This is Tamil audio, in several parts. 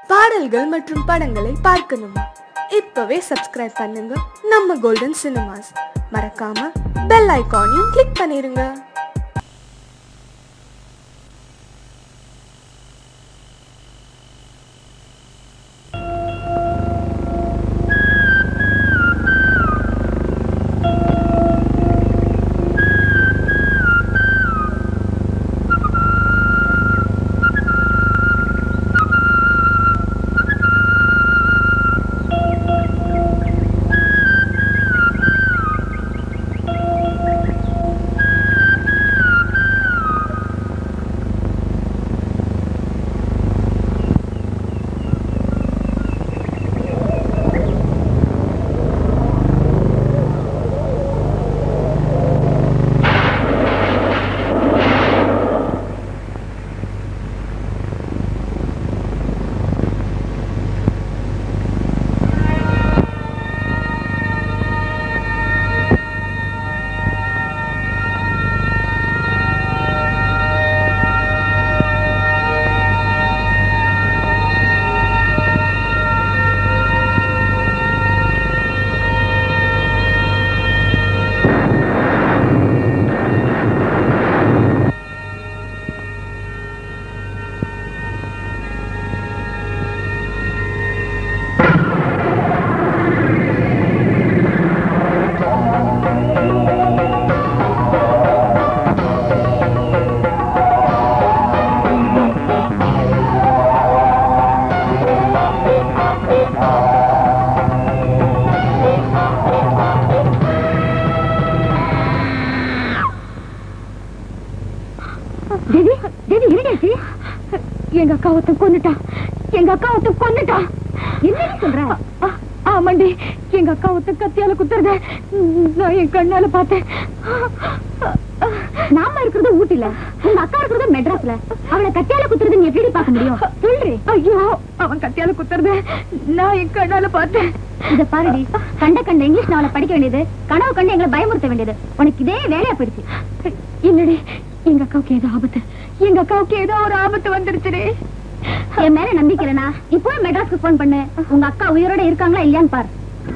பாடல்கள் மற்றும் படங்களை பார்க்கணுமா இப்பவே சப்ஸ்கிரைப் பண்ணுங்க நம்ம கோல்டன் சினிமாஸ் மறக்காம பெல் ஐகானையும் கிளிக் பண்ணிருங்க தேவி தேவி என்னடாச்சு எங்க அக்கா ஒருத்தன் கொன்னுட்டான் எங்க அக்கா ஒருத்தன் கொன்னுட்டான் என்ன சொல்ற ஆமாண்டி எங்க அக்கா ஒருத்தன் கத்தியால குத்துறத நான் என் கண்ணால பார்த்தேன் நாம இருக்கிறது ஊட்டில உங்க அக்கா இருக்கிறது மெட்ராஸ்ல அவளை கத்தியால குத்துறது நீ எப்படி பார்க்க முடியும் சொல்றி ஐயோ அவன் கத்தியால குத்துறத நான் என் கண்ணால பார்த்தேன் இத பாருடி கண்ட கண்ட இங்கிலீஷ் நாவல படிக்க வேண்டியது கனவு கண்டு எங்களை பயமுறுத்த வேண்டியது உனக்கு இதே வேலையா போயிடுச்சு இல்லடி எங்க அக்காவுக்கு ஏதோ ஆபத்து எங்க அக்காவுக்கு ஏதோ ஒரு ஆபத்து வந்துருச்சுடி என் மேல நம்பிக்கை இல்லனா இப்போ மெட்ராஸ்க்கு போன் பண்ணு உங்க அக்கா உயிரோட இருக்காங்களா இல்லையான்னு பாரு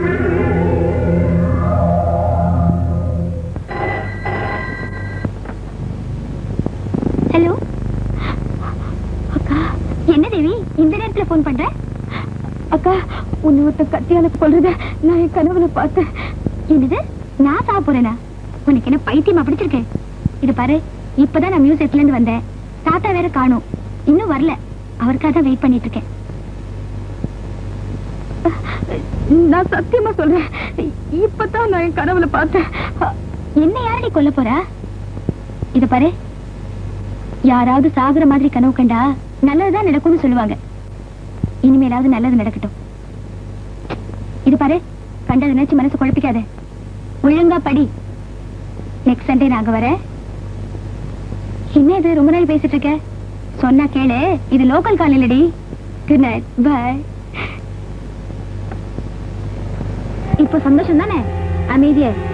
ஹலோ அக்கா என்ன தேவி இந்த நேரத்துல போன் பண்ற அக்கா உன்னை ஒருத்த கத்தியால கொல்றத நான் என் கனவுல பார்த்தேன் என்னது நான் சாக போறேனா உனக்கு என்ன பைத்தியமா பிடிச்சிருக்கேன் இது பாரு இப்பதான் நான் மியூசியத்துல இருந்து வந்தேன் தாத்தா வேற காணும் இன்னும் வரல அவருக்காக தான் வெயிட் பண்ணிட்டு இருக்கேன் நான் சத்தியமா சொல்றேன் இப்பதான் நான் என் கனவுல பார்த்தேன் என்ன யாரடி கொல்ல போறா இது பாரு யாராவது சாகுற மாதிரி கனவு கண்டா நல்லதுதான் நடக்கும்னு சொல்லுவாங்க இனிமேலாவது நல்லது நடக்கட்டும் இது பாரு கண்டதை நினைச்சு மனசு குழப்பிக்காத ஒழுங்கா படி நெக்ஸ்ட் சண்டே நாங்க வரேன் என்ன இது ரொம்ப நாள் பேசிட்டு இருக்க சொன்னா கேளு இது லோக்கல் கால் இல்லடி குட் நைட் பாய் இப்போ சந்தோஷம் தானே அமைதியா இரு.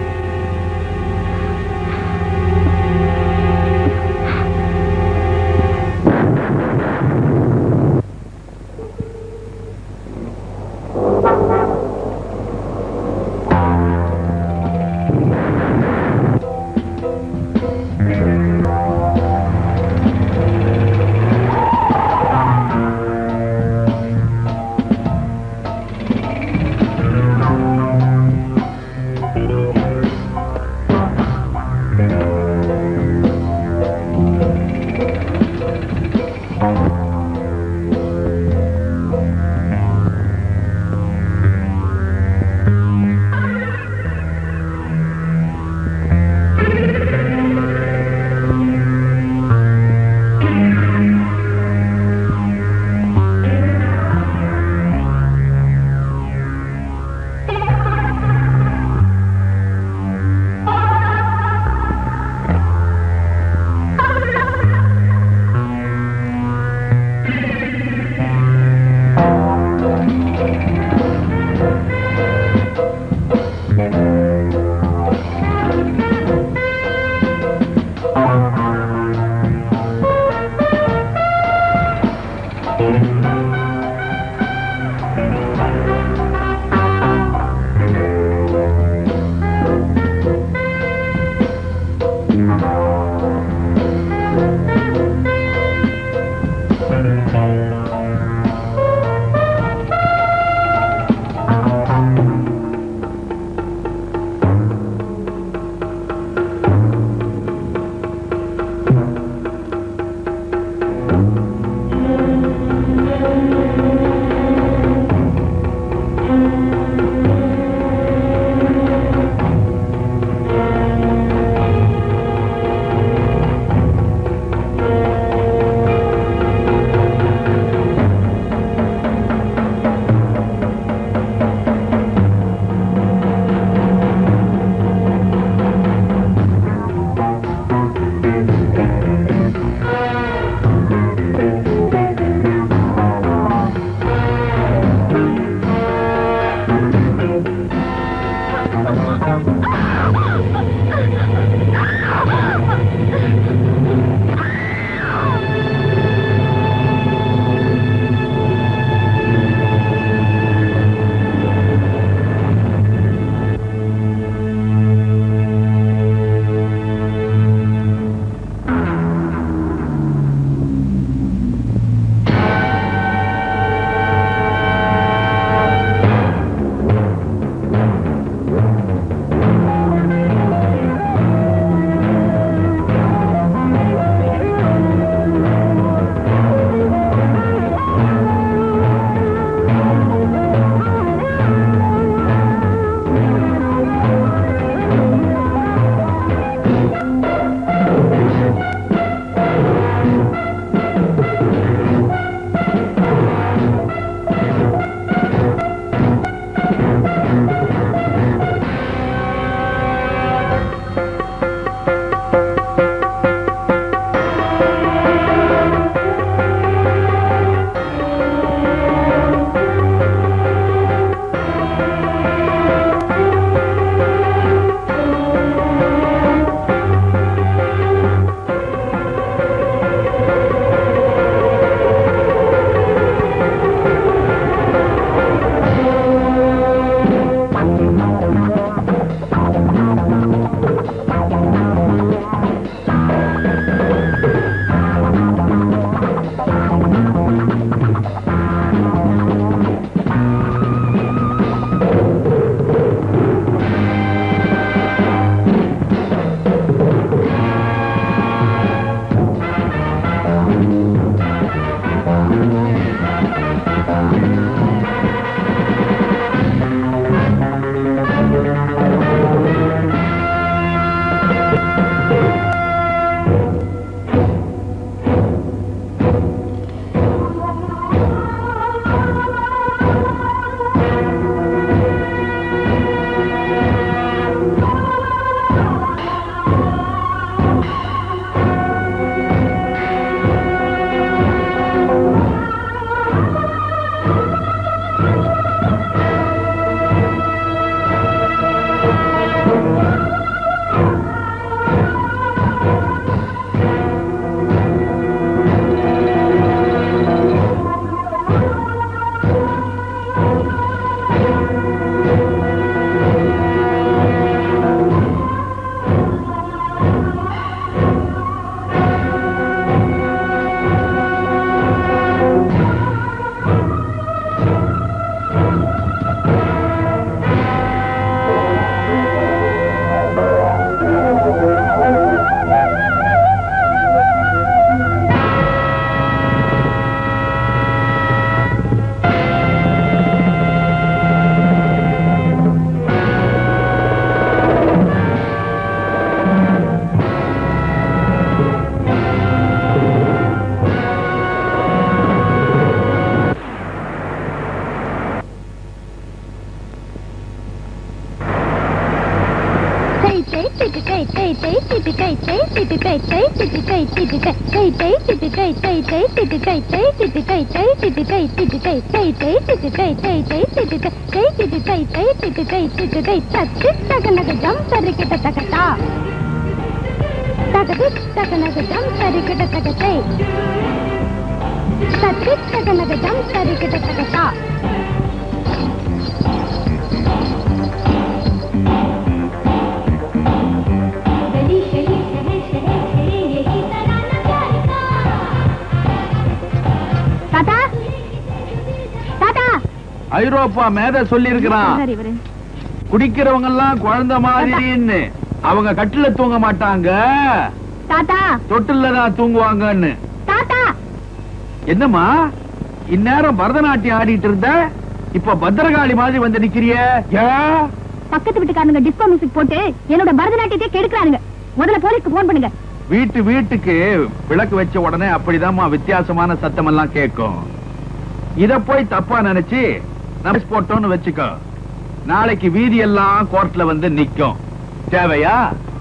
தாத்தா தாத்தா ஐரோப்பா மேத சொல்லி இருக்கிறான் சரி இவரு குடிக்கிறவங்க எல்லாம் குழந்தை மாதிரின்னு அவங்க கட்டில தூங்க மாட்டாங்க தாத்தா தொட்டில்ல தான் தூங்குவாங்கன்னு தாத்தா என்னம்மா இந்நேரம் பரதநாட்டியம் ஆடிட்டு இருந்த இப்ப பத்திரகாளி மாதிரி வந்து நிக்கிறிய ஏன் பக்கத்து வீட்டுக்காரங்க டிஸ்கோ மியூசிக் போட்டு என்னோட பரதநாட்டியத்தை கெடுக்கிறானுங்க முதல்ல போலீஸ்க்கு போன் பண்ணுங்க வீட்டு வீட்டுக்கு விளக்கு வச்ச உடனே அப்படிதாம்மா வித்தியாசமான சத்தம் எல்லாம் கேட்கும் இத போய் தப்பா நினைச்சு நம்ம போட்டோம்னு வச்சுக்கோ நாளைக்கு வீதி எல்லாம் கோர்ட்ல வந்து நிக்கும் தேவையா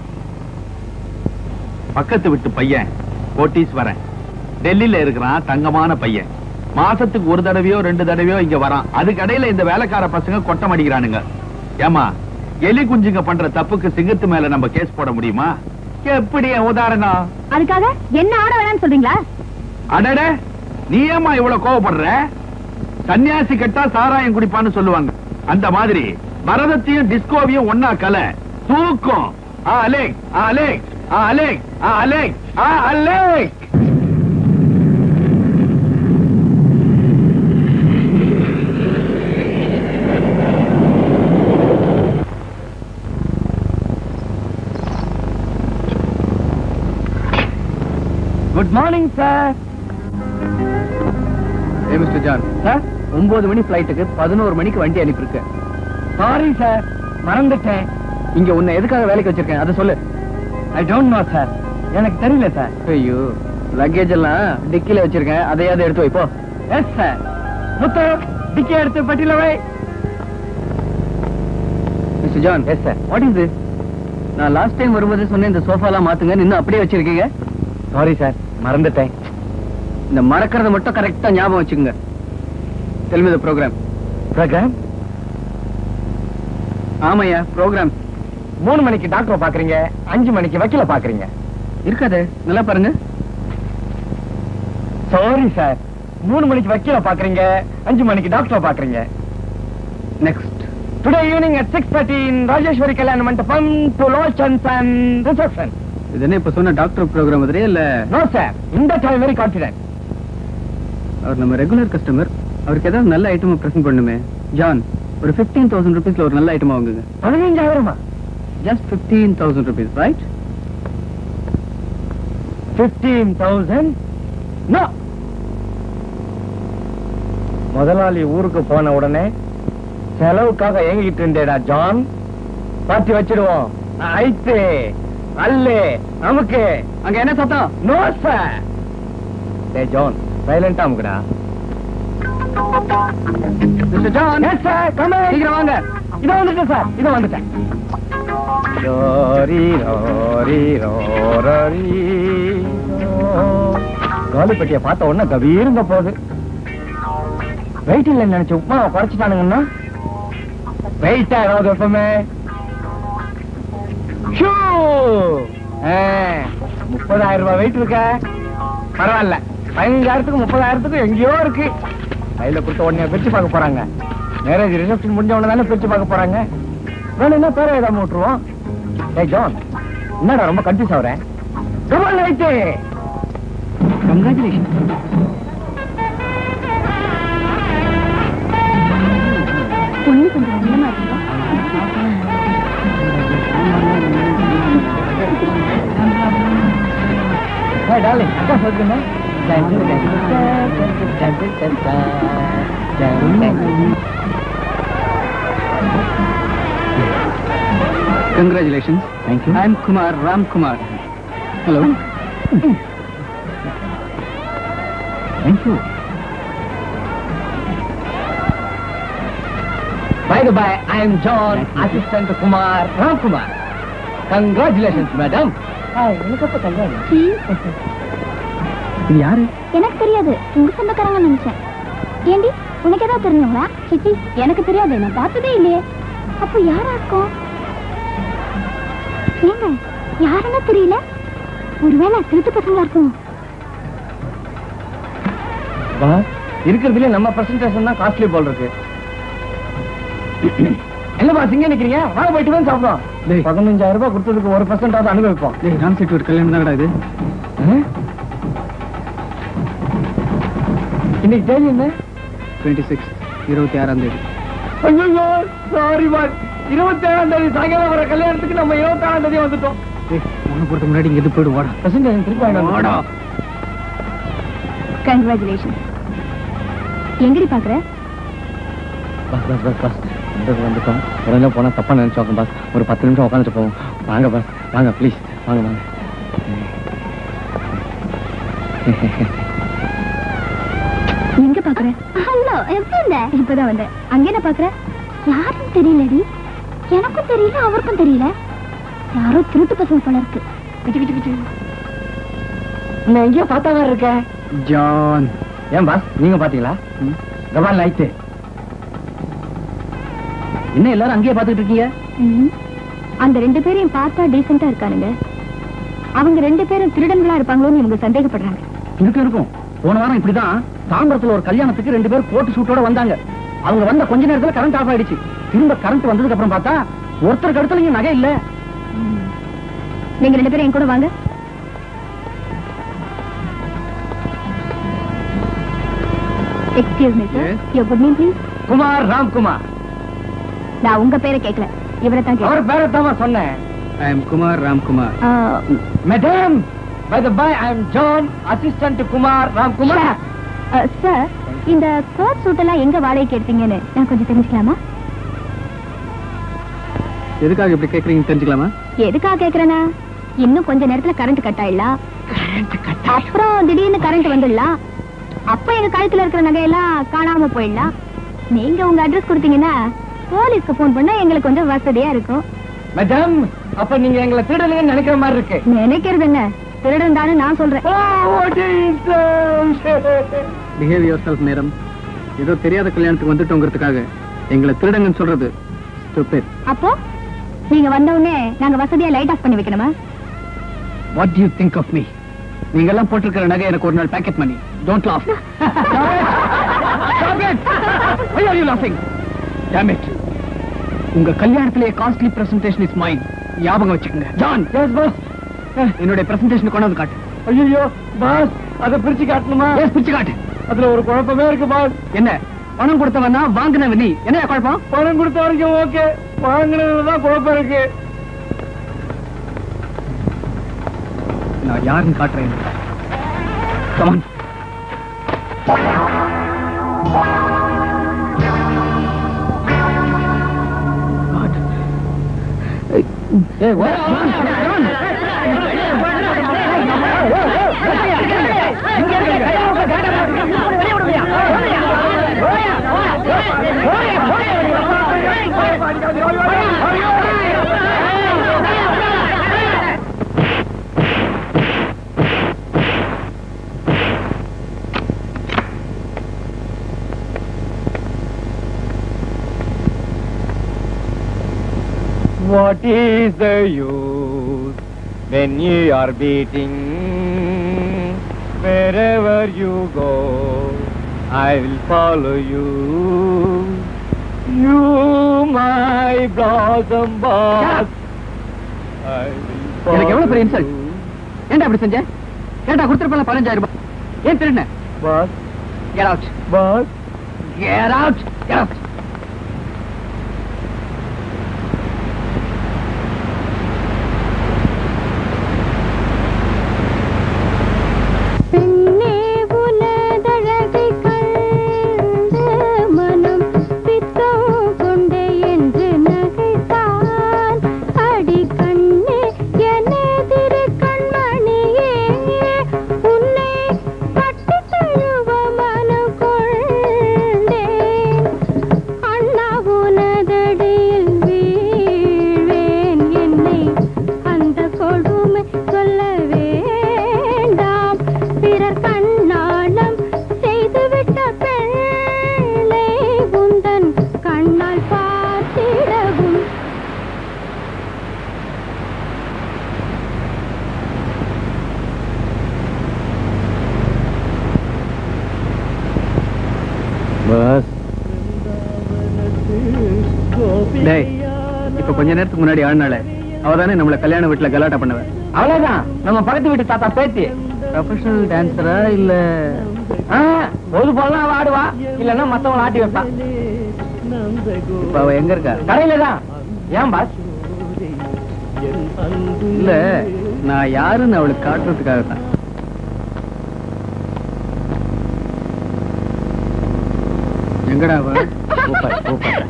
பக்கத்து வீட்டு பையன் கோட்டீஸ்வரன் டெல்லியில இருக்கிறான் தங்கமான பையன் மாசத்துக்கு ஒரு தடவையோ ரெண்டு தடவையோ இங்க வரான் அதுக்கடையில இந்த வேலைக்கார பசங்க கொட்டம் அடிக்கிறானுங்க ஏமா எலி குஞ்சுங்க பண்ற தப்புக்கு சிங்கத்து மேல நம்ம கேஸ் போட முடியுமா எப்படி என் உதாரணம் அதுக்காக என்ன ஆட வேணாம்னு சொல்றீங்களா அடட நீ ஏமா இவ்வளவு கோவப்படுற சன்னியாசி கட்டா சாராயம் குடிப்பான்னு சொல்லுவாங்க அந்த மாதிரி பரதத்தையும் டிஸ்கோவையும் ஒன்னா கல தூக்கம் ஆ அலேக் ஆ அலேக் ஆ அலேக் ஆ அலேக் ஆ அலேக் குட் மார்னிங் சார் ஏ மிஸ்டர் ஜான் சார் ஒன்பது மணி ஃபிளைட்டுக்கு பதினோரு மணிக்கு வண்டி அனுப்பியிருக்கேன் சாரி சார் மறந்துட்டேன் இங்க உன்னை எதுக்காக வேலைக்கு வச்சிருக்கேன் அதை சொல்லு ஐ டோன்ட் நோ சார் எனக்கு தெரியல சார் ஐயோ லக்கேஜ் எல்லாம் டிக்கில வச்சிருக்கேன் அதையாவது எடுத்து வைப்போ எஸ் சார் முத்து டிக்கி எடுத்து பட்டியல வை mister John yes sir what is this நான் லாஸ்ட் டைம் வரும்போது சொன்னேன் இந்த சோஃபாலாம் மாத்துங்க இன்னும் அப்படியே வச்சிருக்கீங்க சாரி சார் மறந்துட்டேன் இந்த மறக்கறத மட்டும் கரெக்டா ஞாபகம் வச்சுக்கோங்க tell me the program program ஆமாய்யா ப்ரோக்ராம் மூணு மணிக்கு டாக்டரை பாக்குறீங்க அஞ்சு மணிக்கு வக்கீல பாக்குறீங்க இருக்காது நல்லா பாருங்க சாரி சார் மூணு மணிக்கு வக்கீல பாக்குறீங்க அஞ்சு மணிக்கு டாக்டரை பாக்குறீங்க next today evening at six thirty in Rajeshwari கல்யாண மண்டபம் டு லோச்சன்ஸ் அண்ட் ரிசப்ஷன் இது என்ன இப்ப சொன்ன டாக்டர் ப்ரோக்ராம் மாதிரியே இல்ல நோ சார் இந்த டைம் வெரி கான்பிடன்ட் அவர் நம்ம ரெகுலர் கஸ்டமர் அவருக்கு ஏதாவது நல்ல ஐட்டமா பிரசன்ட் பண்ணுமே ஜான் ஒரு ஃபிஃப்டீன் தௌசண்ட் ருபீஸ்ல ஒரு நல்ல ஐட்டமா வாங்குங்க பதினஞ்சாயிரமா just fifteen thousand rupees right fifteen thousand no முதலாளி ஊருக்கு போன உடனே செலவுக்காக ஏங்கிட்டு இருந்தேடா ஜான் பாத்தி வச்சிடுவோம் ஐத்து அல்லு நமக்கு அங்க என்ன சத்தம் நோ சார் டே ஜான் சைலண்டா அமுக்குடா mister John yes sir come சீக்கிரம் வாங்க இதோ வந்துட்டேன் சார் இதோ வந்துட்டேன் ரோரி ரோரி ரோரி காலிப்பட்டிய பார்த்த உடனே கபீருங்க போகுது வெயிட் இல்லை நினைச்சு உப்புமா குறைச்சிட்டானுங்கன்னா வெயிட்டா ஏதாவது எப்பவுமே ஷூ! ஆ, முப்பதாயிரம் ரூபாய் வெயிட் இருக்க பரவாயில்ல பதினஞ்சாயிரத்துக்கு முப்பதாயிரத்துக்கு எங்கேயோ இருக்கு கையில கொடுத்த உடனே பிரிச்சு பார்க்க போறாங்க மேரேஜ் ரிசப்ஷன் முடிஞ்ச உடனே தானே பிரிச்சு பார்க்க போறாங்க வேணும்னா பேரை ஏதாவது விட்டுருவோம் ஏய் ஜான் என்னடா ரொம்ப கன்ஃபியூஸ் ஆகுறேன் ரொம்ப லைட்டு கங்க்ராச்சுலேஷன் பொண்ணு கொஞ்சம் நல்லமா இருக்கும் ஏய் டார்லிங் அக்கா சொல்லுங்க congratulation thank you I am Kumar Ram Kumar hello thank you By the by, I am John, assistant to Kumar, Ram Kumar. Congratulations, madam. எனக்கு அப்ப கல்யாணம் சீ, இது யாரு எனக்கு தெரியாது உங்க சொந்தக்காரங்க நினைச்சேன் ஏண்டி உனக்கு ஏதாவது தெரிஞ்சவங்களா சிச்சி எனக்கு தெரியாது நான் பார்த்ததே இல்லையே அப்போ யாரா இருக்கும் ஏங்க யாருன்னு தெரியல ஒருவேளை திருட்டு பசங்களா இருக்கும் பாஸ் இருக்கிறதுல நம்ம பிரசன்டேஷன் தான் காஸ்ட்லி போல் இருக்கு என்ன பாஸ் இங்க நிக்கிறீங்க வாங்க போயிட்டு வந்து சாப்பிடுவோம் டேய். பதினஞ்சாயிரம் ரூபாய் கொடுத்ததுக்கு ஒரு பர்சன்டாவது அனுபவிப்போம் டேய் ராம் செட்டு ஒரு கல்யாணம் தான்டா இது இன்னைக்கு தேதி என்ன டுவெண்ட்டி சிக்ஸ் இருபத்தி ஆறாம் தேதி ஐயோ சாரி பாஸ் இருபத்தி ஏழாம் தேதி சாயங்காலம் வர கல்யாணத்துக்கு நம்ம இருபத்தி ஆறாம் தேதி வந்துட்டோம் டேய் ஒண்ணு போட்டு முன்னாடி இங்க எது போயிடு வாடா பிரசன்டேஷன் திருப்பி வாங்கிட்டு வாடா வாடா கங்க்ராச்சுலேஷன் எங்கடி பாக்குற பஸ் பஸ் பஸ் பஸ் இந்த வந்துட்டோம் உடனே போனா தப்பா நினைச்சோம் பாஸ் ஒரு பத்து நிமிஷம் உட்காந்துட்டு போவோம் வாங்க பாஸ் வாங்க ப்ளீஸ் வாங்க வாங்க எங்க பாக்குற ஹலோ எப்படி இருந்த இப்பதான் வந்தேன் அங்க என்ன பாக்குற யாரும் தெரியலடி எனக்கும் தெரியல அவருக்கும் தெரியல யாரோ திருட்டு பசங்க போல இருக்கு கிச்சு கிச்சு கிச்சு நான் எங்கேயோ பார்த்தா வேற இருக்க ஜான் ஏன் பாஸ் நீங்க பாத்தீங்களா ம். கபால் லைட்டு என்ன எல்லாரும் அங்கேயே பாத்துக்கிட்டு இருக்கீங்க ம். அந்த ரெண்டு பேரையும் பார்த்தா டீசெண்டா இருக்கானுங்க அவங்க ரெண்டு பேரும் திருடன்களா இருப்பாங்களோன்னு இவங்க சந்தேகப்படுறாங்க இருக்கும் இருக்கும் போன வாரம் இப்படிதான் தாம்பரத்துல ஒரு கல்யாணத்துக்கு ரெண்டு பேர் கோட்டு சூட்டோட வந்தாங்க அவங்க வந்த கொஞ்ச நேரத்துல கரண்ட் ஆஃப் ஆயிடுச்சு திரும்ப கரண்ட் வந்ததுக்கு அப்புறம் பார்த்தா ஒருத்தருக்கு அடுத்துல இங்க நகை இல்ல நீங்க ரெண்டு பேரும் என் கூட வாங்க excuse me sir Yes. Your good name please Kumar Ramkumar நான் உங்க பேரை கேட்கல இவரை தான் அவர் கேட்கல பேரை தான் சொன்னேன் I am Kumar Ramkumar madam by the by I am John assistant Kumar Ramkumar sir இந்த ஸ்கர்ட் சூட் எல்லாம் எங்க வாடகைக்கு எடுத்தீங்கன்னு நான் கொஞ்சம் தெரிஞ்சுக்கலாமா எதுக்காக இப்படி கேக்குறீங்க தெரிஞ்சுக்கலாமா எதுக்காக கேக்குறேனா இன்னும் கொஞ்ச நேரத்துல கரண்ட் கட் ஆயிடலாம் அப்புறம் திடீர்னு கரண்ட் வந்துடலாம் அப்ப எங்க கழுத்துல இருக்கிற நகையெல்லாம் காணாம போயிடலாம் நீங்க உங்க அட்ரஸ் கொடுத்தீங்கன்னா போலீஸ்க்கு போன் பண்ணா எங்களுக்கு கொஞ்சம் வசதியா இருக்கும் மேடம் அப்ப நீங்க எங்களை திருடலன்னு நினைக்கிற மாதிரி இருக்கு நினைக்கிறது என்ன திருடன் தானே நான் சொல்றேன் Oh, what is this? Behave yourself நேரம் ஏதோ தெரியாத கல்யாணத்துக்கு வந்துட்டோங்கிறதுக்காக எங்களை திருடங்கன்னு சொல்றது stupid. அப்போ நீங்க வந்த உடனே நாங்க வசதியா லைட் ஆஃப் பண்ணி வைக்கணுமா What do you think of me? நீங்க எல்லாம் போட்டிருக்கிற நகை எனக்கு ஒரு நாள் pocket money don't laugh Stop it! Why are you laughing? Damn it! உங்க கல்யாணத்திலேயே காஸ்ட்லி பிரசன்டேஷன் இஸ் மைன் ஞாபகம் வச்சுக்கோங்க ஜான் Yes, boss. என்னுடைய பிரசன்டேஷன் கொண்டு வந்து காட்டு ஐயோ பாஸ் அதை பிரிச்சு காட்டணுமா ஏன் பிரிச்சு காட்டு அதுல ஒரு குழப்பமே இருக்கு பாஸ் என்ன பணம் கொடுத்தவனா வாங்கினவ நீ என்ன குழப்பம் பணம் கொடுத்த வரைக்கும் ஓகே வாங்கினதுதான் குழப்பம் இருக்கு நான் யாருன்னு காட்டுறேன் கமான் ஏய், what? What is the use when you are beating? Wherever you go, I will follow you. You, my blossom boss. I will எனக்கு எவ்வளவு பெரிய follow insult? you. ஏன்டா அப்படி செஞ்ச ஏன்டா கொடுத்துருப்பல பதினஞ்சாயிரம் ரூபாய் ஏன் திருடின Boss, Get out. boss. Get out. Get out. பெண்ணே உனதழகை கண்டு மனம் பித்தம் கொண்டே என்று நகைத்தான் அடி கண்ணே எனதிரு கண்மணியே உன்னை கட்டி தழுவ மனம் கொண்டேன் டேய் இப்ப கொஞ்ச நேரத்துக்கு முன்னாடி ஆடினால அவதானே நம்மள கல்யாண வீட்டுல கலாட்டா பண்ணுவேன் அவ்வளவுதான் நம்ம பக்கத்து வீட்டு தாத்தா பேத்தி ப்ரொஃபஷனல் டான்சரா இல்ல ஆ, ஒரு பொண்ணா அவ ஆடுவா இல்லன்னா மத்தவங்க ஆட்டி வைப்பா இப்ப அவ எங்க இருக்கா கடையில தான் ஏன் பாஸ் இல்ல நான் யாருன்னு அவளுக்கு காட்டுறதுக்காக தான் எங்கடா அவ சூப்பர் சூப்பர்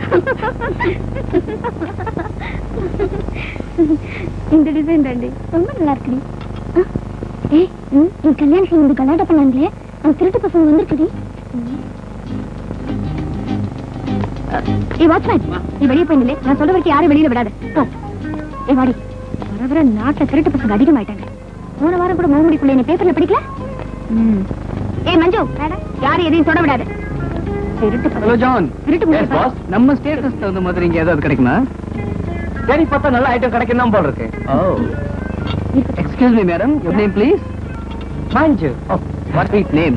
இந்த டிசைன் தாண்டி ரொம்ப நல்லா இருக்குடி ஆ, ஏய் ம், என் கல்யாணம் வந்து கல்யாணம் பண்ணாங்களே அந்த திருட்டு பசங்க வந்திருக்குடி ஏய் வாட்ச்மேன் நீ வெளியே போயிருந்தே நான் சொல்ற வரைக்கும் யாரும் வெளியில விடாத போ ஏய் வாடி வர வர நாட்டுல திருட்டு பசங்க அதிகமாயிட்டாங்க போன வாரம் கூட மோமுடி பிள்ளை நீ பேப்பர்ல படிக்கல ம். ஏய் மஞ்சு யாரும் எதையும் தொட விடாத திருட்டு ஹலோ பசங்க ஜான் திருட்டு Yes, முன்னாடி boss. நம்ம ஸ்டேட்டஸ் தகுந்த மாதிரி இங்க ஏதாவது கிடைக்குமா சரி பார்த்தா நல்ல ஐட்டம் கிடைக்கும் தான் போல இருக்கு oh excuse me madam your name please Manju oh what sweet name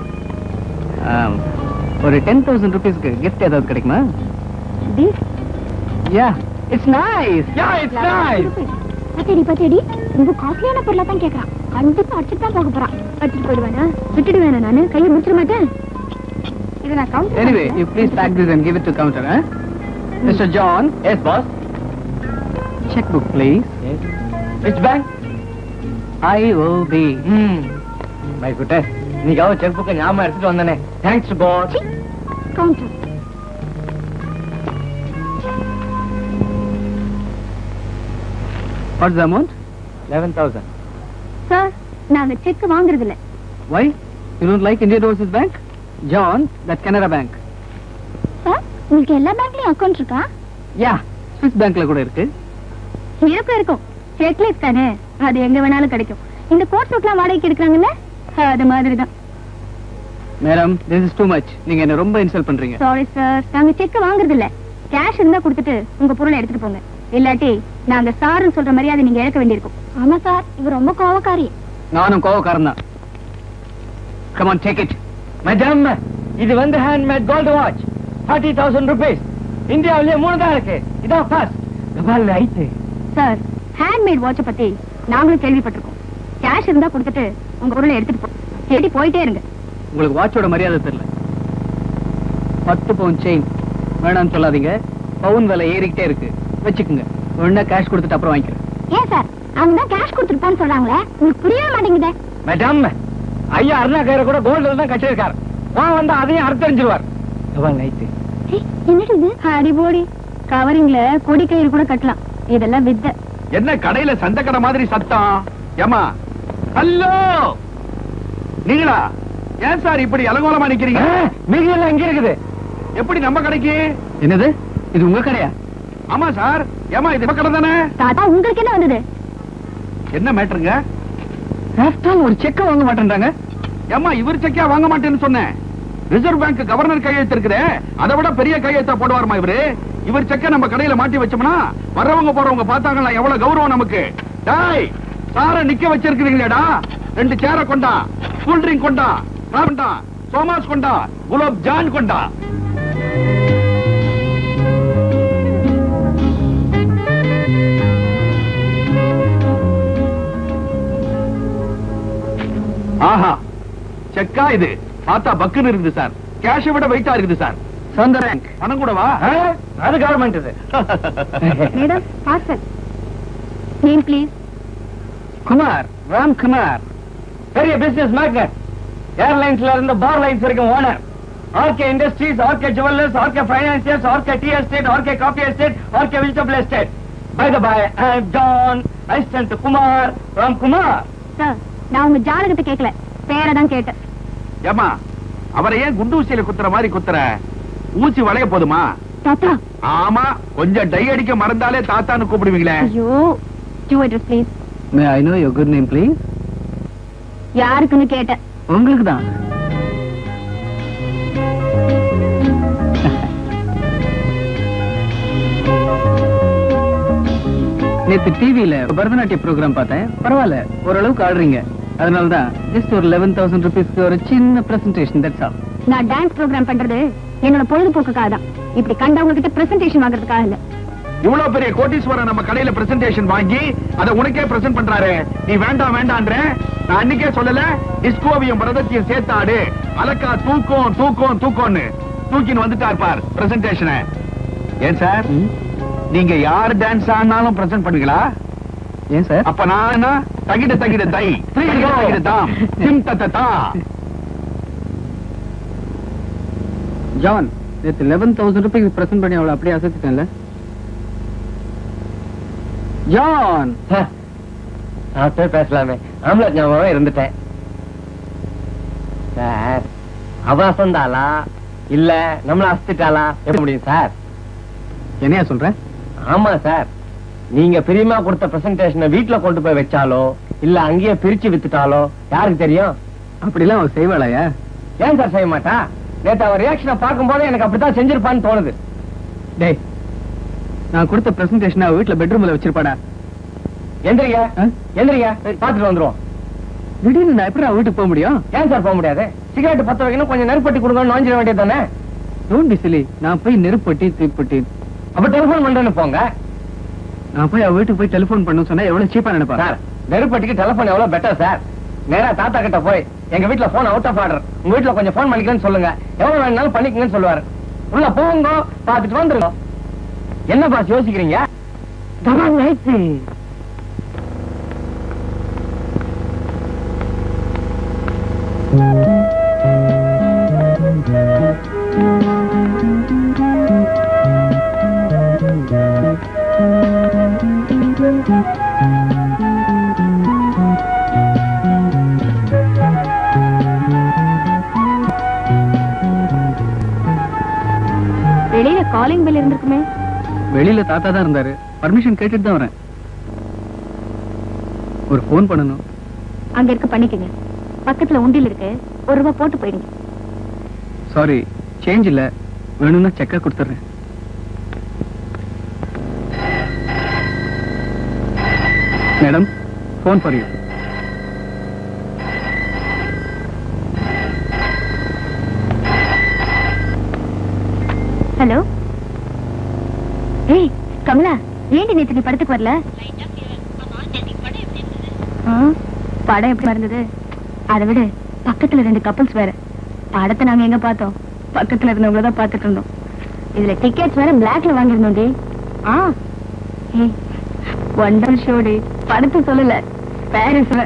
ஒரு டென் தௌசண்ட் ருபீஸ்க்கு கிஃப்ட் ஏதாவது கிடைக்குமா This yeah it's nice yeah it's nice பத்தடி பத்தடி ரொம்ப காஸ்ட்லியான பொருளா தான் கேக்குறான் கண்டிப்பா அடிச்சுட்டு தான் போக போறான் அடிச்சுட்டு போயிடுவானா விட்டுடுவேனா நானு கையை முடிச்சிட மாட்டேன் இதை நான் count anyway you please pack this and give it to counter mister John yes boss cheque book please which bank I O B hmm my குட்டர் இன்னைக்காவது செக் புக்கை ஞாபகம் எடுத்துட்டு வந்தானே thanks God counter what's the amount eleven thousand sir நாங்க செக் வாங்குறது இல்ல why you don't like Indian Overseas Bank John that Canara Bank sir உங்களுக்கு எல்லா பேங்க்லயும் அக்கவுண்ட் இருக்கா யா ஸ்விஸ் பேங்க்ல கூட இருக்கு இருக்கும் இருக்கும் செக்லெஸ் தானே அது எங்க வேணாலும் கிடைக்கும் இந்த கோட் சூட்லாம் வாடகைக்கு எடுக்கிறாங்கல்ல அது மாதிரி தான் madam this is too much நீங்க என்ன ரொம்ப இன்சல்ட் பண்றீங்க சாரி சார் நாங்க செக் வாங்குறது இல்ல கேஷ் இருந்தா கொடுத்துட்டு உங்க பொருளை எடுத்துட்டு போங்க இல்லாட்டி நாங்க சார்னு சொல்ற மரியாதை நீங்க இழக்க வேண்டியிருக்கும் ஆமா சார் இவர் ரொம்ப கோவக்காரி நானும் கோவக்காரன் தான் கமான் டேக் இட் மேடம் இது வந்து handmade gold watch forty thousand rupees இந்தியாவிலேயே மூணு தான் இருக்கு இதான் ஃபர்ஸ்ட் கபால் ஐட்டு சார் ஹேண்ட்மேட் வாட்சை பத்தி நாங்களும் கேள்விப்பட்டிருக்கோம் கேஷ் இருந்தா கொடுத்துட்டு உங்க பொருளை எடுத்துட்டு போ தேடி போயிட்டே இருங்க உங்களுக்கு வாட்சோட மரியாதை தெரியல பத்து பவுன் செயின் வேணாம்னு சொல்லாதீங்க பவுன் விலை ஏறிக்கிட்டே இருக்கு வச்சுக்குங்க ஒண்ணா கேஷ் கொடுத்துட்டு அப்புறம் வாங்கிக்கிறேன் ஏன் சார் அவங்க தான் கேஷ் கொடுத்துட்டு போன்னு சொல்றாங்களே உங்களுக்கு புரியவே மாட்டேங்குதே மேடம் ஐயா அருணா கயிறை கூட கோல்டு தான் கட்டியிருக்காரு நான் வந்து அதையும் அறுத்தறிஞ்சிருவார் கபால் ஐட்டு என்னது இது அடி போடி கவரிங்ல கொடி கயிறு கூட கட்டலாம் இதெல்லாம் வித்தை என்ன கடையில சந்த கடை மாதிரி சத்தம் ஏமா ஹலோ நீங்களா ஏன் சார் இப்படி அலங்கோலமா நிக்கிறீங்க மிகுதியெல்லாம் எங்க இருக்குது எப்படி நம்ம கடைக்கு என்னது இது உங்க கடையா ஆமா சார் ஏமா இது நம்ம கடை தானே தாத்தா உங்களுக்கு என்ன வந்தது என்ன மேட்டருங்க After all, ஒரு செக்க வாங்க மாட்டேன்றாங்க ஏமா இவர் செக்கா வாங்க மாட்டேன்னு சொன்னேன் ரிசர்வ் பேங்க் கவர்னர் கையெழுத்து இருக்குதே அதை விட பெரிய கையெழுத்தா போடுவாருமா இவரு இவர் செக்க நம்ம கடையில மாட்டி வச்சோம்னா வர்றவங்க போறவங்க பார்த்தாங்களா எவ்வளவு கௌரவம் நமக்கு டாய் சார நிக்க வச்சிருக்கிறீங்களேடா ரெண்டு சேர கொண்டா கூல் ட்ரிங்க் கொண்டா நான் கொண்டா சோமாஸ் கொண்டா குலாப் ஜான் கொண்டா ஆஹா செக்கா இது பார்த்தா பக்குன்னு இருக்குது சார் கேஷை விட வெயிட்டா இருக்குது சார் சொந்த ரேங்க் பணம் கூடவா ஆ, அது கவர்மெண்ட் இது madam parcel name please Kumar Ram Kumar பெரிய பிசினஸ் மேக்னட் ஏர்லைன்ஸ்ல இருந்து பார் லைன்ஸ் வரைக்கும் owner RK industries RK jewellers RK financiers RK tea estate RK coffee estate RK vegetable estate by the by John assistant Kumar Ram Kumar sir நான் உங்க ஜாதகத்தை கேட்கல பேரை தான் கேட்டேன் ஏமா அவரை ஏன் குண்டு ஊசியில குத்துற மாதிரி குத்துற ஊசி வளைய போதுமா தாத்தா ஆமா கொஞ்சம் டை அடிக்க மறந்தாலே தாத்தான்னு கூப்பிடுவீங்களே ஐயோ to address please may I know your good name please யாருக்குன்னு கேட்டேன் உங்களுக்கு தான் நேத்து டிவில பரதநாட்டிய ப்ரோக்ராம் பார்த்தேன் பரவாயில்ல ஓரளவுக்கு ஆடுறீங்க அதனாலதான் ஜஸ்ட் ஒரு லெவன் தௌசண்ட் ருபீஸ்க்கு ஒரு சின்ன பிரசன்டேஷன் தட்ஸ் ஆல் நான் டான்ஸ் ப்ரோக்ராம் பண்றது என்னோட பொழுதுபோக்குக்காக தான் இப்படி கண்டவங்க கிட்ட பிரசன்டேஷன் வாங்குறதுக்காக இல்ல இவ்வளவு பெரிய கோட்டீஸ்வரன் நம்ம கடையில பிரசன்டேஷன் வாங்கி அதை உனக்கே பிரசன்ட் பண்றாரு நீ வேண்டாம் வேண்டான்ற நான் அன்னைக்கே சொல்லல டிஸ்கோவியும் பரதத்தையும் சேர்த்தாடு அலக்கா தூக்கம் தூக்கம் தூக்கம்னு தூக்கின்னு வந்துட்டார் பார் பிரசன்டேஷனை ஏன் சார் நீங்க யார் டான்ஸ் ஆனாலும் பிரசன்ட் பண்ணுவீங்களா ஏன் சார் அப்ப நான் என்ன? தகிட தகிட தை தகிட தகிட தாம் திம் தத்த தா ஜான் நேத்து லெவன் தௌசண்ட் ருபீஸ் பிரசன்ட் பண்ணி அவளை அப்படியே அசத்திட்டேன்ல ஜான் சாப்பிட்டே பேசலாமே ஆம்லெட் ஞாபகம் இருந்துட்டேன் சார் அவ அசந்தாளா இல்ல நம்மள அசத்திட்டாளா எப்படி முடியும் சார் என்னையா சொல்ற ஆமா சார் நீங்க பிரியமா கொடுத்த பிரசன்டேஷனை வீட்ல கொண்டு போய் வச்சாலோ இல்ல அங்கேயே பிரிச்சு வித்துட்டாலோ யாருக்கு தெரியும் அப்படிலாம் அவ செய்வாளாயா ஏன் சார் செய்ய மாட்டா நேத்து அவன் ரியாக்ஷனை பார்க்கும்போது எனக்கு அப்படித்தான் செஞ்சிருப்பான்னு தோணுது டேய் நான் கொடுத்த பிரசன்டேஷன் அவ வீட்ல பெட்ரூம்ல வச்சிருப்பாடா எந்திரிங்க ஆ? எந்திரிங்க பாத்துட்டு வந்துருவோம் திடீர்னு நான் எப்படி அவ வீட்டுக்கு போக முடியும் ஏன் சார் போக முடியாது சிகரெட் பத்த வைக்கணும் கொஞ்சம் நெருப்பட்டி கொடுங்கன்னு வாங்கிட வேண்டியது தானே டோன்ட் பி சிலி நான் போய் நெருப்பட்டி தீப்பட்டி அப்ப டெலிபோன் பண்றேன்னு போங்க நான் போய் அவ வீட்டுக்கு போய் டெலிபோன் பண்ண சொன்னா எவ்வளவு சீப்பா நினைப்பா சார் நெருப்பட்டிக்கு டெலிபோன் எவ்வளவு பெட்டர் சார் நேரா தாத்தா கிட்ட போய் எங்க வீட்ல போன் அவுட் ஆஃப் ஆர்டர் உங்க வீட்ல கொஞ்சம் போன் பண்ணிக்கன்னு சொல்லுங்க எவ்வளவு வேணாலும் பண்ணிக்கங்கன்னு சொல்லுவாரு உள்ள போங்க பாத்துட்டு வந்துருங்க என்ன பாஸ் யோசிக்கிறீங்க வெளியில காலிங் பெல் இருந்திருக்குமே வெளியில தாத்தா தான் இருந்தாரு பர்மிஷன் கேட்டுட்டு தான் வரேன் ஒரு ஃபோன் பண்ணணும் அங்க இருக்க பண்ணிக்கங்க பக்கத்துல உண்டில் இருக்கு ஒரு ரூபாய் போட்டு போயிடுங்க சாரி சேஞ்ச் இல்ல வேணும்னா செக்கா கொடுத்துறேன் madam phone for you hello ஏய் கமலா ஏண்டி நேத்து நீ படத்துக்கு வரல ஆ, படம் எப்படி இருந்தது அதை விட பக்கத்துல ரெண்டு கப்பல்ஸ் வேற படத்தை நாங்க எங்க பார்த்தோம் பக்கத்துல இருந்தவங்கள தான் பார்த்துட்டு இருந்தோம் இதுல டிக்கெட்ஸ் வேற பிளாக்ல வாங்கியிருந்தோம் டி ஆ ஏய் ஒண்டர் ஷோடி படத்தை சொல்லல பாரிஸ்ல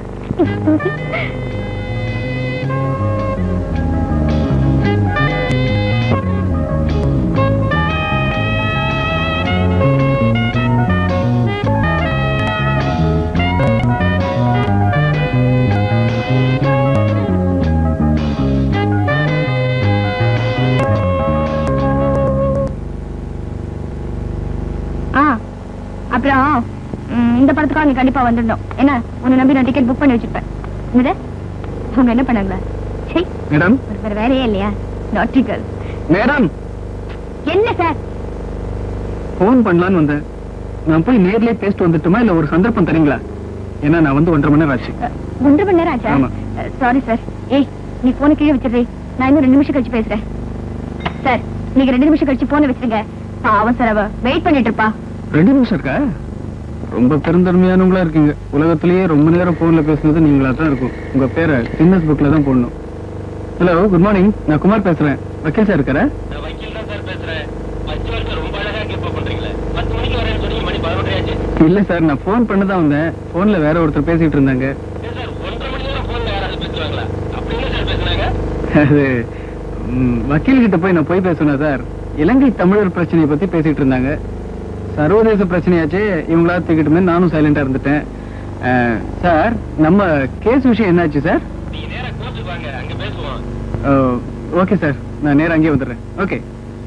ஆ அப்புறம் ம், இந்த படத்துக்காக நீ கண்டிப்பா வந்துடணும் என்ன உன்னை நம்பி நான் டிக்கெட் புக் பண்ணி வச்சிருப்பேன் என்னது அவங்க என்ன பண்ணாங்களா சரி மேடம் வேற வேலையே இல்லையா நாட்டிக்கல் மேடம் என்ன சார் ஃபோன் பண்ணலான்னு வந்தேன் நான் போய் நேர்லயே பேசிட்டு வந்துட்டுமா இல்ல ஒரு சந்தர்ப்பம் தரீங்களா ஏன்னா நான் வந்து ஒன்றரை மணி நேரம் ஆச்சு அஹ், ஒன்றரை மணி நேரம் ஆச்சா ஆமா. சாரி சார் ஏய் நீ போனை கீழே வச்சிடுறீ நான் இன்னும் ரெண்டு நிமிஷம் கழிச்சு பேசுறேன் சார் நீங்க ரெண்டு நிமிஷம் கழிச்சு போனை வச்சிருங்க பாவம் சார் அவ வெயிட் பண்ணிட்டு இருப்பா ரெண்டு நிமிஷம் இருக்கா ரொம்ப பெருந்தன்மையானவங்களா இருக்கீங்க உலகத்திலேயே ரொம்ப நேரம் போன்ல பேசுனது நீங்களா தான் இருக்கும் உங்க பேரை கின்னஸ் புக்ல தான் போடணும் ஹலோ குட் மார்னிங் நான் குமார் பேசுறேன் வக்கீல் சார் இருக்காரா வக்கீல் தான் சார் பேசுறேன் அஞ்சு வருஷம் ரொம்ப அழகா கிளிப்பா பண்றீங்களே பத்து மணிக்கு வரேன்னு சொன்னீங்க மணி பதினொன்றே ஆச்சு இல்ல சார் நான் ஃபோன் பண்ண தான் வந்தேன் போன்ல வேற ஒருத்தர் பேசிட்டு இருந்தாங்க ஏன் சார் ஒன்றரை மணி நேரம் போன்ல யாராவது பேசுவாங்களா அப்படி என்ன சார் பேசுனாங்க அது ம், வக்கீல் கிட்ட போய் நான் போய் பேசுனேன் சார் இலங்கை தமிழர் பிரச்சனையை பத்தி பேசிட்டு இருந்தாங்க சர்வதேச பிரச்சனையாச்சே இவங்களா தூக்கிட்டுமே நானும் சைலண்டா இருந்துட்டேன் அஹ், சார் நம்ம கேஸ் விஷயம் என்னாச்சு சார் நீங்க நேரா கோர்ட்டுக்கு வாங்க அங்க பேசுவோம் ஓகே சார் நான் நேரா அங்கேயே வந்துடுறேன் ஓகே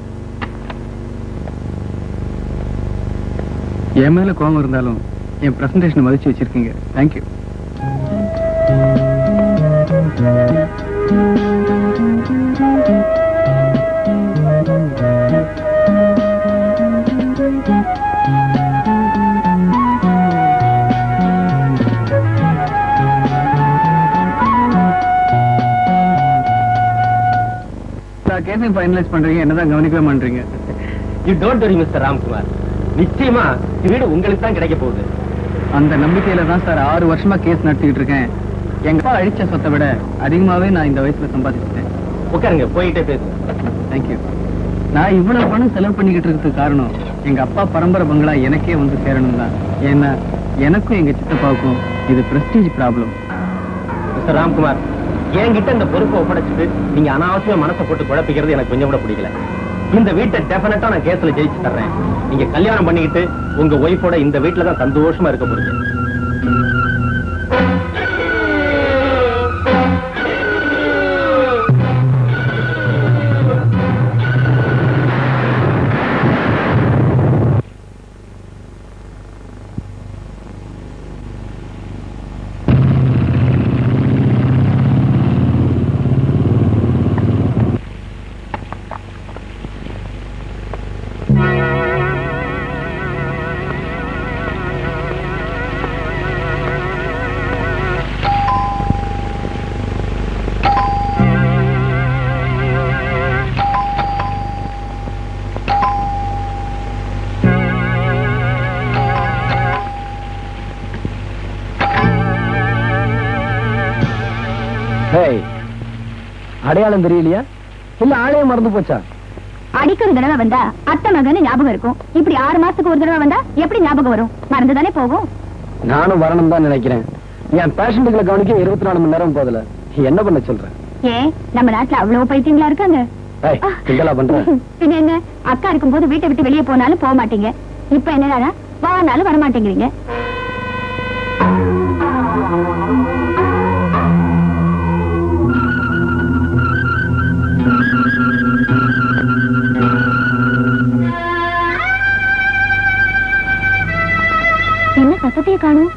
என் மேல கோபம் இருந்தாலும் என் பிரசன்டேஷனை மதிச்சு வச்சிருக்கீங்க தேங்க்யூ கேஸையும் ஃபைனலைஸ் பண்றீங்க என்னதான் கவனிக்கவே மாட்டீங்க you don't worry mister Ramkumar நிச்சயமா வீடு உங்களுக்கு தான் கிடைக்க போகுது அந்த நம்பிக்கையில தான் சார் ஆறு வருஷமா கேஸ் நடத்திட்டு இருக்கேன் எங்க அப்பா அழிச்ச சொத்தை விட அதிகமாவே நான் இந்த வயசுல சம்பாதிச்சிட்டேன் உட்காருங்க போயிட்டே பேசு தேங்க்யூ நான் இவ்வளவு பணம் செலவு பண்ணிக்கிட்டு இருக்கிறதுக்கு காரணம் எங்க அப்பா பரம்பரை பங்களா எனக்கே வந்து சேரணும் தான் ஏன்னா எனக்கும் எங்க சித்தப்பாவுக்கும் இது பிரஸ்டீஜ் ப்ராப்ளம் மிஸ்டர் ராம்குமார் என்கிட்ட இந்த பொறுப்பை ஒப்படைச்சிட்டு நீங்க அனாவசியமா மனசை போட்டு குழப்பிக்கிறது எனக்கு கொஞ்சம் கூட பிடிக்கல இந்த வீட்டை டெஃபினட்டா நான் கேஸ்ல ஜெயிச்சு தர்றேன் நீங்க கல்யாணம் பண்ணிக்கிட்டு உங்க ஒய்ஃபோட இந்த வீட்டுல தான் சந்தோஷமா இருக்க போறீங்க அடையாளம் தெரியலையா இல்ல ஆளையே மறந்து போச்சா அடிக்க ஒரு தடவை வந்தா அத்தை மகன்னு ஞாபகம் இருக்கும் இப்படி ஆறு மாசத்துக்கு ஒரு தடவை வந்தா எப்படி ஞாபகம் வரும் மறந்து தானே போகும் நானும் வரணும் தான் நினைக்கிறேன் என் பேஷண்ட்டுகளை கவனிக்க இருபத்தி நாலு மணி நேரம் போதல என்ன பண்ண சொல்றேன் ஏன் நம்ம நாட்டுல அவ்வளவு பைத்தியங்களா இருக்காங்க ஏய், கிண்டலா பண்ற பின்ன என்ன அக்கா இருக்கும்போது வீட்டை விட்டு வெளியே போனாலும் போக மாட்டீங்க இப்ப என்னடா வானாலும் வர மாட்டேங்கிறீங்க என்ன சத்தத்தையே காணும்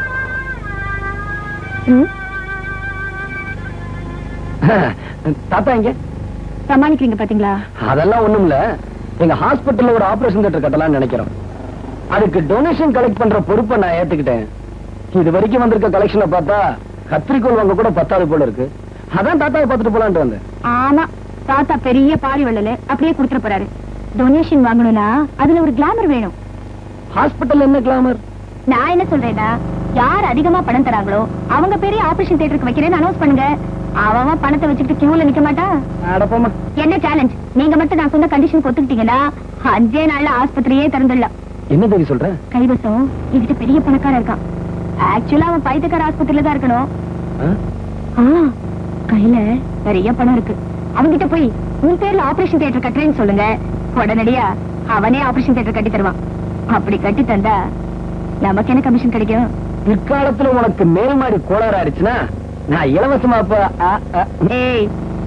தாத்தா எங்க சமாளிக்கிறீங்க பாத்தீங்களா அதெல்லாம் ஒண்ணும் இல்ல எங்க ஹாஸ்பிடல்ல ஒரு ஆபரேஷன் தியேட்டர் கட்டலாம்னு நினைக்கிறோம் அதுக்கு டொனேஷன் கலெக்ட் பண்ற பொறுப்பை நான் ஏத்துக்கிட்டேன் இது வரைக்கும் வந்திருக்க கலெக்ஷனை பார்த்தா கத்திரிக்கோள் வாங்க கூட பத்தாது போல இருக்கு அதான் தாத்தாவை பார்த்துட்டு போலான்ட்டு வந்தேன் ஆமா தாத்தா பெரிய பாரி வள்ளல அப்படியே கொடுத்துட போறாரு டொனேஷன் வாங்கணும்னா அதுல ஒரு கிளாமர் வேணும் ஹாஸ்பிடல்ல என்ன கிளாமர் நான் என்ன சொல்றேன்னா யார் அதிகமா பணம் தராங்களோ அவங்க பெரிய ஆபரேஷன் தியேட்டருக்கு வைக்கிறேன்னு அனௌன்ஸ் பண்ணுங்க அவன் அவன் பணத்தை வச்சுக்கிட்டு கியூல நிக்க மாட்டா அடப்போமா என்ன சேலஞ்ச் நீங்க மட்டும் நான் சொன்ன கண்டிஷன் ஒத்துக்கிட்டீங்கன்னா அஞ்சே நாள்ல ஆஸ்பத்திரியே திறந்துடலாம் என்ன தேவி சொல்ற கைவசம் என்கிட்ட பெரிய பணக்காரன் இருக்கான் ஆக்சுவலா அவன் பைத்தியக்கார ஆஸ்பத்திரியில தான் இருக்கணும் ஆ? ஆ, கையில நிறைய பணம் இருக்கு அவன்கிட்ட போய் உன் பேர்ல ஆபரேஷன் தியேட்டர் கட்டுறேன்னு சொல்லுங்க உடனடியா அவனே ஆபரேஷன் தியேட்டர் கட்டி தருவான் அப்படி கட்டி தந்தா நமக்கு என்ன கமிஷன் கிடைக்கும் பிற்காலத்துல உனக்கு மேல் மாதிரி கோளாறு ஆயிடுச்சுன்னா நான் இலவசமா அப்ப ஆ, ஆ, ஏய்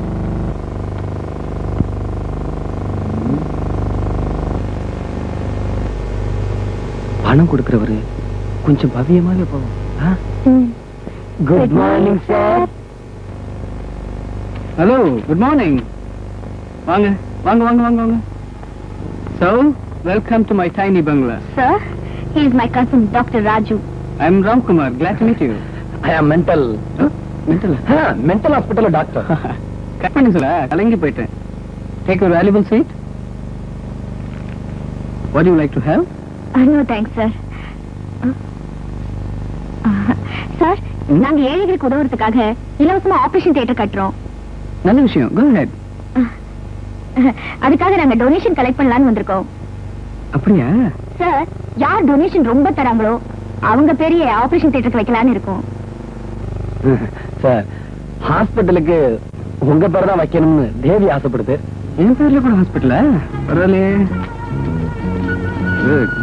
பணம் கொடுக்கறவரு கொஞ்சம் பவியமாவே போவோம் good morning sir hello good morning வாங்க வாங்க வாங்க வாங்க வாங்க so welcome to my tiny bungalow sir he is my cousin doctor Raju I am Ramkumar glad to meet you I am mental mental mental ஹாஸ்பிடல்ல டாக்டர் கட் பண்ணி சொல்ல கலங்கி போயிட்டேன் டேக் ஒரு valuable seat what you like to have no thanks sir sir நாங்க ஏழைகளுக்கு உதவுறதுக்காக இலவசமா ஆபரேஷன் தியேட்டர் கட்டுறோம் நல்ல விஷயம் கோ ஹெட் அதுக்காக நாங்க டொனேஷன் கலெக்ட் பண்ணலாம்னு வந்திருக்கோம் அப்படியா சார் யார் டொனேஷன் ரொம்ப தராங்களோ அவங்க பெரிய ஆபரேஷன் தியேட்டருக்கு வைக்கலாம்னு இருக்கோம் சார் ஹாஸ்பிட்டலுக்கு உங்க பேர் தான் வைக்கணும்னு தேவி ஆசைப்படுது என் பேர்ல கூட ஹாஸ்பிட்டலா பரவாயில்லையே குட்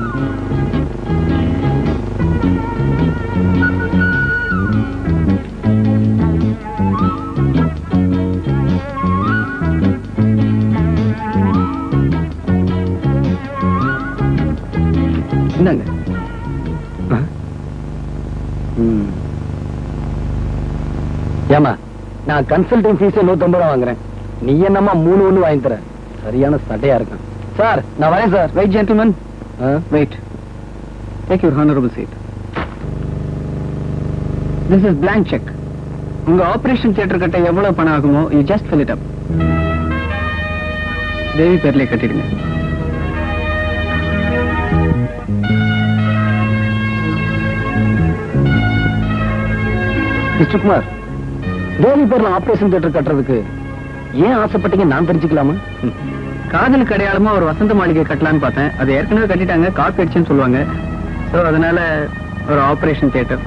இந்தாங்க ஆ? ம் ஏமா நான் கன்சல்டிங் ஃபீஸ் நூத்தம்பது ரூபா வாங்குறேன் நீ என்னம்மா மூணு ஒண்ணு வாங்கி தர சரியான சட்டையா இருக்கும் சார் நான் வரேன் sir wait gentleman wait take your honourable seat this is blank cheque உங்க ஆபரேஷன் தியேட்டர் கட்ட எவ்வளவு பணம் ஆகுமோ you just fill it up Devi பேர்லயே கட்டிடுங்க மிஸ்டர் குமார் தேவி பேர்ல ஆபரேஷன் தியேட்டர் கட்டுறதுக்கு ஏன் ஆசைப்பட்டீங்க நான் தெரிஞ்சுக்கலாமா காதலுக்கு அடையாளமா ஒரு வசந்த மாளிகை கட்டலான்னு பார்த்தேன் அது ஏற்கனவே கட்டிட்டாங்க காப்பி அடிச்சுன்னு சொல்லுவாங்க ஸோ அதனால ஒரு ஆபரேஷன் தியேட்டர்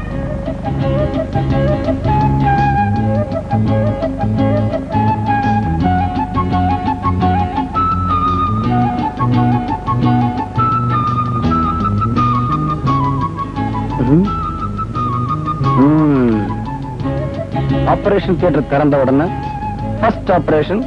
ஆபரேஷன் தியேட்டர் திறந்த உடனே ஃபர்ஸ்ட் ஆபரேஷன்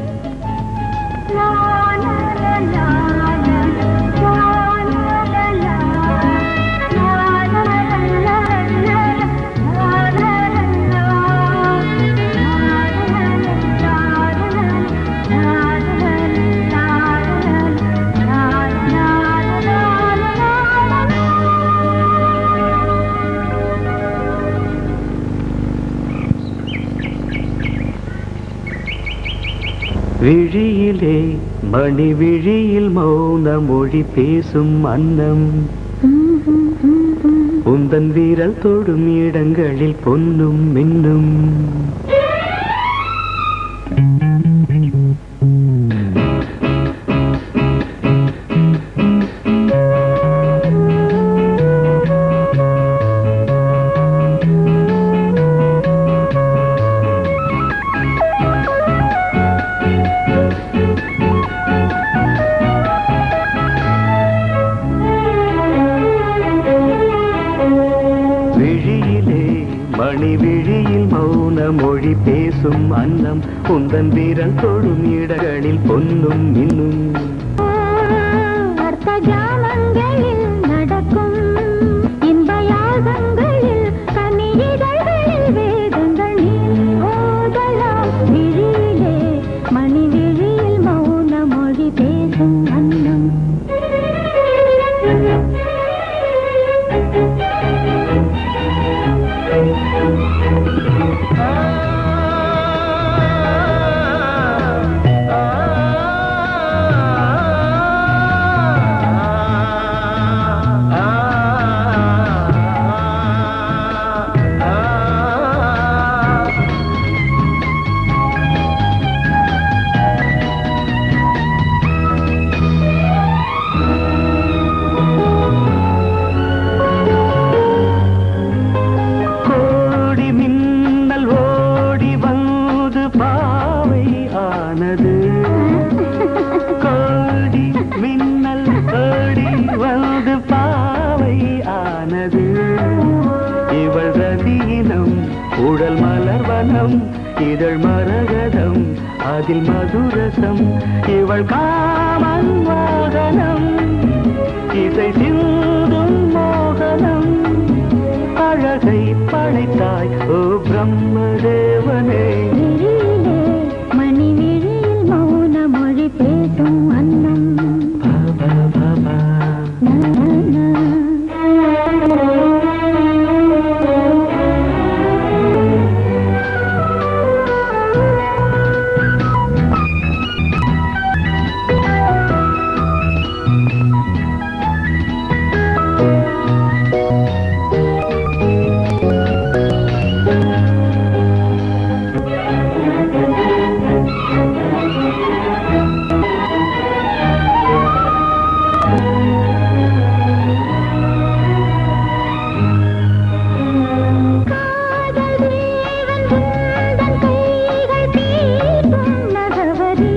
விழியிலே மணி விழியில் மௌன மொழி பேசும் அன்னம் உந்தன் வீரல் தொடும் இடங்களில் பொன்னும் மின்னும் விழியிலே மணி விழியில் மௌன மொழி பேசும் அன்னம் உந்தன் வீரல் தொடும் இடங்களில் பொன்னும் மின்னும் அர்த்த ஜாமங்களில் நடக்கும் இன்ப யாகங்களில் கனியிதழ்களில் வேதங்கள் நீ ஓதலாம் விழியிலே மணி விழியில் மௌன மொழி பேசும் அன்னம் கோடி மின்னல் ஓடி வந்து பாவை ஆனது கோடி மின்னல் ஓடி வந்து பாவை ஆனது இவள் ரதியினம் உடல் மலர்வனம் இதழ் மரகதம் அதில் மதுரசம் இவள் காமன் வாகனம் இசை சிந்தும் மோகனம் அழகை படைத்தாய் ஓ பிரம்மதேவனே விழியிலே மணி விழியில் மௌன மொழி பேசும் அன்னம் பாபா பாபா நா, நா, காதல் தேவன் உந்தன் கைகள் தீட்டும் நகவரி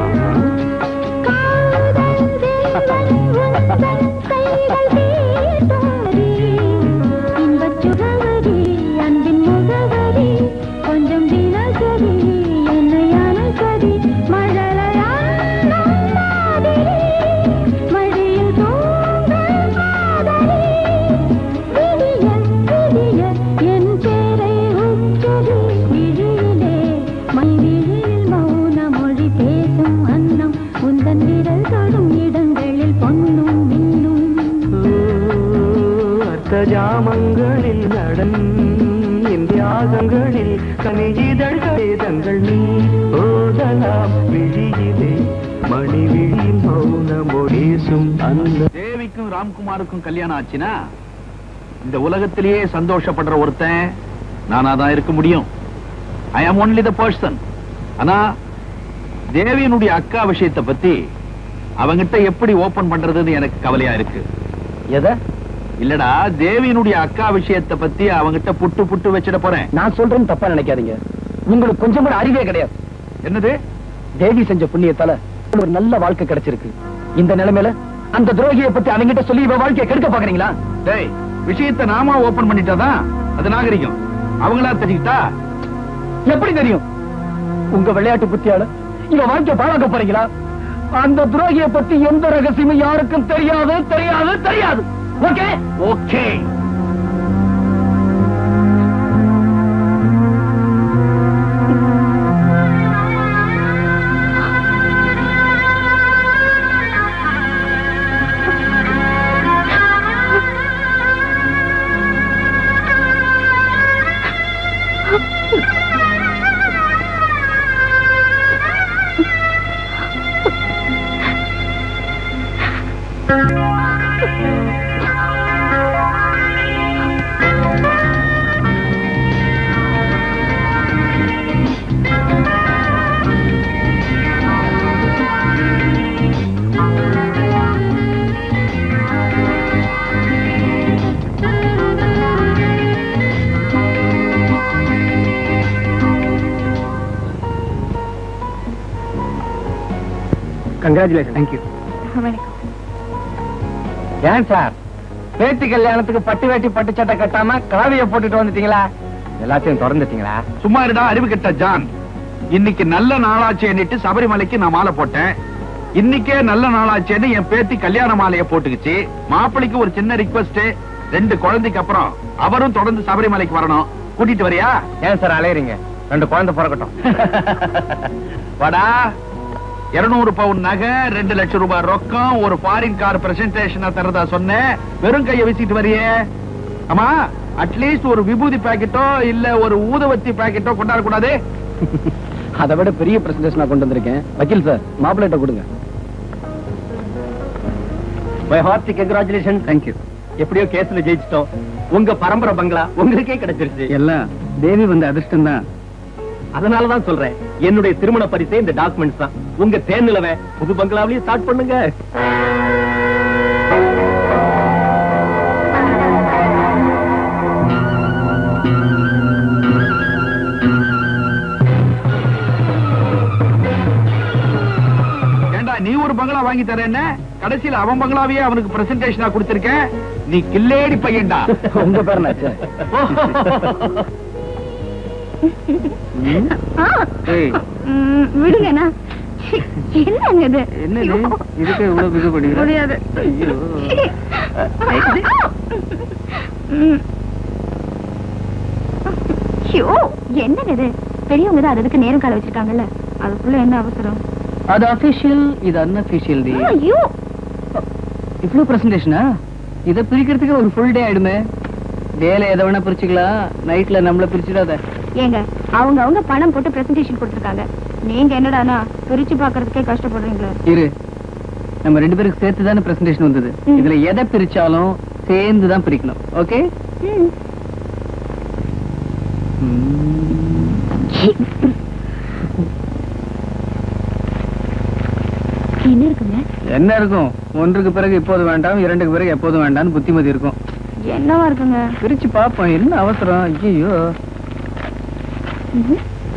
காதல் தேவன் உந்தன் கைகள் தீட்டும் நகரி. இன்பச் சுகவரி, அன்பின் முகவரி கொஞ்சம் தினசரி என்னை அனுசரி மழலையாடும் மாதிரி மடியில் தூங்கும் காதலி விடிய விடிய என் பேரை உச்சரி விழியிலே மை விழியில் மௌன மொழி பேசும் அன்னம் உந்தன் விரல் தொடும் இடங்களில் பொன்னும் மின்னும் ஓ, அர்த்த ஜாமங்களில் நடன் இந்தியாகங்களில் கனியிதழ்கள் வேதங்கள் நீ ஓதலாம் விழியிலே மணி விழியில் மௌன மொழிசும் அந்த தேவிக்கும் ராம்குமாருக்கும் கல்யாணம் ஆச்சுன்னா இந்த உலகத்திலேயே சந்தோஷப்படுற ஒருத்தன் நானா தான் இருக்க முடியும் ஐ ஆம் ஒன்லி த பர்சன் ஆனா தேவியனுடைய அக்கா விஷயத்தை பத்தி அவங்கிட்ட எப்படி ஓபன் பண்றதுன்னு எனக்கு கவலையா இருக்கு எதை இல்லடா தேவியனுடைய அக்கா விஷயத்தை பத்தி அவங்கிட்ட புட்டு புட்டு வச்சிட போறேன் நான் சொல்றேன்னு தப்பா நினைக்காதீங்க உங்களுக்கு கொஞ்சம் கூட அறிவே கிடையாது என்னது தேவி செஞ்ச புண்ணியத்தால ஒரு நல்ல வாழ்க்கை கிடைச்சிருக்கு இந்த நிலைமையில அந்த துரோகியை பத்தி அவங்கிட்ட சொல்லி இவ வாழ்க்கையை கெடுக்க பாக்குறீங்களா டேய் விஷயத்தை நாம ஓபன் பண்ணிட்டாதான் அது நாகரிகம் அவங்களா தெரிஞ்சுக்கிட்டா எப்படி தெரியும் உங்க விளையாட்டு புத்தியால இவ வாழ்க்கை பாழாக்க போறீங்களா அந்த துரோகியை பத்தி எந்த ரகசியமும் யாருக்கும் தெரியாது தெரியாது தெரியாது ஓகே ஓகே கங்க்ராச்சுலேஷன் தேங்க்யூ ஏன் சார் பேத்தி கல்யாணத்துக்கு பட்டு வேட்டி பட்டு சட்டை கட்டாம கலவைய போட்டுட்டு வந்துட்டீங்களா எல்லாத்தையும் திறந்துட்டீங்களா சும்மா இருடா அறிவு கெட்ட ஜான் இன்னைக்கு நல்ல நாளாச்சேன்னுட்டு சபரிமலைக்கு நான் மாலை போட்டேன் இன்னைக்கே நல்ல நாளாச்சேன்னு என் பேத்தி கல்யாண மாலையை போட்டுக்குச்சு மாப்பிளைக்கு ஒரு சின்ன ரிக்வஸ்ட் ரெண்டு குழந்தைக்கு அப்புறம் அவரும் தொடர்ந்து சபரிமலைக்கு வரணும் கூட்டிட்டு வரியா ஏன் சார் அலையறீங்க ரெண்டு குழந்தை பிறக்கட்டும் வாடா இருநூறு பவுன் நகை ரெண்டு லட்சம் ரூபாய் ரொக்கம் ஒரு ஃபாரின் கார் பிரசன்டேஷனா தரதா சொன்னேன் வெறும் கைய வீசிட்டு வரியே ஆமா அட்லீஸ்ட் ஒரு விபூதி பாக்கெட்டோ இல்ல ஒரு ஊதுவத்தி பாக்கெட்டோ கொண்டாட கூடாது அதை விட பெரிய பிரசன்டேஷன் கொண்டு வந்திருக்கேன் வக்கீல் சார் மாப்பிள்ளைட்ட கொடுங்க மை ஹார்ட்டி கங்க்ராச்சுலேஷன் தேங்க்யூ எப்படியோ கேஸ்ல ஜெயிச்சிட்டோம் உங்க பரம்பரை பங்களா உங்களுக்கே கிடைச்சிருச்சு எல்லாம் தேவி வந்த அதிர்ஷ்டம் தான் அதனாலதான் சொல்றேன் என்னுடைய திருமண பரிசே இந்த டாக்குமெண்ட்ஸ் தான் உங்க தேர்நிலவை புது பங்களாவிலேயே ஸ்டார்ட் பண்ணுங்க ஏண்டா நீ ஒரு பங்களா வாங்கி தரேன்னு கடைசியில அவன் பங்களாவையே அவனுக்கு பிரசன்டேஷனா கொடுத்திருக்கேன் நீ கில்லேடி பையன்டா உங்க பேர் என்னாச்சு ஏய் ம், விடுங்கண்ணா சி, என்னங்க இது என்னது ஐயோ. இதுக்கு இவ்வளவு இது பண்ணிக்கிற முடியாது ஐயோ. ம். ஐயோ, என்னங்க இது பெரியவங்க தான் அதுக்கு நேரம் கால வச்சிருக்காங்கல்ல அதுக்குள்ள என்ன அவசரம் அது அபிஷியல் இது அன்அபிஷியல் டி ஐயோ இவ்வளவு பிரசன்டேஷனா இத பிரிக்கிறதுக்கு ஒரு ஃபுல் டே ஆயிடுமே வேலை எதை வேணா பிரிச்சுக்கலாம் நைட்ல நம்மள பிரிச்சிடாத ஏங்க அவங்க அவங்க பணம் போட்டு பிரசன்டேஷன் கொடுத்துருக்காங்க நீங்க என்னடானா பிரிச்சு பாக்குறதுக்கே கஷ்டப்படுறீங்களே இரு நம்ம ரெண்டு பேருக்கு சேர்த்து தானே பிரசன்டேஷன் வந்தது ம். இதுல எதை பிரிச்சாலும் சேர்ந்து தான் பிரிக்கணும் ஓகே ம். என்ன இருக்குங்க என்ன இருக்கும் ஒன்றுக்கு பிறகு இப்போது வேண்டாம் இரண்டுக்கு பிறகு எப்போதும் வேண்டாம்னு புத்திமதி இருக்கும் என்னவா இருக்குங்க பிரிச்சு பாப்போம் என்ன அவசரம் ஐயோ ம்ஹும்.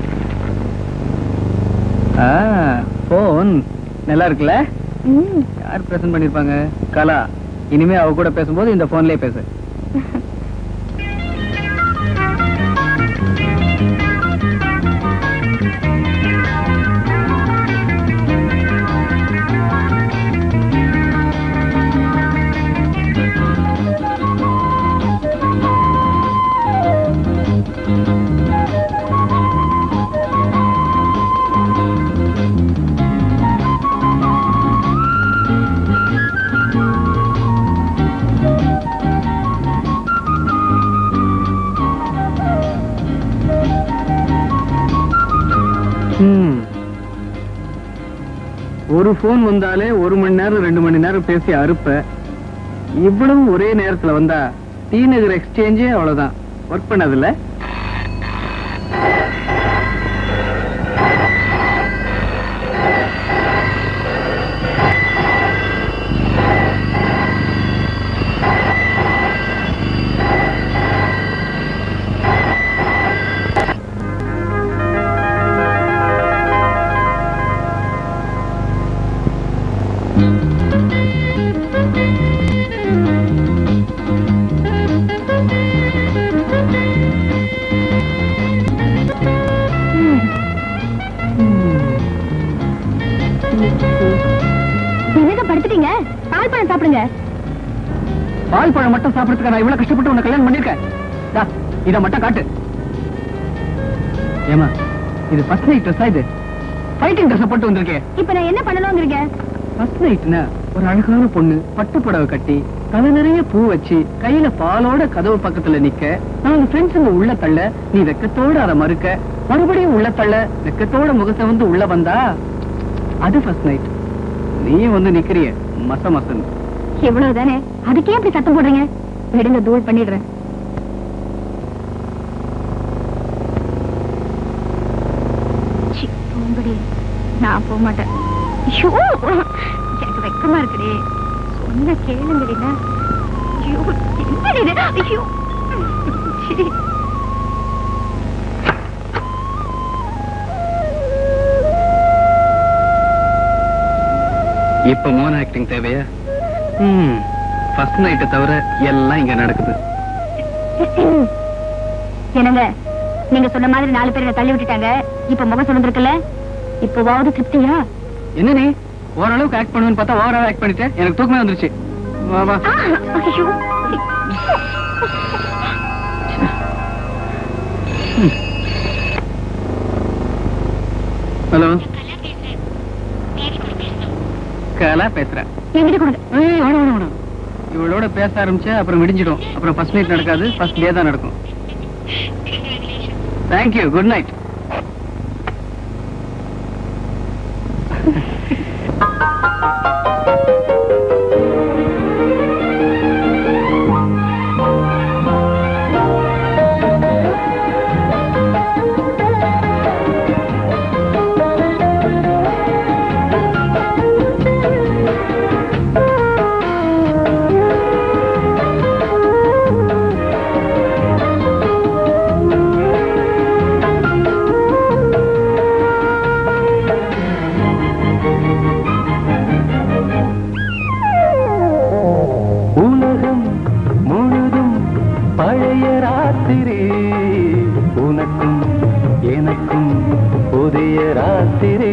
ஆ போன் நல்லா இருக்குல்ல ம். யார் பிரசன்ட் பண்ணிருப்பாங்க கலா இனிமே அவ கூட பேசும்போது இந்த போன்லயே பேசு ம். ஒரு போன் வந்தாலே ஒரு மணி நேரம் ரெண்டு மணி நேரம் பேசி அறுப்ப இவ்வளவு ஒரே நேரத்துல வந்தா டி நகர் எக்ஸ்சேஞ்சே அவ்வளவுதான் ஒர்க் பண்ணதில்ல பால் பழம் சாப்பிடுங்க பால் பழம் மட்டும் சாப்பிடறதுக்கு நான் இவ்வளவு கஷ்டப்பட்டு உன்னை கல்யாணம் பண்ணிருக்கேன் தா, இத மட்டும் காட்டு ஏமா இது ஃபர்ஸ்ட் நைட் ட்ரெஸ்ஸா இது ஃபைட்டிங் ட்ரெஸ் போட்டு வந்திருக்கேன் இப்ப நான் என்ன பண்ணணுங்கிறீங்க ஃபர்ஸ்ட் நைட்னா ஒரு அழகான பொண்ணு பட்டு புடவை கட்டி தலை நிறைய பூ வச்சு கையில பாலோட கதவு பக்கத்துல நிக்க நாங்க ஃப்ரெண்ட்ஸுங்க உள்ள தள்ள நீ வெக்கத்தோட அதை மறுக்க மறுபடியும் உள்ள தள்ள வெக்கத்தோட முகத்தை வந்து உள்ள வந்தா அது ஃபர்ஸ்ட் நைட் நீயும் வந்து நிக்கிறிய மச மசன் இவ்வளவுதானே அதுக்கே அப்படி சத்தம் போடுறீங்க விடுங்க தூள் பண்ணிடுறேன் சி, போங்கடி. நான் போக மாட்டேன் ஐயோ, எனக்கு வெக்கமா இருக்குடி சொன்ன கேளுங்கடினா ஐயோ என்னடி இது ஐயோ சி. இப்ப மோன ஆக்டிங் தேவையா ஃபர்ஸ்ட் நைட்டை தவிர எல்லாம் இங்க நடக்குது என்னங்க நீங்க சொன்ன மாதிரி நாலு பேரை தள்ளி விட்டுட்டாங்க இப்ப முகம் சொல்லிருக்குல்ல இப்போவாவது திருப்தியா என்ன நீ ஓரளவுக்கு ஆக்ட் பண்ணுவேன்னு பார்த்தா ஓவரா ஆக்ட் பண்ணிட்டேன் எனக்கு தூக்கமே வந்துருச்சு வா வா ஆ, ஐயோ. ஹலோ கலா பேசுறேன் என்கிட்ட கொடுங்க ஏய், வேணாம், வேணாம், வேணாம். இவளோட பேச ஆரம்பிச்சா அப்புறம் விடிஞ்சிடும் அப்புறம் ஃபர்ஸ்ட் நைட் நடக்காது ஃபர்ஸ்ட் டே தான் நடக்கும் தேங்க்யூ குட் நைட் உலகம் முழுதும் பழைய ராத்திரி உனக்கும் எனக்கும் புதிய ராத்திரி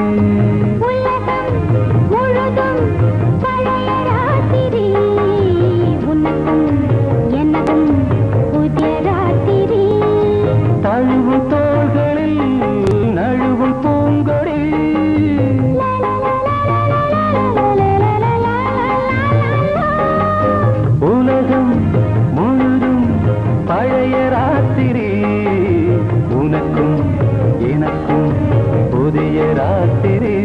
முழுதும் பழைய ராத்திரி உனக்கும் எனக்கும் புதிய ராத்திரி தழுவும் தோள்களில் நழுவும் பூங்கொடி உலகம் முழுதும் பழைய ராத்திரி உனக்கும் எனக்கும் புதிய ராத்திரி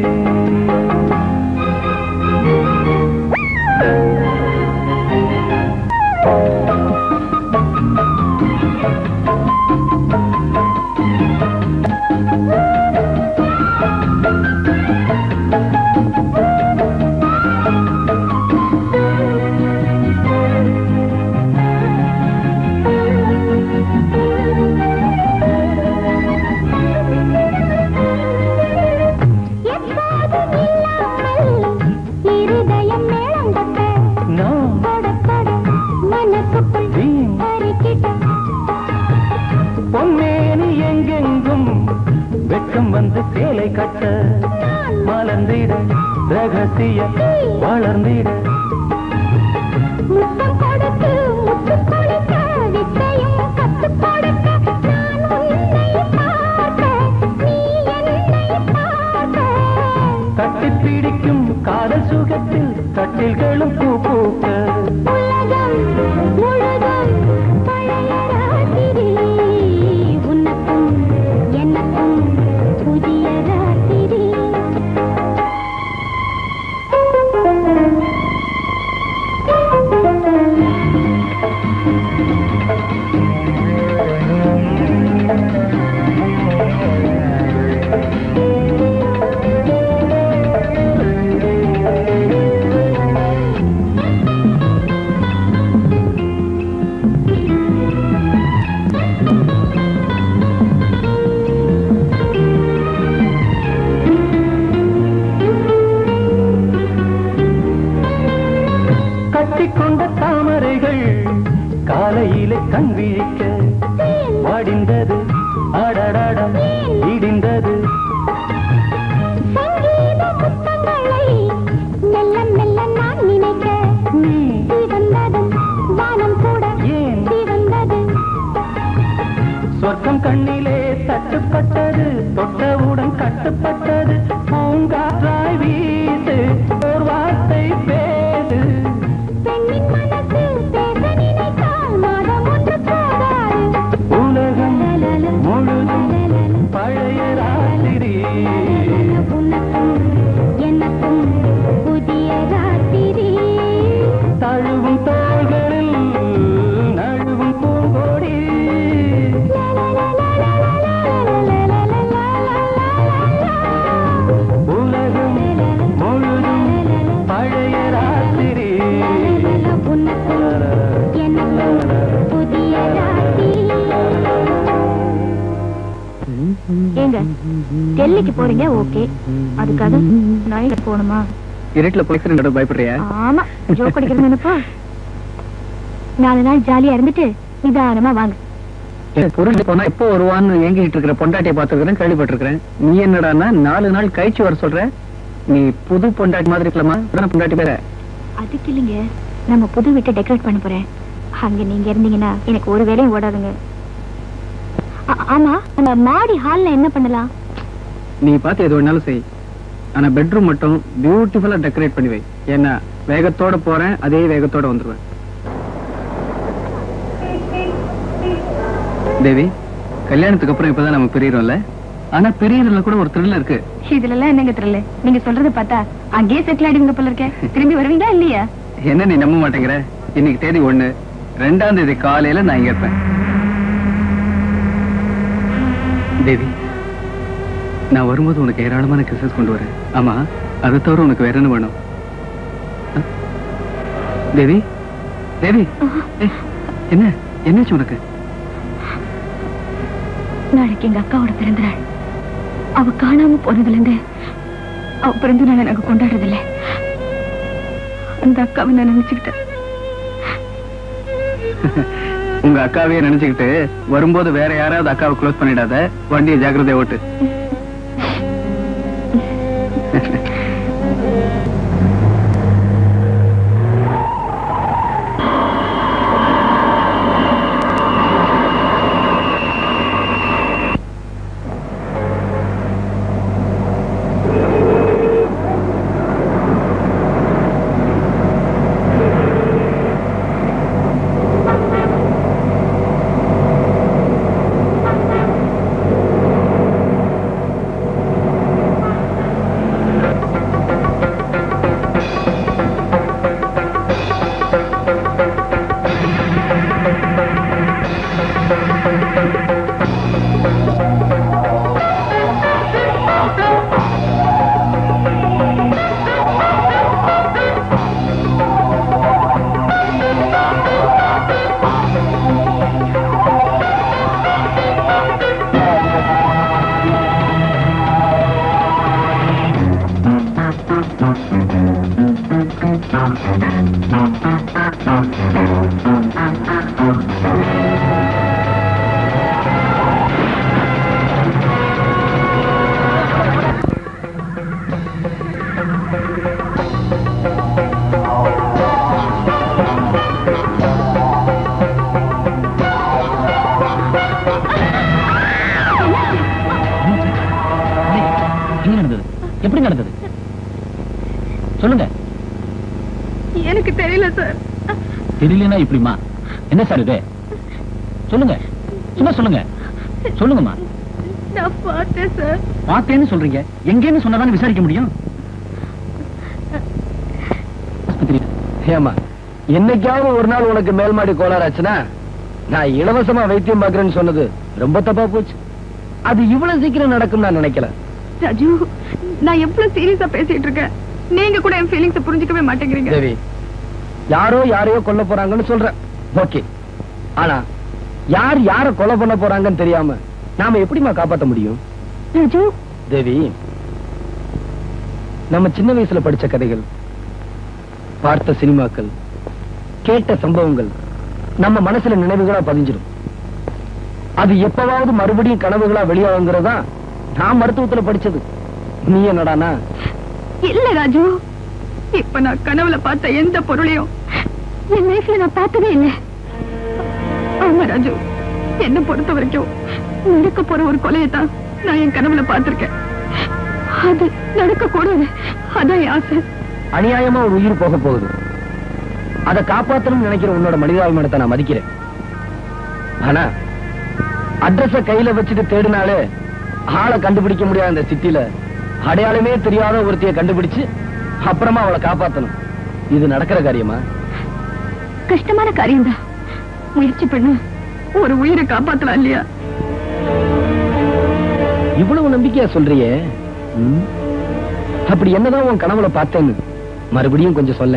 எப்போதும் இல்லாமல் இருதயம் மேளம் தட்ட நான் தொட தொட மனசுக்குள் வீண் அரிக்கிட்ட பொன்மேனி எங்கெங்கும் வெட்கம் வந்து சேலை கட்ட மலர்ந்திட ரகசிய வளர்ந்திட முத்தம் கொடுத்து முத்து கொடுக்க வித்தையும் கத்துக் கொடுக்க நான் உன்னை பார்க்க நீ என்னை பார்க்க கட்டிப் பிடிக்கும் காதல் சுகத்தில் கட்டில்களும் பூ பூக்க உலகம் முழுதும் பழைய ராத்திரி உனக்கும் எனக்கும் புதிய ராத்திரி கட்டிக்கொண்ட தாமரைகள் காலையிலே கண் விழிக்க வாடிந்தது அடடடம் இடிந்தது சங்கீத முத்தங்களை மெல்ல மெல்ல நான் ஏங்க டெல்லிக்கு போறீங்க ஓகே அதுக்காக நைட் போகணுமா இருட்டுல போய் பயப்படுறியா ஆமா ஜோக் அடிக்கிறது நினைப்பா நாலு நாள் ஜாலியா இருந்துட்டு நிதானமா வாங்க பொருள் போனா எப்போ வருவான்னு ஏங்கிட்டு இருக்கிற பொண்டாட்டியை பார்த்துருக்கிறேன் கேள்விப்பட்டிருக்கிறேன் நீ என்னடான்னா நாலு நாள் கழிச்சு வர சொல்ற நீ புது பொண்டாட்டி மாதிரி இருக்கலாமா அதான பொண்டாட்டி பேர அதுக்கு இல்லைங்க நம்ம புது வீட்டை டெக்கரேட் பண்ண போறேன் அங்க நீங்க இருந்தீங்கன்னா எனக்கு ஒரு வேலையும் ஓடாதுங்க ஆ- ஆமா அந்த மாடி ஹால்ல என்ன பண்ணலாம் நீ பார்த்து எது வேணாலும் செய் ஆனா பெட்ரூம் மட்டும் பியூட்டிஃபுல்லா டெக்கரேட் பண்ணி வை ஏன்னா வேகத்தோட போறேன் அதே வேகத்தோட வந்துருவேன் தேவி கல்யாணத்துக்கு அப்புறம் இப்பதான் நம்ம பிரியறோம்ல ஆனா பிரியறதுல கூட ஒரு த்ரில் இருக்கு இதுல எல்லாம் என்னங்க தெரியல நீங்க சொல்றத பார்த்தா அங்கேயே செட்டில் ஆயிடுவீங்க போல இருக்கேன் திரும்பி வருவீங்களா இல்லையா என்ன நீ நம்ப மாட்டேங்கிற இன்னைக்கு தேதி ஒண்ணு ரெண்டாம் தேதி காலையில நான் இங்க இருப்பேன் தேவி நான் வரும்போது உனக்கு ஏராளமான கிசஸ் கொண்டு வரேன் ஆமா அதை தவிர உனக்கு வேற என்ன வேணும் அ? தேவி தேவி ஏய், என்ன என்னாச்சு உனக்கு நாளைக்கு எங்க அக்காவோட பிறந்த நாள் அவ காணாம போனதுல இருந்து அவ பிறந்த நாளை நாங்க கொண்டாடுறது இல்ல அந்த அக்காவை நான் நினைச்சுக்கிட்டேன் உங்க அக்காவையே நினைச்சுக்கிட்டு வரும்போது வேற யாராவது அக்காவை க்ளோஸ் பண்ணிடாத வண்டியை ஜாக்கிரதையா ஓட்டு என்ன நடந்தது எப்படி நடந்தது சொல்லுங்க எனக்கு தெரியல சார் தெரியலனா இப்படிமா என்ன சார் இது சொல்லுங்க சும்மா சொல்லுங்க சொல்லுங்கம்மா நான் பார்த்தேன் சார் பார்த்தேன்னு சொல்றீங்க எங்கேன்னு சொன்னதானே விசாரிக்க முடியும் ஆஸ்பத்திரி ஏமா என்னைக்காவது ஒரு நாள் உனக்கு மேல்மாடி கோளாறாச்சுன்னா நான் இலவசமா வைத்தியம் பார்க்கறேன்னு சொன்னது ரொம்ப தப்பா போச்சு அது இவ்வளவு சீக்கிரம் நடக்கும் நான் நினைக்கல ராஜு நான் எவ்வளவு சீரியஸா பேசிட்டு இருக்கேன் நீங்க கூட என் ஃபீலிங்ஸ் புரிஞ்சுக்கவே மாட்டேங்கிறீங்க தேவி யாரோ யாரையோ கொல்ல போறாங்கன்னு சொல்றேன் ஓகே ஆனா யார் யார கொலை பண்ண போறாங்கன்னு தெரியாம நாம எப்படிம்மா காப்பாத்த முடியும் ராஜு தேவி நம்ம சின்ன வயசுல படிச்ச கதைகள் பார்த்த சினிமாக்கள் கேட்ட சம்பவங்கள் நம்ம மனசுல நினைவுகளா பதிஞ்சிடும் அது எப்பவாவது மறுபடியும் கனவுகளா வெளியாகுங்கிறதா நான் மருத்துவத்துல படிச்சது நீ என்னடானா இல்ல ராஜு இப்ப நான் கனவுல பார்த்த எந்த பொருளையும் என் லைஃப்ல நான் பார்த்ததே இல்ல ஆமா ராஜு என்ன பொறுத்த வரைக்கும் நடக்க போற ஒரு கொலையை தான் நான் என் கனவுல பார்த்திருக்கேன் அது நடக்க கூடாது அதான் என் ஆசை அநியாயமா ஒரு உயிர் போக போகுது அதை காப்பாத்தணும்னு நினைக்கிற உன்னோட மனிதாபிமானத்தை நான் மதிக்கிறேன் ஆனா அட்ரஸ கையில வச்சுட்டு தேடினாலே ஆளை கண்டுபிடிக்க முடியாத அந்த சிட்டில அடையாளமே தெரியாத ஒருத்தைய கண்டுபிடிச்சு அப்புறமா அவளை காப்பாத்தணும் இது நடக்கிற காரியமா கஷ்டமான காரியம்தான் முயற்சி பண்ணு ஒரு உயிரை காப்பாத்தலாம் இல்லையா இவ்வளவு நம்பிக்கையா சொல்றியே ம்? அப்படி என்னதான் உன் கனவுல பார்த்தேன்னு மறுபடியும் கொஞ்சம் சொல்ல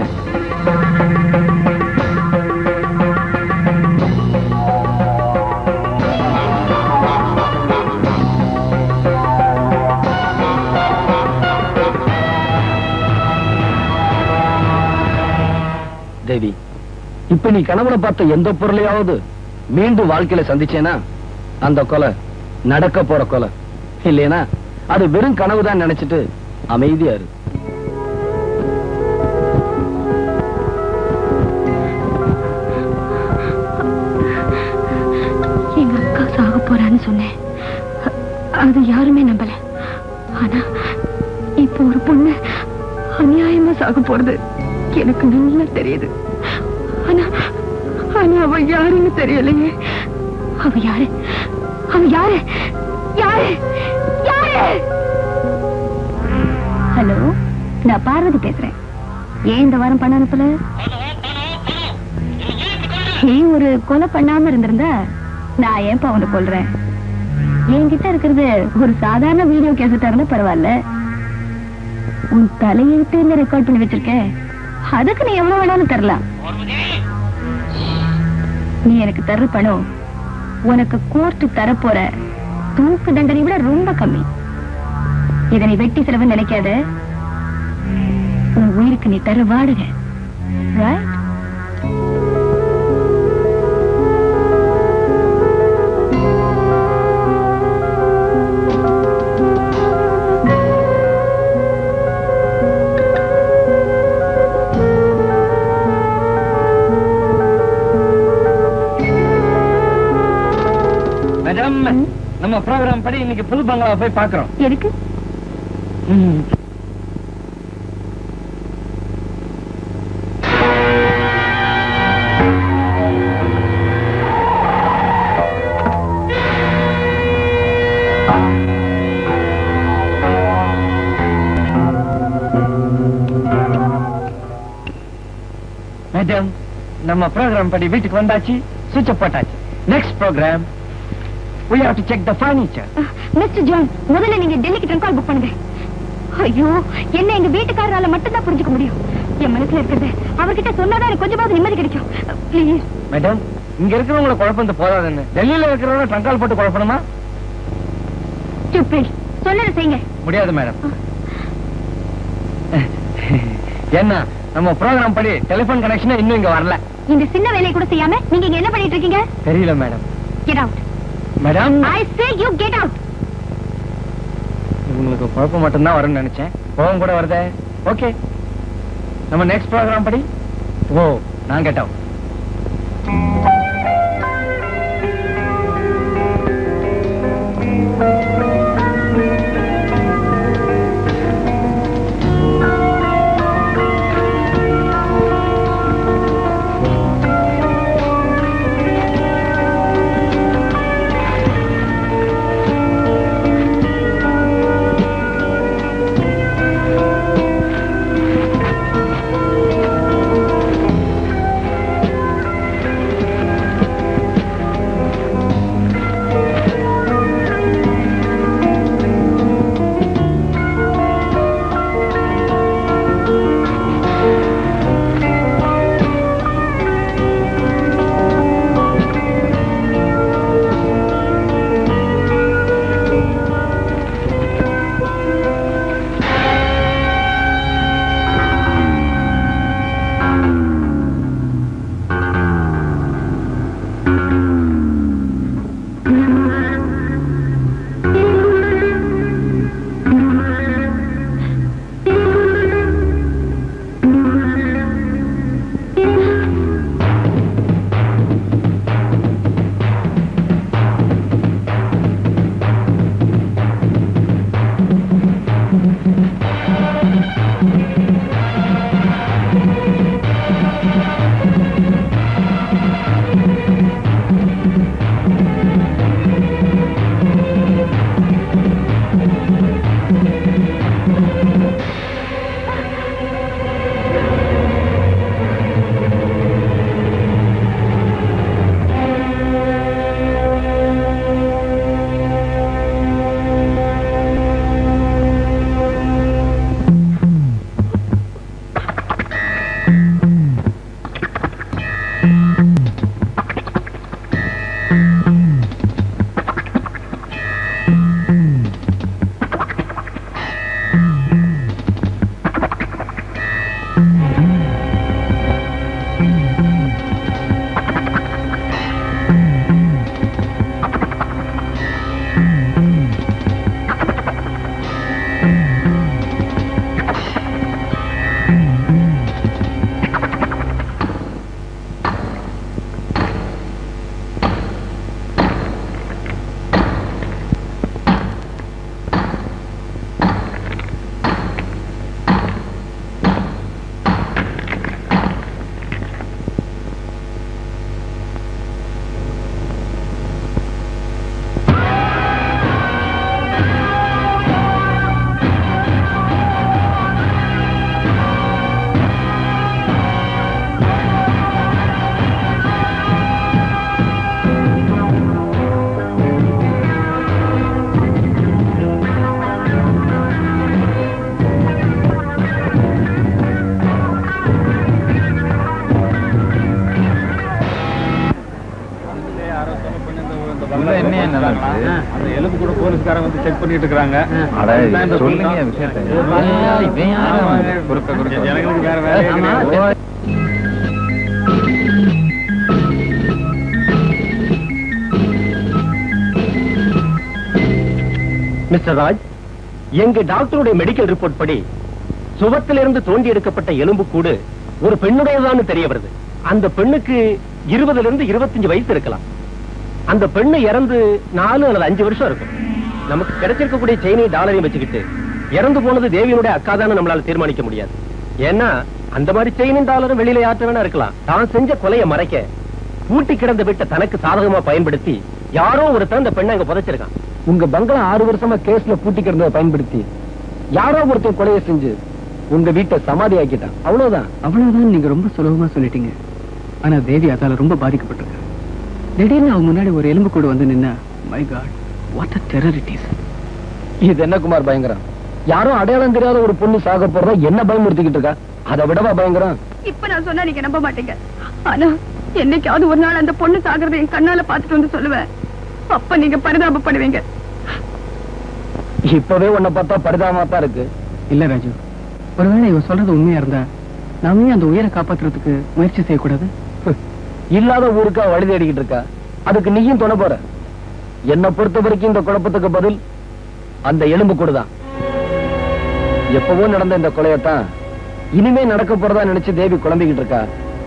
தேவி இப்ப நீ கனவுல பார்த்த எந்த பொருளையாவது மீண்டும் வாழ்க்கையில சந்திச்சேனா அந்த கொலை நடக்க போற கொலை இல்லைனா அது வெறும் கனவுதான் நினைச்சிட்டு அமைதியா இரு எங்க அக்கா சாக போறான்னு சொன்னேன் அ- அது யாருமே நம்பல ஆனா இப்போ ஒரு பொண்ணு அநியாயமா சாக போறது எனக்கு நல்லா தெரியுது ஆனா ஆனா அவ யாருன்னு தெரியலையே அவ யாரு அவ யாரு யாரு யாரு ஹலோ நான் பார்வதி பேசுறேன் ஏன் இந்த வாரம் பண்ண அனுப்பல நீ ஒரு கொலை பண்ணாம இருந்திருந்தா நான் ஏன்பா உன்னை கொல்றேன் என்கிட்ட இருக்கிறது ஒரு சாதாரண வீடியோ கேசட்டா இருந்தா பரவாயில்ல உன் தலையெழுத்து ரெக்கார்ட் பண்ணி வச்சிருக்கேன் அதுக்கு நீ எவ்வளவு வேணாலும் தரலாம் நீ எனக்கு தர்ற பணம் உனக்கு கோர்ட்டு தரப்போற தூக்கு தண்டனை விட ரொம்ப கம்மி இதை நீ வெட்டி செலவு நினைக்காத உன் உயிருக்கு நீ தர வாடுக right? மேடம் நம்ம ப்ரோக்ராம் படி இன்னைக்கு புது பங்களாவை போய் பாக்குறோம் எதுக்கு மேடம் நம்ம ப்ரோக்ராம் படி வீட்டுக்கு வந்தாச்சு சுவிட்ச் போட்டாச்சு next program we have to check the furniture mister John முதல்ல நீங்க டெல்லிக்கு ட்ரங்க் புக் பண்ணுங்க ஐயோ என்ன எங்க வீட்டுக்காரரால மட்டும்தான் புரிஞ்சுக்க முடியும் என் மனசுல இருக்கிறது அவர்கிட்ட சொன்னாதான் எனக்கு கொஞ்சமாவது நிம்மதி கிடைக்கும் ப்ளீஸ் மேடம் இங்க இருக்கிறவங்களை குழப்பம் போதாதுன்னு டெல்லியில இருக்கிறவங்க ட்ரங்கால் போட்டு குழப்பணுமா ஸ்டூபிட் சொன்னதை செய்யுங்க முடியாது மேடம் என்ன நம்ம ப்ரோக்ராம் படி டெலிபோன் கனெக்ஷன் இன்னும் இங்க வரல இந்த சின்ன வேலையை கூட செய்யாம நீங்க இங்க என்ன பண்ணிட்டு இருக்கீங்க தெரியல madam get out madam I say you get out உங்களுக்கு குழப்பம் மட்டும்தான் வரும்னு நினைச்சேன் கோவம் கூட வருதே ஓகே நம்ம நெக்ஸ்ட் ப்ரோக்ராம் படி ஓ நான் கேட்டோம் அந்த எலும்பு கூட போலீஸ்காரங்க வந்து செக் பண்ணிட்டு இருக்காங்க அட, அதுதான் இந்த சொல்லுங்க கூட்டம். விஷயத்தை. ஆ, இவன் யாரு? ஆமாங்க. குறுக்க, குறுக்க. ஜனங்களுக்கு வேற வேலையே ஆமா, கிடையாது. மிஸ்டர் ராஜ் எங்க டாக்டருடைய மெடிக்கல் ரிப்போர்ட் படி சுவத்திலிருந்து தோண்டி எடுக்கப்பட்ட எலும்புக்கூடு ஒரு பெண்ணுடையதான்னு தெரிய வருது அந்த பெண்ணுக்கு இருபதுல இருந்து இருபத்தஞ்சு வயசு இருக்கலாம் அந்த பெண்ணு இறந்து நாலு அல்லது அஞ்சு வருஷம் இருக்கும் நமக்கு கிடைச்சிருக்கக்கூடிய செயினையும் டாலரையும் வச்சுக்கிட்டு இறந்து போனது தேவியனுடைய அக்காதான்னு நம்மளால தீர்மானிக்க முடியாது ஏன்னா அந்த மாதிரி செயினும் டாலரும் வெளியில யாற்ற வேணா இருக்கலாம் தான் செஞ்ச கொலையை மறைக்க பூட்டி கிடந்த வீட்டை தனக்கு சாதகமா பயன்படுத்தி யாரோ ஒருத்தன் அந்த பெண்ணை அங்க புதைச்சிருக்கான் உங்க பங்களா ஆறு வருஷமா கேஸ்ல பூட்டி கிடந்ததை பயன்படுத்தி யாரோ ஒருத்தன் கொலையை செஞ்சு உங்க வீட்டை சமாதி ஆக்கிட்டான் அவ்வளவுதான் அவ்வளவுதான் நீங்க ரொம்ப சுலபமா சொல்லிட்டீங்க ஆனா தேவி அதால ரொம்ப பாதிக்கப்பட்டிருக்காங்க திடீர்னு அவங்க முன்னாடி ஒரு எலும்பு கூட வந்து நின்னா my God what a terror it is இது என்ன குமார் பயங்கரம் யாரோ அடையாளம் தெரியாத ஒரு பொண்ணு சாக போறதா என்ன பயமுறுத்திக்கிட்டு இருக்கா அதை விடவா பயங்கரம் இப்ப நான் சொன்னா நீங்க நம்ப மாட்டீங்க ஆனா என்னைக்காவது ஒரு நாள் அந்த பொண்ணு சாகிறத என் கண்ணால பாத்துட்டு வந்து சொல்லுவேன் அப்ப நீங்க பரிதாபப்படுவீங்க இப்பவே உன்னை பார்த்தா பரிதாபமா தான் இருக்கு இல்ல ராஜு ஒருவேளை இவ சொல்றது உண்மையா இருந்தா நாமே அந்த உயிரை காப்பாத்துறதுக்கு முயற்சி செய்யக்கூடாது இல்லாத ஊருக்கா வழி தேடிக்கிட்டு இருக்கா அதுக்கு நீயும் துணை போற என்னை பொறுத்த வரைக்கும் இந்த குழப்பத்துக்கு பதில் அந்த எலும்பு கூடுதான் எப்பவோ நடந்த இந்த கொலையத்தான் இனிமே நடக்க போறதா நினைச்சு தேவி குழம்பிக்கிட்டு இருக்கா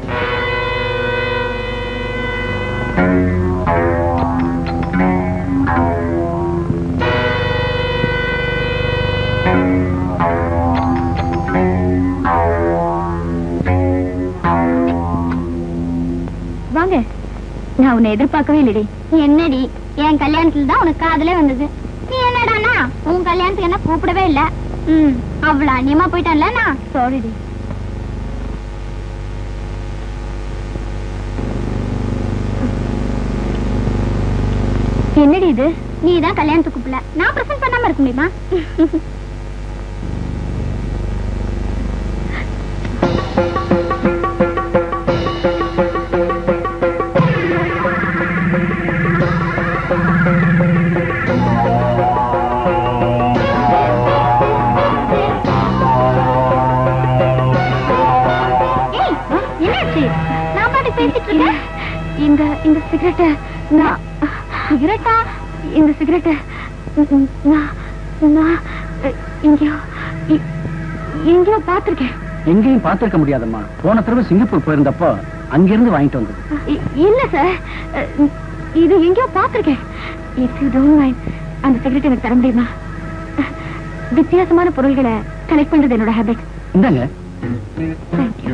வாங்க நான் உன்னை எதிர்பார்க்கவே இல்லடி என்னடி என் கல்யாணத்துல தான் உனக்கு காதலே வந்தது நீ என்னடானா உன் கல்யாணத்துக்கு என்ன கூப்பிடவே இல்ல ம் அவ்வளவு அந்நியமா போயிட்டேன்ல நான் சாரிடி என்னடி இது நீ தான் கல்யாணத்துக்கு கூப்பிடல நான் பிரசன்ட் பண்ணாம இருக்க முடியுமா ஏய், என்னாச்சு நான் பாட்டு பேசிட்டு இருக்கேன் இந்த இந்த சிகரெட்ட நான் சிகரெட்டா இந்த சிகரெட்ட நான் நான் எங்கேயோ எ- எங்கேயோ பார்த்திருக்கேன் எங்கேயும் பார்த்திருக்க முடியாதம்மா போன தடவை சிங்கப்பூர் போயிருந்தப்போ அங்கிருந்து வாங்கிட்டு வந்தது இ- இல்ல சார் இது எங்கேயோ பார்த்திருக்கேன் இஃப் யூ டோன்ட் மைண்ட் அந்த சிகரெட் எனக்கு தர முடியுமா வித்தியாசமான பொருள்களை கலெக்ட் பண்றது என்னோட ஹேபிட் இந்தாங்க தேங்க்யூ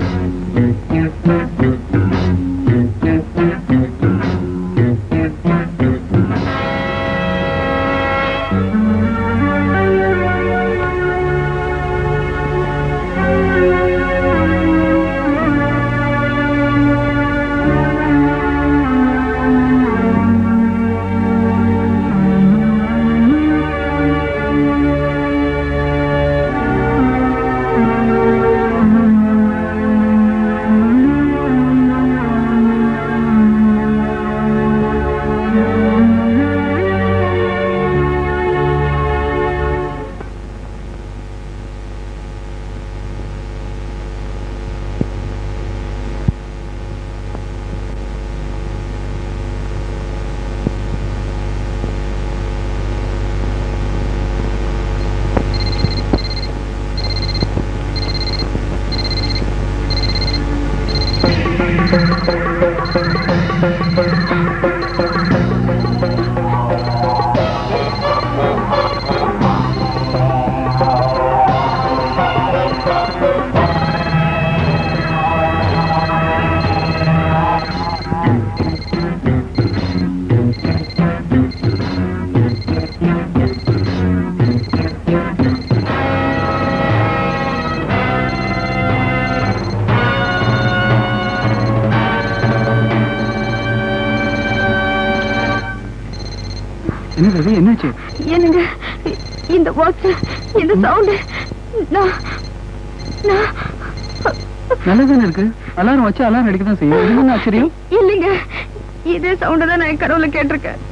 என்ன ரவி என்னாச்சு என்னங்க இ- இந்த வாட்ச் இந்த சவுண்ட் நான் நான் நல்லதானே இருக்கு அலாரம் வச்சு அலாரம் அடிக்க தான் செய்யும் இது என்ன ஆச்சரியம் இல்லைங்க இதே சவுண்ட் தான் நான் என் கனவுல கேட்டிருக்கேன்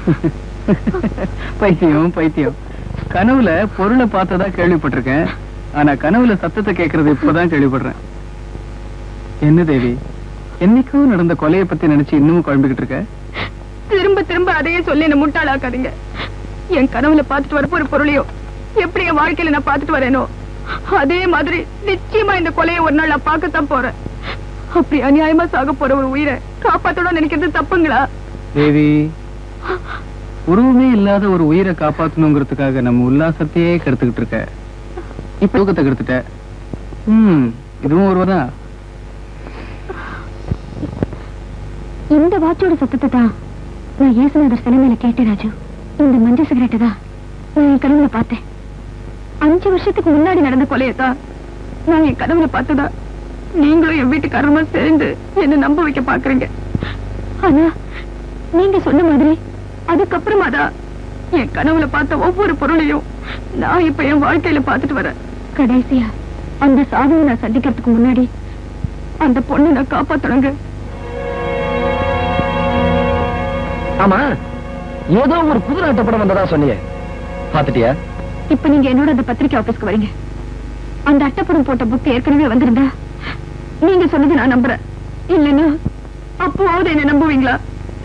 பைத்தியம் பைத்தியம் கனவுல பொருளை பார்த்ததா கேள்விப்பட்டிருக்கேன் ஆனா கனவுல சத்தத்தை கேட்கறது இப்பதான் கேள்விப்படுறேன் என்ன தேவி என்னைக்கும் நடந்த கொலையை பத்தி நினைச்சு இன்னமும் குழம்பிக்கிட்டு இருக்க திரும்ப திரும்ப அதையே சொல்லி என்ன முட்டாளாக்காதீங்க என் கனவுல பார்த்துட்டு வரப்போ ஒரு பொருளையோ எப்படி என் வாழ்க்கையில நான் பார்த்துட்டு வரேனோ அதே மாதிரி நிச்சயமா இந்த கொலையை ஒரு நாள் நான் பார்க்கத்தான் போறேன் அப்படி அநியாயமா சாக போற ஒரு உயிரை காப்பாத்தோட நினைக்கிறது தப்புங்களா தேவி உருவமே இல்லாத ஒரு உயிரை காப்பாத்தணுங்கிறதுக்காக நம்ம உல்லாசத்தையே கெடுத்துக்கிட்டு இருக்க இப்ப தூக்கத்தை கெடுத்துட்ட ம் இதுவும் ஒருவதான் இந்த வாட்சோட சத்தத்தை தான் நான் இயேசுநாதர் சிலை மேல கேட்டேன் ராஜு இந்த மஞ்சள் சிகரெட்டை தான் நான் என் கனவுல பார்த்தேன் அஞ்சு வருஷத்துக்கு முன்னாடி நடந்த கொலையை தான் நான் என் கனவுல பார்த்ததா நீங்களும் என் வீட்டுக்காரமா சேர்ந்து என்ன நம்ப வைக்க பாக்குறீங்க ஆனா நீங்க சொன்ன மாதிரி அதுக்கப்புறமா தான் என் கனவுல பார்த்த ஒவ்வொரு பொருளையும் நான் இப்ப என் வாழ்க்கையில பார்த்துட்டு வரேன் கடைசியா அந்த சாதுவை நான் சந்திக்கிறதுக்கு முன்னாடி அந்த பொண்ணை நான் காப்பாத்தணுங்க ஆமா ஏதோ ஒரு புது நாட்டு வந்ததா சொன்னியே பாத்துட்டியா இப்ப நீங்க என்னோட அந்த பத்திரிக்கை ஆபீஸ்க்கு வரீங்க அந்த அட்டைப்படம் போட்ட புக் ஏற்கனவே வந்திருந்தா நீங்க சொன்னது நான் நம்புறேன் இல்லைன்னா அப்போவாவது என்ன நம்புவீங்களா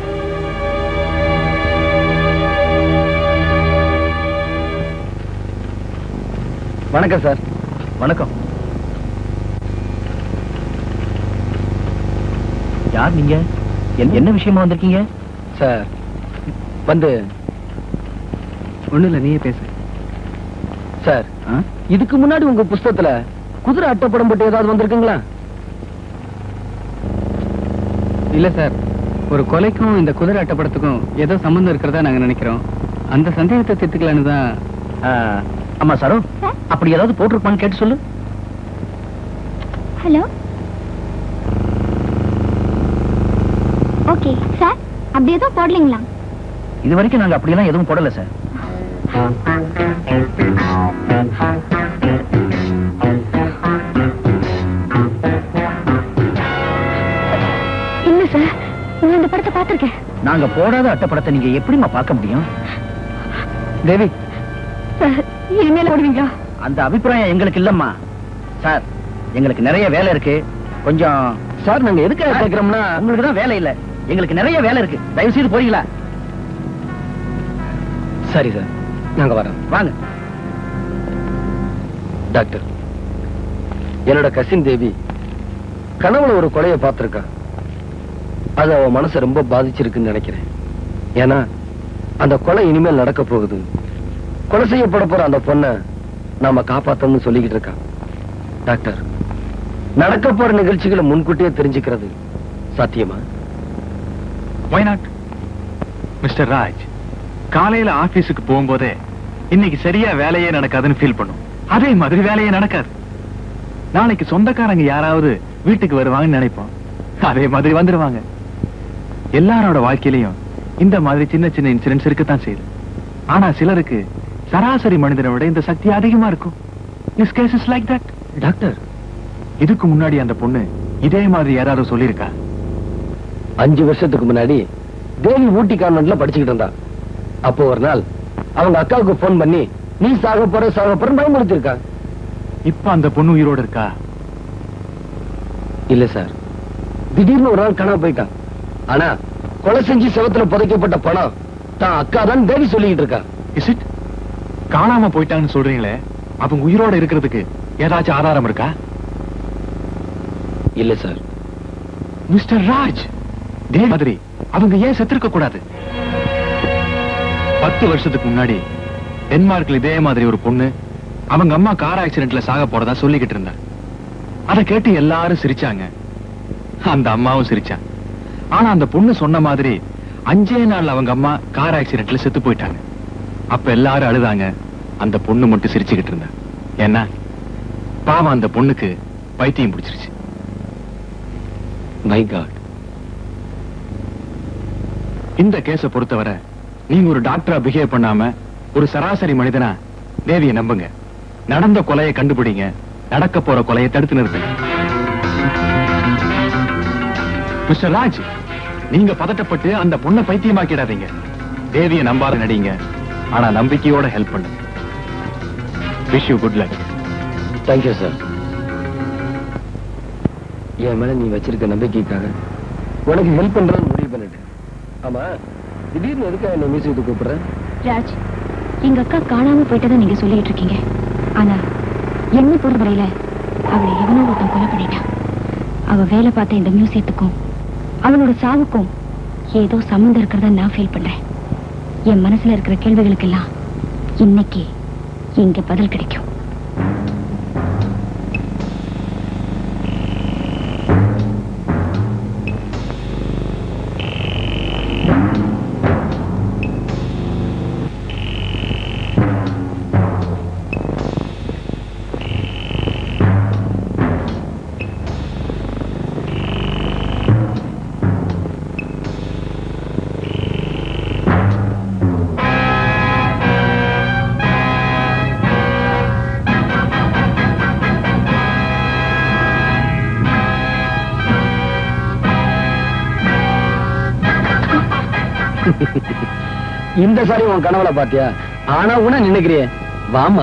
வணக்கம் சார் வணக்கம் யார் நீங்க என்ன- என்ன விஷயமா வந்திருக்கீங்க சார் வந்து ஒண்ணு இல்ல நீயே பேசு சார் இதுக்கு முன்னாடி உங்க புஸ்தகத்துல குதிரை அட்டைப்படம் போட்டு ஏதாவது வந்திருக்குங்களா இல்ல சார் ஒரு கொலைக்கும் இந்த குதிரை அட்டைப்படத்துக்கும் ஏதோ சம்பந்தம் இருக்கிறதா நாங்க நினைக்கிறோம் அந்த சந்தேகத்தை தீர்த்துக்கலான்னு தான் ஆ, ஆமா சாரோ அப்படி ஏதாவது போட்டிருப்பான்னு கேட்டு சொல்லு ஹலோ ஓகே சார் அப்படி எதுவும் போடலீங்களா இது வரைக்கும் நாங்க அப்படியெல்லாம் எதுவும் போடல சார் இல்ல சார் நான் இந்த படத்தை பார்த்திருக்கேன் நாங்க போடாத அட்டைப்படத்தை நீங்க எப்படிம்மா பார்க்க முடியும் தேவி சார் என் மேல போடுவீங்களா அந்த அபிப்பிராயம் எங்களுக்கு இல்லம்மா சார் எங்களுக்கு நிறைய வேலை இருக்கு கொஞ்சம் சார் நாங்க எதுக்காக கேட்கிறோம்னா உங்களுக்கு தான் வேலை இல்ல எங்களுக்கு நிறைய வேலை இருக்கு தயவு செய்து போறீங்களா சரி சார் நாங்க வரோம் வாங்க டாக்டர் என்னோட கசின் தேவி கனவுல ஒரு கொலையை பார்த்திருக்கா அது அவ மனசை ரொம்ப பாதிச்சிருக்குன்னு நினைக்கிறேன் ஏன்னா அந்த கொலை இனிமேல் நடக்க போகுது கொலை செய்யப்பட போற அந்த பொண்ணை நாம காப்பாத்தணும்னு சொல்லிக்கிட்டு இருக்கா டாக்டர் நடக்க போற நிகழ்ச்சிகளை முன்கூட்டியே தெரிஞ்சுக்கிறது சாத்தியமா வை நாட் மிஸ்டர் ராஜ் காலையில ஆபீஸுக்கு போகும்போதே இன்னைக்கு சரியா வேலையே நடக்காதுன்னு ஃபீல் பண்ணும் அதே மாதிரி வேலையே நடக்காது நாளைக்கு சொந்தக்காரங்க யாராவது வீட்டுக்கு வருவாங்கன்னு நினைப்போம் அதே மாதிரி வந்துருவாங்க எல்லாரோட வாழ்க்கையிலையும் இந்த மாதிரி சின்ன சின்ன இன்சிடென்ட்ஸ் இருக்கத்தான் செய்யுது ஆனா சிலருக்கு சராசரி மனிதனை விட இந்த சக்தி அதிகமா இருக்கும் this case is like that doctor இதுக்கு முன்னாடி அந்த பொண்ணு இதே மாதிரி யாராவது சொல்லியிருக்கா அஞ்சு வருஷத்துக்கு முன்னாடி தேவி ஊட்டி கான்வென்ட்ல படிச்சுக்கிட்டு இருந்தா அப்போ ஒரு நாள் அவங்க அக்காவுக்கு போன் பண்ணி நீ சாக போற சாக போறன்னு பயமுறுத்திருக்கா இப்ப அந்த பொண்ணு உயிரோட இருக்கா இல்ல சார் திடீர்னு ஒரு நாள் காணாம போயிட்டான் ஆனா கொலை செஞ்சு செவத்துல புதைக்கப்பட்ட பணம் தான் அக்கா தான் தேவி சொல்லிக்கிட்டு இருக்கா இஸ் இட் காணாம போயிட்டாங்கன்னு சொல்றீங்களே அவங்க உயிரோட இருக்கிறதுக்கு ஏதாச்சும் ஆதாரம் இருக்கா இல்ல சார் மிஸ்டர் ராஜ் இதே மாதிரி அவங்க ஏன் செத்திருக்க கூடாது பத்து வருஷத்துக்கு முன்னாடி டென்மார்க்ல இதே மாதிரி ஒரு பொண்ணு அவங்க அம்மா கார் ஆக்சிடென்ட்ல சாக போறதா சொல்லிக்கிட்டு இருந்தா அதை கேட்டு எல்லாரும் சிரிச்சாங்க அந்த அம்மாவும் சிரிச்சா ஆனா அந்த பொண்ணு சொன்ன மாதிரி அஞ்சே நாள் அவங்க அம்மா கார் ஆக்சிடென்ட்ல செத்து போயிட்டாங்க அப்ப எல்லாரும் அழுதாங்க அந்த பொண்ணு மட்டும் சிரிச்சுக்கிட்டு இருந்தா ஏன்னா பாவம் அந்த பொண்ணுக்கு பைத்தியம் பிடிச்சிருச்சு மை காட் இந்த கேஸ பொறுத்தவரை நீங்க ஒரு டாக்டரா பிஹேவ் பண்ணாம ஒரு சராசரி மனிதனா தேவியை நம்புங்க நடந்த கொலையை கண்டுபிடிங்க நடக்க போற கொலையை தடுத்து நிறுத்துங்க மிஸ்டர் ராஜ் நீங்க பதட்டப்பட்டு அந்த பொண்ணை பைத்தியமாக்கிடாதீங்க தேவியை நம்பாத நடிங்க ஆனா நம்பிக்கையோட ஹெல்ப் பண்ணுங்க wish you good luck thank you sir என் மேல நீ வச்சிருக்க நம்பிக்கைக்காக உனக்கு ஹெல்ப் பண்றேன்னு முடிவு பண்ணிட்டேன் ஆமா திடீர்னு எதுக்காக என்ன மியூசியத்துக்கு கூப்பிடுறேன் ராஜ் எங்க அக்கா காணாம போயிட்டதை நீங்க சொல்லிட்டு இருக்கீங்க ஆனா என்ன பொறுத்தவரையில அவளை எவனோ ஒருத்தன் கொலை பண்ணிட்டான் அவ வேலை பார்த்த இந்த மியூசியத்துக்கும் அவளோட சாவுக்கும் ஏதோ சம்மந்தம் இருக்கிறதா நான் ஃபீல் பண்றேன் என் மனசுல இருக்கிற கேள்விகளுக்கெல்லாம் இன்னைக்கு இங்க பதில் கிடைக்கும் இந்த சாரி உன் கனவுல பாத்தியா ஆனா உன நினைக்கிறியே வாமா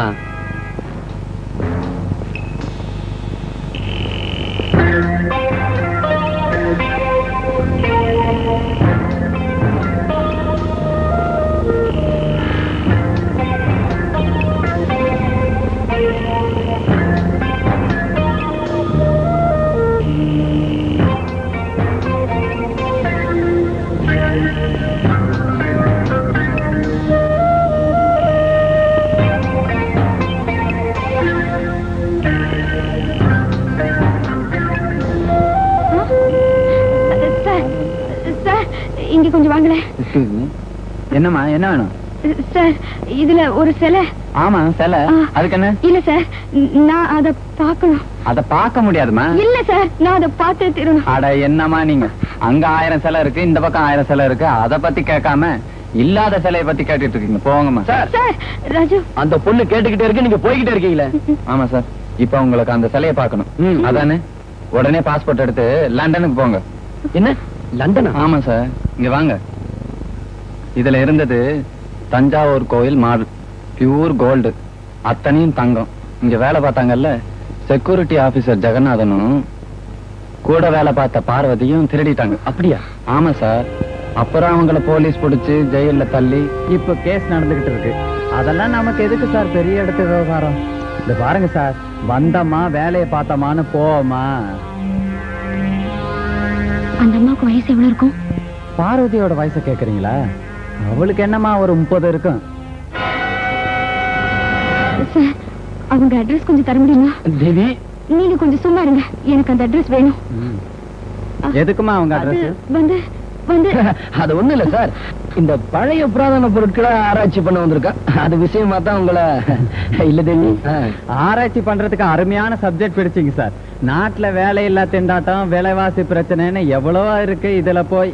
சார் சார் இங்க கொஞ்சம் வாங்களேன் என்னம்மா என்ன வேணும் சார் இதுல ஒரு சிலை ஆமா சிலை ஆ. அதுக்கு என்ன இல்ல சார் நான் அத பார்க்கணும் அத பார்க்க முடியாதுமா இல்ல சார் நான் அத பார்த்தே தீரணும் அட என்னம்மா நீங்க அங்க ஆயிரம் சிலை இருக்கு இந்த பக்கம் ஆயிரம் சிலை இருக்கு அத பத்தி கேட்காம இல்லாத சிலைய பத்தி கேட்டுட்டு இருக்கீங்க போங்கம்மா சார் சார் ராஜு அந்த பொண்ணு கேட்டுக்கிட்டே இருக்கு நீங்க போய்கிட்டே இருக்கீங்களே ஆமா சார் இப்ப உங்களுக்கு அந்த சிலையை பார்க்கணும் ம். அதானே உடனே பாஸ்போர்ட் எடுத்து லண்டனுக்கு போங்க என்ன லண்டனா ஆமா சார் இங்க வாங்க இதுல இருந்தது தஞ்சாவூர் கோயில் மாடல் பியூர் கோல்டு அத்தனையும் தங்கம் இங்க வேலை பார்த்தாங்கல்ல செக்யூரிட்டி ஆபீசர் ஜெகநாதனும் கூட வேலை பார்த்த பார்வதியும் திருடிட்டாங்க அப்படியா ஆமா சார் அப்புறம் அவங்கள போலீஸ் பிடிச்சு ஜெயில்ல தள்ளி இப்ப கேஸ் நடந்துகிட்டு இருக்கு அதெல்லாம் நமக்கு எதுக்கு சார் பெரிய இடத்து விவகாரம் இந்த பாருங்க சார் வந்தோமா வேலையை பார்த்தோமான்னு போவோமா அந்த அம்மாவுக்கு வயசு எவ்வளவு இருக்கும் பார்வதியோட வயசை கேக்குறீங்களா அவளுக்கு என்னமா ஒரு முப்பது இருக்கும் சார் அவங்க அட்ரஸ் கொஞ்சம் தர முடியுமா தேவி நீங்க கொஞ்சம் சும்மா இருங்க எனக்கு அந்த அட்ரஸ் வேணும் எதுக்குமா அவங்க அது அட்ரஸ் வந்து வந்து அது ஒண்ணு இல்ல சார் இந்த பழைய புராதன பொருட்களை ஆராய்ச்சி பண்ண வந்திருக்கா அது விஷயமா தான் உங்களை இல்ல தேவி ஆ. ஆராய்ச்சி பண்றதுக்கு அருமையான சப்ஜெக்ட் பிடிச்சிங்க சார் நாட்டுல வேலையில்லா திண்டாட்டம் விலைவாசி பிரச்சனைன்னு எவ்வளவோ இருக்கு இதுல போய்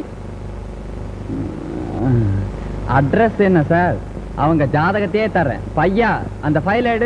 அட்ரஸ் என்ன சார் அவங்க ஜாதகத்தையே தர்றேன் பையா அந்த ஃபைல் எடு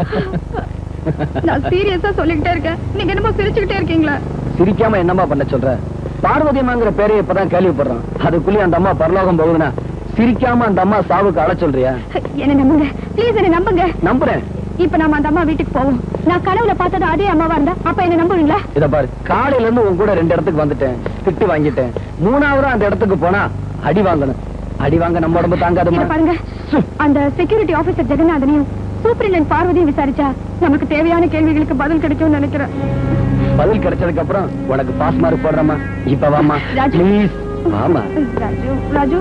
நான் சீரியஸா சொல்லிக்கிட்டே இருக்கேன் நீங்க என்னமோ சிரிச்சுக்கிட்டே இருக்கீங்களா சிரிக்காம என்னம்மா பண்ண சொல்ற பார்வதி அம்மாங்கிற பேரைய இப்பதான் கேள்விப்படுறோம் அதுக்குள்ளே அந்த அம்மா பரலோகம் போகுதுன்னா சிரிக்காம அந்த அம்மா சாவுக்கு அழ சொல்றியா என்ன நம்புங்க ப்ளீஸ் என்ன நம்புங்க நம்புறேன் இப்ப நாம அந்த அம்மா வீட்டுக்கு போவோம் நான் கனவுல பார்த்தது அதே அம்மாவா இருந்தா அப்ப என்ன நம்புவீங்களா இத பாரு காலையில இருந்து உன் கூட ரெண்டு இடத்துக்கு வந்துட்டேன் திட்டு வாங்கிட்டேன் மூணாவது அந்த இடத்துக்கு போனா அடி வாங்கணும் அடி வாங்க நம்ம உடம்பு இத தாங்காதுமா பாருங்க அந்த செக்யூரிட்டி ஆபீசர் ஜெகநாதனையும் சூப்பரிண்டென்ட் பார்வதியும் விசாரிச்சா நமக்கு தேவையான கேள்விகளுக்கு பதில் கிடைக்கும்னு நினைக்கிறேன் பதில் கிடைச்சதுக்கு அப்புறம் உனக்கு பாஸ் மார்க் போடுறமா இப்ப வாமா ராஜு. ப்ளீஸ் வாமா ராஜு ராஜு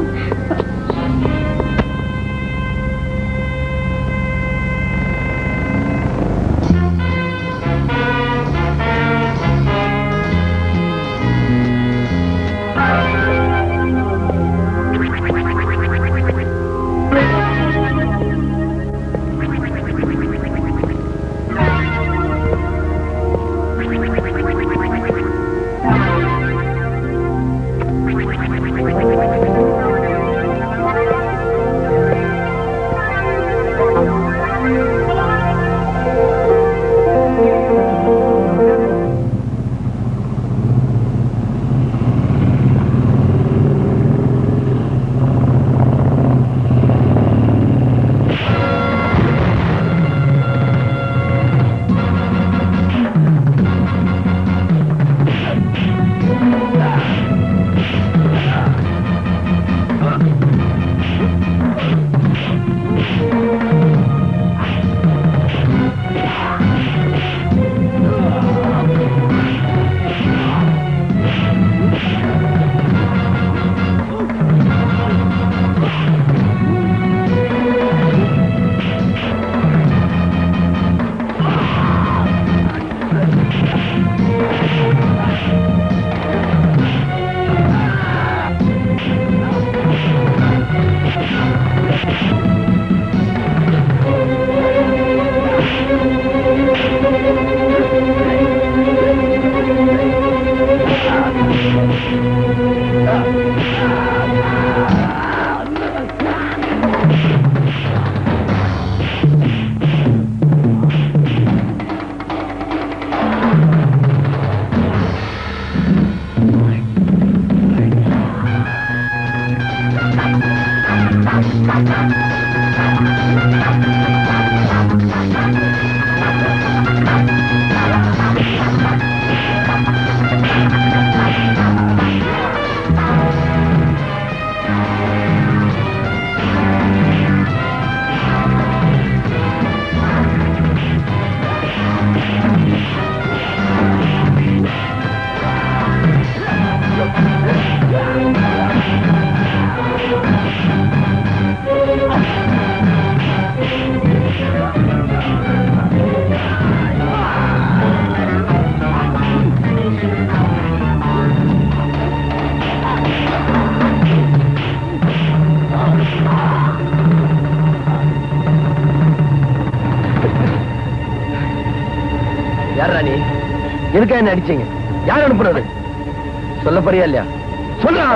யார் ராணி எதுக்காக என்ன அடிச்சீங்க யார் அனுப்புறது சொல்ல போறியா இல்லையா சொல்றா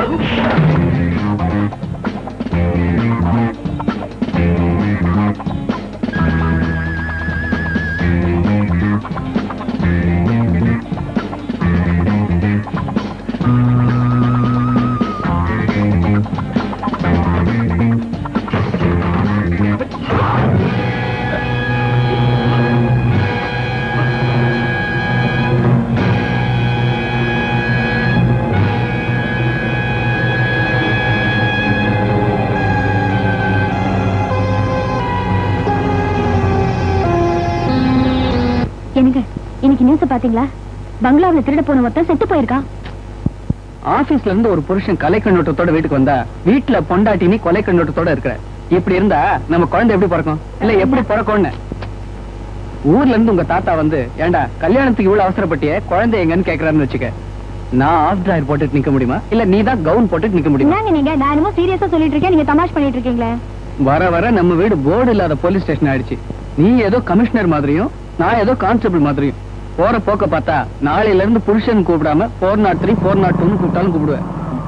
எனக்கு இன்னைக்கு நியூஸ் பாத்தீங்களா பங்களாவுல திருட போன ஒருத்தன் செத்து போயிருக்கான் ஆபீஸ்ல இருந்து ஒரு புருஷன் கொலை கண்ணோட்டத்தோட வீட்டுக்கு வந்தா வீட்டுல பொண்டாட்டி நீ கொலை கண்ணோட்டத்தோட இருக்கிற இப்படி இருந்தா நம்ம குழந்தை எப்படி பிறக்கும் இல்ல எப்படி பிறக்கும்னு ஊர்ல இருந்து உங்க தாத்தா வந்து ஏண்டா கல்யாணத்துக்கு இவ்வளவு அவசரப்பட்டியே குழந்தை எங்கன்னு கேக்குறாருன்னு வச்சுக்க நான் ஆஃப் டிராயர் போட்டுட்டு நிக்க முடியுமா இல்ல நீ தான் கவுன் போட்டுட்டு நிக்க முடியுமா என்னங்க நீங்க நான் என்னமோ சீரியஸா சொல்லிட்டு இருக்கேன் நீங்க தமாஷ் பண்ணிட்டு இருக்கீங்களே வர வர நம்ம வீடு போர்டு இல்லாத போலீஸ் ஸ்டேஷன் ஆயிடுச்சு நீ ஏதோ கமிஷனர் மாதிரியும் நான் ஏதோ கான்ஸ்டபிள் மாதிரியும் போற போக்க பார்த்தா நாளையில இருந்து புருஷன் கூப்பிடாம four nought three four nought டூன்னு கூப்பிட்டாலும் கூப்பிடுவேன்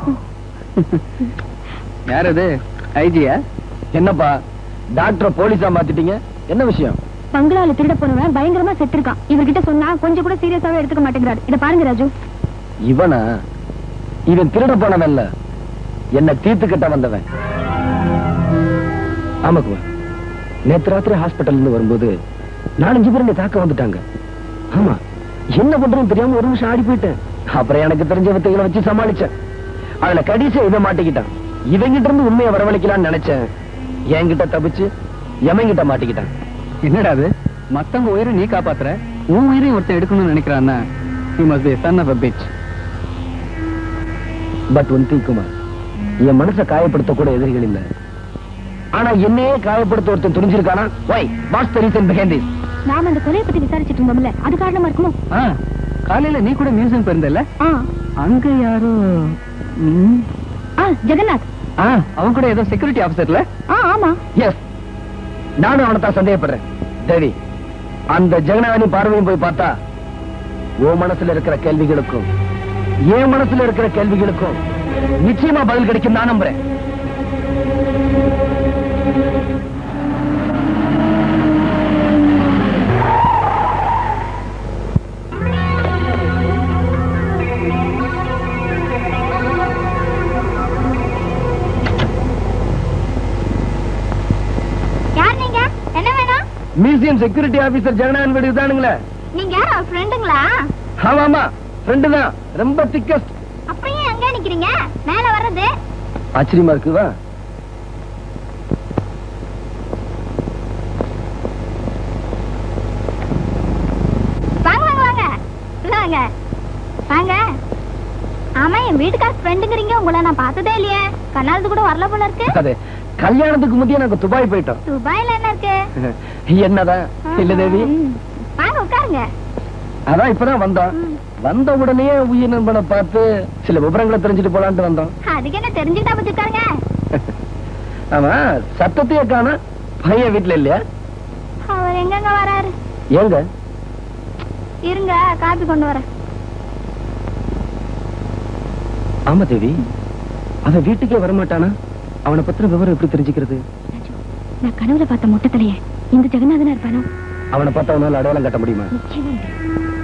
யார் அது ஐஜியா என்னப்பா டாக்டர் போலீஸா மாத்திட்டீங்க என்ன விஷயம் பங்களால திருட போனவன் பயங்கரமா செத்துருக்கான் இவர்கிட்ட சொன்னா கொஞ்சம் கூட சீரியஸாவே எடுத்துக்க மாட்டேங்கிறாரு இத பாருங்க ராஜு இவனா இவன் திருட போனவன் இல்ல என்ன தீர்த்து கட்ட வந்தவன் ஆமாக்குவா நேத்து ராத்திரி ஹாஸ்பிட்டல் இருந்து வரும்போது நாலஞ்சு பேர் என்னை தாக்க வந்துட்டாங்க ஆமா என்ன பண்றேன்னு தெரியாம ஒரு நிமிஷம் ஆடி போயிட்டேன் அப்புறம் எனக்கு தெரிஞ்ச வித்தைகளை வச்சு சமாளிச்சேன் அதுல கடைசியா இவன் மாட்டிக்கிட்டான் இவங்கிட்ட இருந்து உண்மையை வரவழைக்கலாம்னு நினைச்சேன் என்கிட்ட தப்பிச்சு எவன்கிட்ட மாட்டிக்கிட்டான் என்னடா அது மத்தவங்க உயிரை நீ காப்பாத்துற உன் உயிரையும் ஒருத்தன் எடுக்கணும்னு நினைக்கிறான்னா he must be a son of a bitch but one thing Kumar என் மனசை காயப்படுத்த கூட எதிரிகள் இல்ல ஆனா என்னையே காயப்படுத்த ஒருத்தன் துணிஞ்சிருக்கானா why what's the reason behind this நாம அந்த கொலையை பத்தி விசாரிச்சுட்டு இருந்தோம்ல அது காரணமா இருக்குமோ ஆ, காலையில நீ கூட மியூசியம் போயிருந்தல்ல ஆ அங்க யாரோ ம், ஆ ஜெகநாத் ஆ, அவன் கூட ஏதோ செக்யூரிட்டி ஆபீசர்ல ஆ ஆமா எஸ் நானும் அவனை தான் சந்தேகப்படுறேன் தேவி அந்த ஜெகநாதனி பார்வையும் போய் பார்த்தா உன் மனசுல இருக்கிற கேள்விகளுக்கும் என் மனசுல இருக்கிற கேள்விகளுக்கும் நிச்சயமா பதில் கிடைக்கும் நான் நம்புறேன் யார் நீங்க என்ன வேணும் மியூசியம் செக்யூரிட்டி ஆபீசர் ஜெகநாதன் வீடு தானுங்களே நீங்க யார் ஃப்ரெண்டுங்களா ஆமா ஆமா ஃப்ரெண்டு தான் ரொம்ப திக்கஸ்ட் அப்பயும் எங்க நிக்கிறீங்க மேல வர்றது ஆச்சரியமா இருக்குவா வாங்க வாங்க வாங்க உள்ள வாங்க வாங்க ஆமா என் வீட்டுக்கார ஃப்ரெண்டுங்கிறீங்க உங்களை நான் பார்த்ததே இல்லையே கண்ணாலது கூட வரல போல இருக்கு அது கல்யாணத்துக்கு முந்தைய நாங்க துபாய் போயிட்டோம் துபாயில என்ன இருக்கு என்னதான் இல்ல தேவி ம். வாங்க உட்காருங்க அதான் இப்பதான் வந்தோம் ம். வந்த உடனே உயிர் நண்பனை பார்த்து சில விவரங்களை தெரிஞ்சுட்டு போலான்ட்டு வந்தோம் அதுக்கு என்ன தெரிஞ்சுக்கிட்டா பத்தி உட்காருங்க ஆமா சத்தத்தையே காண பையன் வீட்டுல இல்லையா அவர் எங்கங்க வராரு ஏங்க இருங்க காப்பி கொண்டு வரேன் ஆமா தேவி அவன் வீட்டுக்கே வரமாட்டானா அவனை பத்தின விவரம் எப்படி தெரிஞ்சுக்கிறது ராஜு நான் கனவுல பார்த்த மொட்டத்திலேயே இந்த ஜெகநாதனா இருப்பானோ அவனை பார்த்து அவனால அடையாளம் காட்ட முடியுமா நிச்சயமா இல்லை.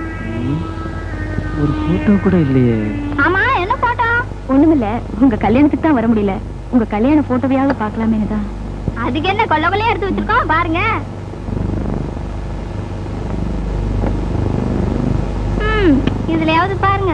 ஒரு போட்டோ கூட இல்லையே ஆமா என்ன போட்டோ ஒண்ணுமில்ல உங்க கல்யாணத்துக்கு தான் வர முடியல உங்க கல்யாண போட்டோவையாவது பார்க்கலாமேனு தான் அதுக்கு என்ன கொல்ல கொள்ளையா எடுத்து வச்சிருக்கோம் பாருங்க ம், இதுலயாவது பாருங்க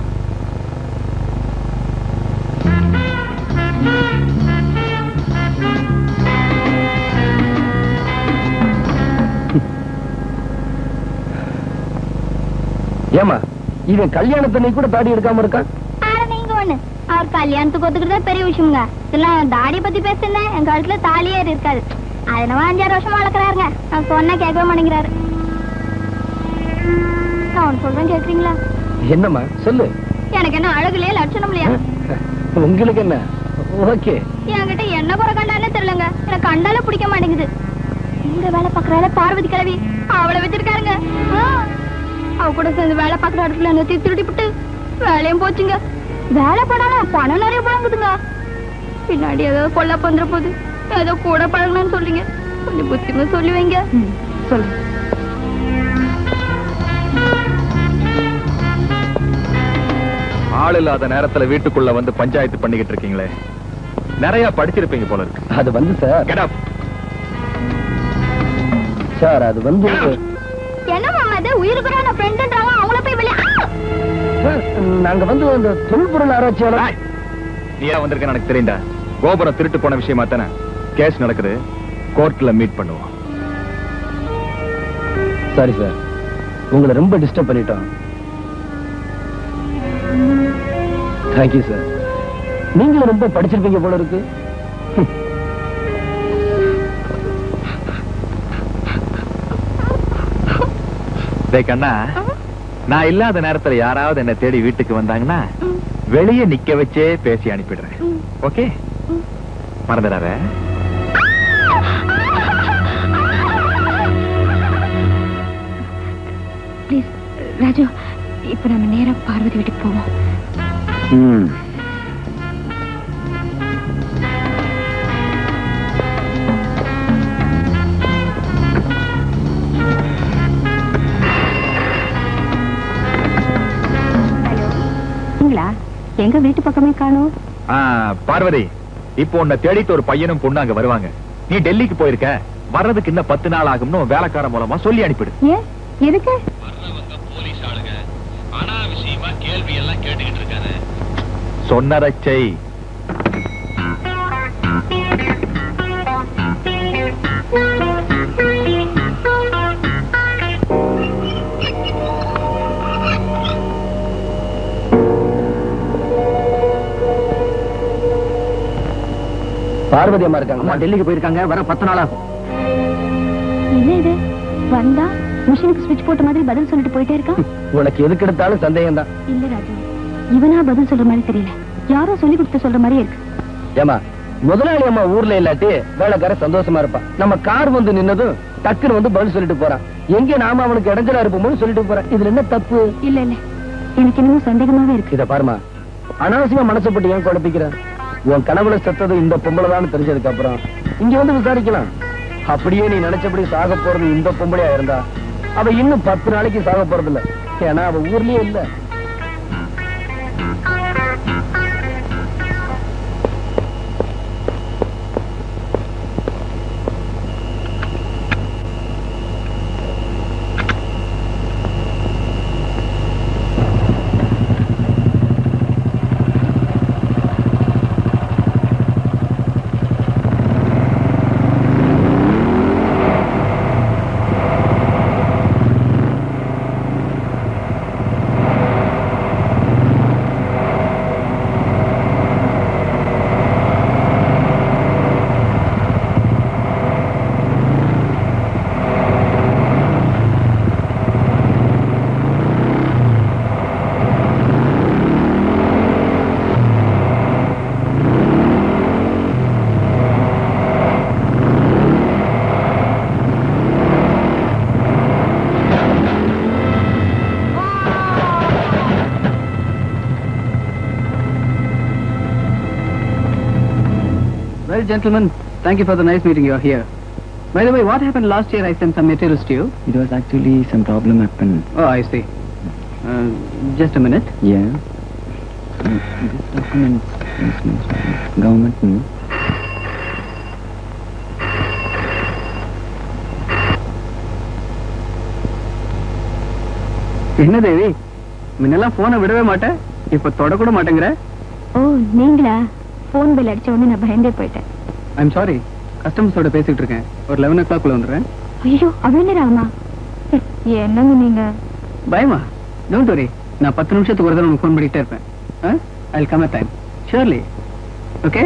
ஏமா இவன் கல்யாணத்தன்னை கூட தாடி எடுக்காம இருக்கான் ஆனா நீங்க ஒண்ணு அவர் கல்யாணத்துக்கு ஒத்துக்கிறதே பெரிய விஷயங்க இதெல்லாம் தாடி பத்தி பேசுனேன் என் கழுத்துல தாலியே இருக்காது அதனால அஞ்சாறு வருஷமா வளர்க்குறாருங்க நான் சொன்னா கேட்கவே மாட்டேங்கிறாரு நான் ஒண்ணு சொல்றேன் கேக்குறீங்களா என்னம்மா சொல்லு எனக்கு என்ன அழகுலயே லட்சணம் இல்லையா உங்களுக்கு என்ன ஓகே என்கிட்ட என்ன குறை கண்டானே தெரியலங்க எனக்கு கண்டாலே பிடிக்க மாட்டேங்குது இங்க வேலை பாக்குறால பார்வதி கிழவி அவளை வச்சிருக்காருங்க ஆ, அவ கூட சேர்ந்து வேலை பாக்குற இடத்துல நிறுத்தி திருடி விட்டு வேலையும் போச்சுங்க வேலை பண்ணாலும் பணம் நிறைய பழங்குதுங்க பின்னாடி ஏதோ கொல்ல பந்துற போது ஏதோ கூட பழகணும்னு சொல்றீங்க கொஞ்சம் புத்திமா சொல்லி வைங்க சொல்லு ஆள் இல்லாத நேரத்துல வீட்டுக்குள்ள வந்து பஞ்சாயத்து பண்ணிக்கிட்டு இருக்கீங்களே நிறைய படிச்சிருப்பீங்க போல இருக்கு அது வந்து சார் Get up. சார் அது வந்து என்ன மாமா இது உயிருக்குறான ஃப்ரெண்டுன்றாங்க அவங்கள போய் வெளியே ஆ! சார், நாங்க வந்து அந்த தொல்பொருள் ஆராய்ச்சியாளர் ஏய், நீ ஏன் வந்திருக்கேன்னு எனக்கு தெரியும்டா கோபுரம் திருட்டு போன விஷயமா தானே கேஸ் நடக்குது கோர்ட்ல மீட் பண்ணுவோம் சாரி சார் உங்களை ரொம்ப டிஸ்டர்ப் பண்ணிட்டோம் தேங்க்யூ சார் நீங்களும் ரொம்ப படிச்சிருப்பீங்க போல இருக்கு டேய் கண்ணா நான் இல்லாத நேரத்துல யாராவது என்ன தேடி வீட்டுக்கு வந்தாங்கன்னா வெளியே நிக்க வச்சே பேசி அனுப்பிடுறேன் ஓகே மறந்துடாத ப்ளீஸ் ராஜு இப்ப நம்ம நேரா பார்வதி வீட்டுக்கு போவோம் ம் நீங்களா எங்க வீட்டு பக்கமே காணோம் ஆ, பார்வதி இப்போ உன்னை தேடிட்டு ஒரு பையனும் பொண்ணு அங்க வருவாங்க நீ டெல்லிக்கு போயிருக்க வர்றதுக்கு இன்னும் பத்து நாள் ஆகும்னு வேலைக்கார மூலமா சொல்லி அனுப்பிடு ஏன் எதுக்கு போலீஸ் ஆளுங்க அனாவசியமா கேள்வி எல்லாம் கேட்டுக்கிட்டு இருக்காரு சொன்னதை செய் பார்வதி அம்மா இருக்காங்க டெல்லிக்கு போயிருக்காங்க வர பத்து நாள் ஆகும் என்ன இது வந்தா மிஷினுக்கு ஸ்விட்ச் போட்ட மாதிரி பதில் சொல்லிட்டு போயிட்டே இருக்கான் உனக்கு எதுக்கு எடுத்தாலும் சந்தேகம் தான் இல்ல ராஜு இவனா பதில் சொல்ற மாதிரி தெரியல யாரோ சொல்லி கொடுத்து சொல்ற மாதிரியே இருக்கு ஏமா முதலாளி அம்மா ஊர்ல இல்லாட்டி வேலைக்கார சந்தோஷமா இருப்பான் நம்ம கார் வந்து நின்னதும் டக்குன்னு வந்து பதில் சொல்லிட்டு போறான் எங்க நாம அவனுக்கு இடைஞ்சலா இருப்போம்னு சொல்லிட்டு போறான் இதுல என்ன தப்பு இல்ல இல்ல எனக்கு இன்னமும் சந்தேகமாவே இருக்கு இத பாருமா அனாவசியமா மனசை போட்டு ஏன் குழப்பிக்கிற உன் கனவுல செத்தது இந்த பொம்பளை தான் தெரிஞ்சதுக்கு அப்புறம் இங்க வந்து விசாரிக்கலாம் அப்படியே நீ நினைச்சபடி சாக போறது இந்த பொம்பளையா இருந்தா அவ இன்னும் பத்து நாளைக்கு சாக போறது இல்ல ஏன்னா அவ ஊர்லயே இல்ல gentlemen. Thank you for the nice meeting you are here. By the way, what happened last year? I sent some materials to you. It was actually some problem happened. Oh, I see. Uh, just a minute. Yeah. This document is government news. என்ன தேவி முன்னெல்லாம் போனை விடவே மாட்டேன் இப்ப தொடக்கூட மாட்டேங்கிற ஓ நீங்களா போன் பில் அடிச்ச உடனே நான் பயந்தே போயிட்டேன் ஐம் சாரி கஸ்டமர்ஸோட பேசிட்டு இருக்கேன் ஒரு லெவன் ஓ கிளாக்ல வந்துடுறேன் ஐயோ அவ்வளவு நேரம் ஆகுமா ஹம், என்னங்க நீங்க பயமா டோன்ட் வரி நான் பத்து நிமிஷத்துக்கு ஒரு தடவை உனக்கு ஃபோன் பண்ணிட்டே இருப்பேன் I will come at time surely okay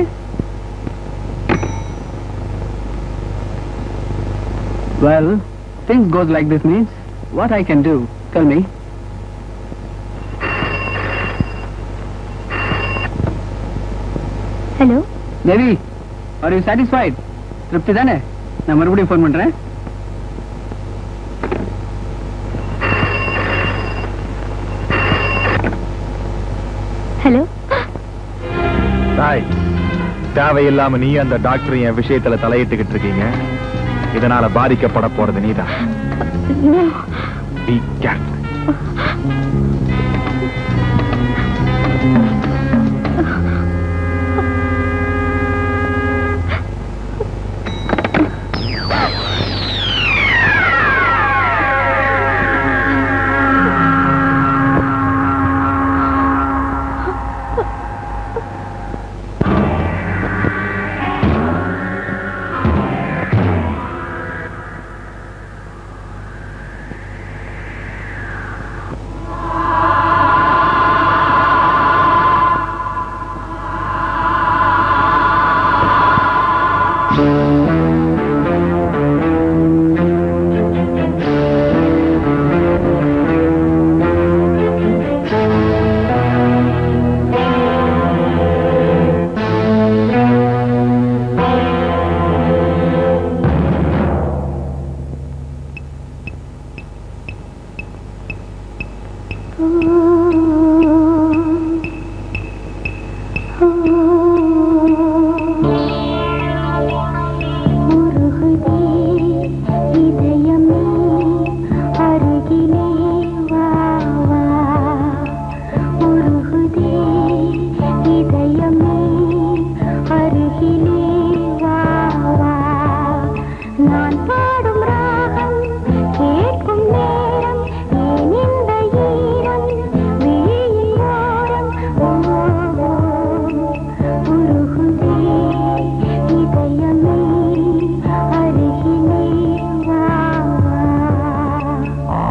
well things goes like this means what I can do tell me hello Devi are you satisfied திருப்தி தானே நான் மறுபடியும் ஃபோன் பண்றேன் ஹலோ தாய் தேவையில்லாம நீ அந்த டாக்டர் என் விஷயத்துல தலையிட்டுக்கிட்டு இருக்கீங்க இதனால பாதிக்கப்பட போறது நீதான் Be careful. நான் பாடும் ராகம் கேட்கும் நேரம் ஏன் இந்த ஈரம் விழியின் ஓரம் ஓ, ஓ, உருகுதே இதயமே அருகிலே வா வா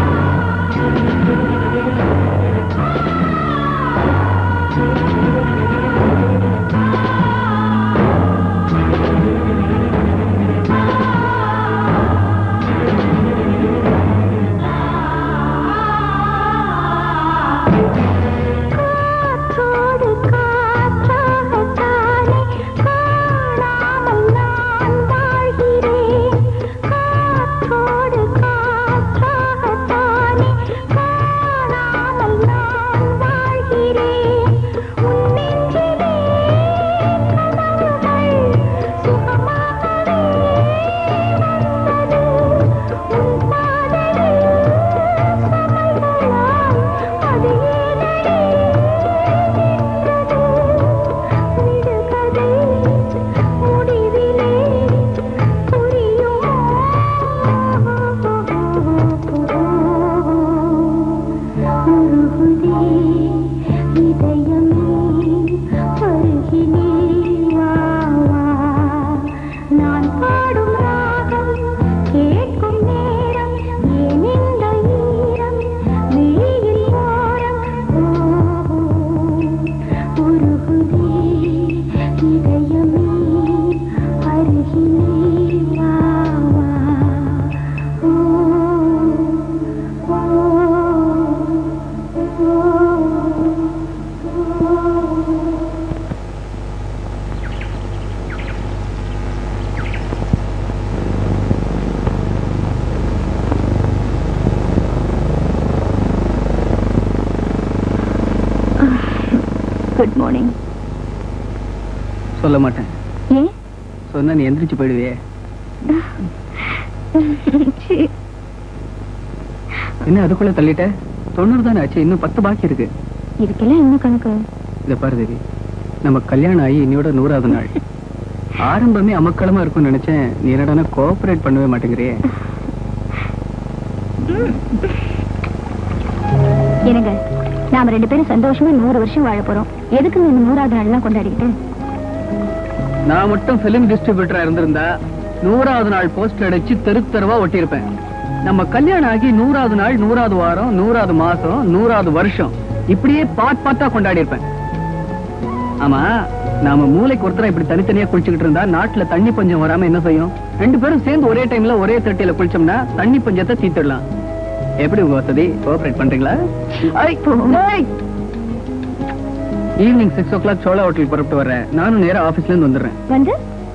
ஆ குட் மார்னிங் சொல்ல மாட்டேன் ஏன் சொன்னா நீ எந்திரிச்சு போயிடுவியே சீ. என்ன அதுக்குள்ள தள்ளிட்ட தொண்ணூறு தானே ஆச்சு இன்னும் பத்து பாக்கி இருக்கு இதுக்கெல்லாம் என்ன கணக்கு இத பாரு தேவி நம்ம கல்யாணம் ஆகி இன்னையோட நூறாவது நாள் ஆரம்பமே அமக்களமா இருக்கும்னு நினைச்சேன் நீ என்னடானா கோஆபரேட் பண்ணவே மாட்டேங்கிறியே என்னங்க நாம ரெண்டு பேரும் சந்தோஷமா நூறு வருஷம் வாழ போறோம் எதுக்கு இந்த நூறாவது நாள்லாம் கொண்டாடிக்கிட்டு நான் மட்டும் பிலிம் டிஸ்ட்ரிபியூட்டரா இருந்திருந்தா நூறாவது நாள் போஸ்டர் அடிச்சு தெரு தெருவா ஒட்டியிருப்பேன் நம்ம கல்யாணம் ஆகி நூறாவது நாள் நூறாவது வாரம் நூறாவது மாசம் நூறாவது வருஷம் இப்படியே பாட் பாட்டா கொண்டாடி இருப்பேன் ஆமா நாம மூளைக்கு ஒருத்தரா இப்படி தனித்தனியா குளிச்சுக்கிட்டு இருந்தா நாட்டுல தண்ணி பஞ்சம் வராம என்ன செய்யும் ரெண்டு பேரும் சேர்ந்து ஒரே டைம்ல ஒரே தட்டியில குளிச்சோம்னா தண்ணி பஞ்சத்தை தீர்த்திடலாம் எப்படி உங்க வசதி கோஆபரேட் பண்றீங்களா evening six o'clock Chola hotel புறப்பட்டு வர்றேன் நானும் நேரா ஆபீஸ்ல இருந்து வந்துடுறேன் வந்து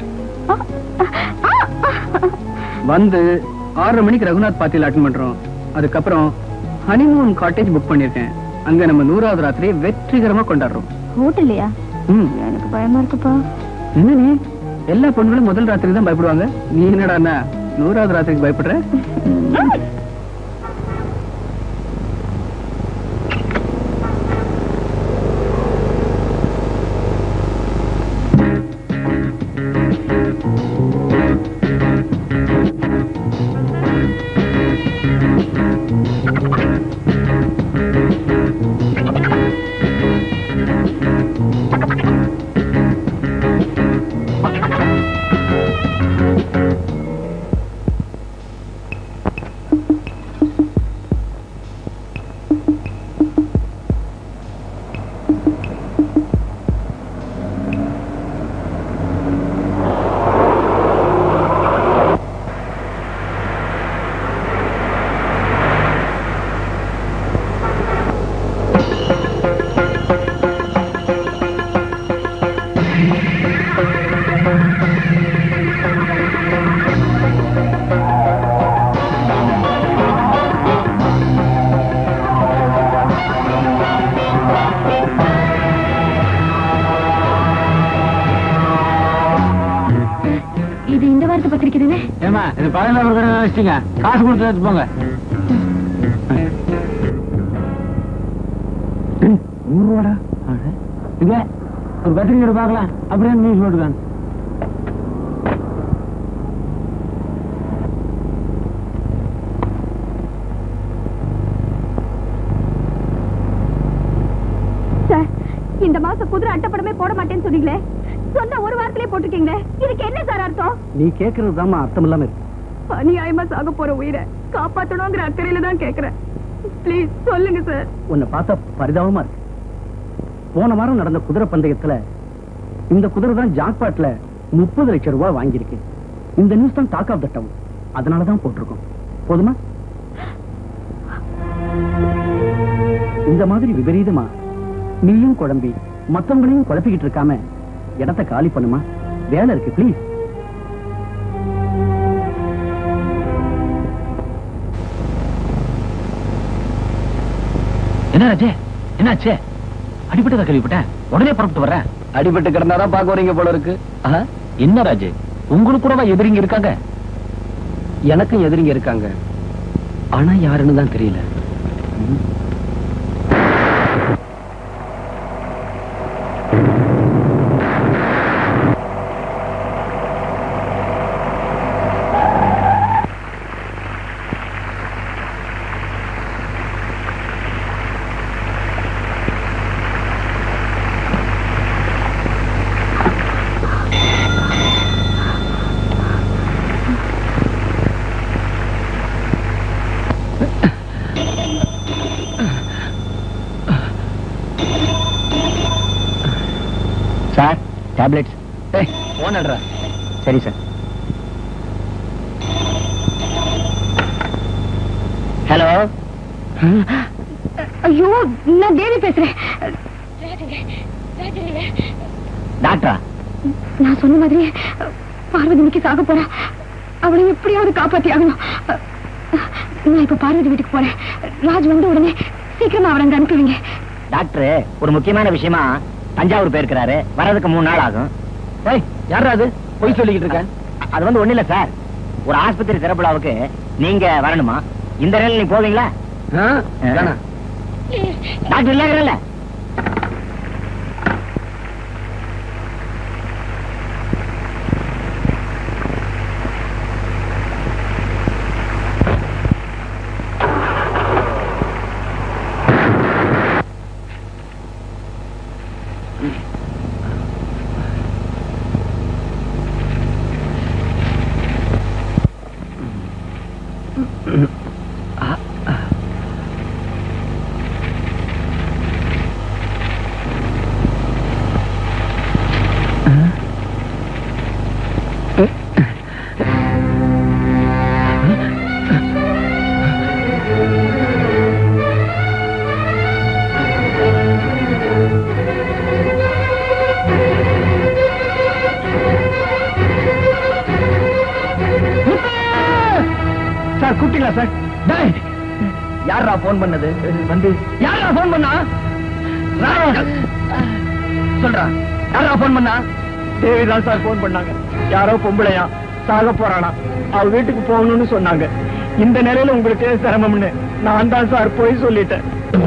வந்து ஆறரை மணிக்கு ரகுநாத் பார்ட்டியில் அட்டன் பண்றோம் அதுக்கப்புறம் ஹனிமூன் காட்டேஜ் புக் பண்ணிருக்கேன் அங்க நம்ம நூறாவது ராத்திரி வெற்றிகரமா கொண்டாடுறோம் ஹோட்டல்லையா ம் எனக்கு பயமா இருக்குப்பா என்ன நீ எல்லா பொண்ணுகளும் முதல் ராத்திரி தான் பயப்படுவாங்க நீ என்னடா நூறாவது ராத்திரிக்கு பயப்படுற இது இந்த வாரத்தை பத்திரிக்கை தானே ஏமா இது பதினோரு கடை வச்சுங்க காசு கொடுத்து எடுத்து போங்க நூறு ரூபாடா இங்க ஒரு பத்திரிக்கை பார்க்கலாம் அப்படியே நியூஸ் போட்டுக்காங்க சார் இந்த மாசம் குதிரை அட்டப்படமே போட மாட்டேன்னு சொன்னீங்களே சொன்ன ஒரு வாரத்திலே போட்டிருக்கீங்களே இதுக்கு என்ன சார் அர்த்தம் நீ கேக்குறது தாமா அர்த்தம் இல்லாம இருக்கு அநியாயமா சாக போற உயிரை காப்பாத்தணுங்கிற அக்கறையில தான் கேக்குறேன் ப்ளீஸ் சொல்லுங்க சார் உன்னை பார்த்தா பரிதாபமா இருக்கு போன வாரம் நடந்த குதிரை பந்தயத்துல இந்த குதிரை தான் ஜாக்பாட்ல முப்பது லட்சம் ரூபாய் வாங்கியிருக்கு இந்த நியூஸ் தான் டாக் ஆஃப் த டவுன் அதனாலதான் போட்டிருக்கோம் போதுமா இந்த மாதிரி விபரீதமா நீயும் குழம்பி மத்தவங்களையும் குழப்பிக்கிட்டு இருக்காம இடத்த காலி பண்ணுமா வேலை இருக்கு ப்ளீஸ் என்ன ராஜே என்னாச்சு அடிபட்டதா கேள்விப்பட்டேன் உடனே புறப்பட்டு வர்றேன் அடிபட்டு கிடந்தாதான் பார்க்க வரீங்க போல இருக்கு ஆஹா, என்ன ராஜே உங்களுக்கு கூடவா எதிரிங்க இருக்காங்க எனக்கும் எதிரிங்க இருக்காங்க ஆனா யாருன்னு தான் தெரியல சார் டேப்லெட்ஸ் ஏய் போன் அடுறா சரி சார் ஹலோ ஐயோ நான் தேவி பேசுறேன் டாக்டரா நான் சொன்ன மாதிரி பார்வதி இன்னைக்கு சாக போறா அவளை எப்படியாவது காப்பாத்தி ஆகணும் நான் இப்ப பார்வதி வீட்டுக்கு போறேன் ராஜ் வந்த உடனே சீக்கிரமா அவரை அங்க அனுப்புவீங்க டாக்டர் ஒரு முக்கியமான விஷயமா தஞ்சாவூர் போயிருக்கிறாரு வர்றதுக்கு மூணு நாள் ஆகும் ஏய் யாரா அது பொய் சொல்லிக்கிட்டு இருக்க அது வந்து ஒண்ணு இல்ல சார் ஒரு ஆஸ்பத்திரி திறப்புலாவுக்கு நீங்க வரணுமா இந்த நேரம் நீங்க போவீங்களா ஆ? வேணாம். டாக்டர் இல்ல சார் கூப்பிட்டீங்களா சார் டேய் யாரா போன் பண்ணது வந்து யாரா போன் பண்ணா சொல்றா யாரா போன் பண்ணா தேவிதான் சார் போன் பண்ணாங்க யாரோ பொம்பளையா சாக போறானா அவ வீட்டுக்கு போகணும்னு சொன்னாங்க இந்த நிலையில உங்களுக்கு சிரமம்னு நான் தான் சார் போய் சொல்லிட்டேன்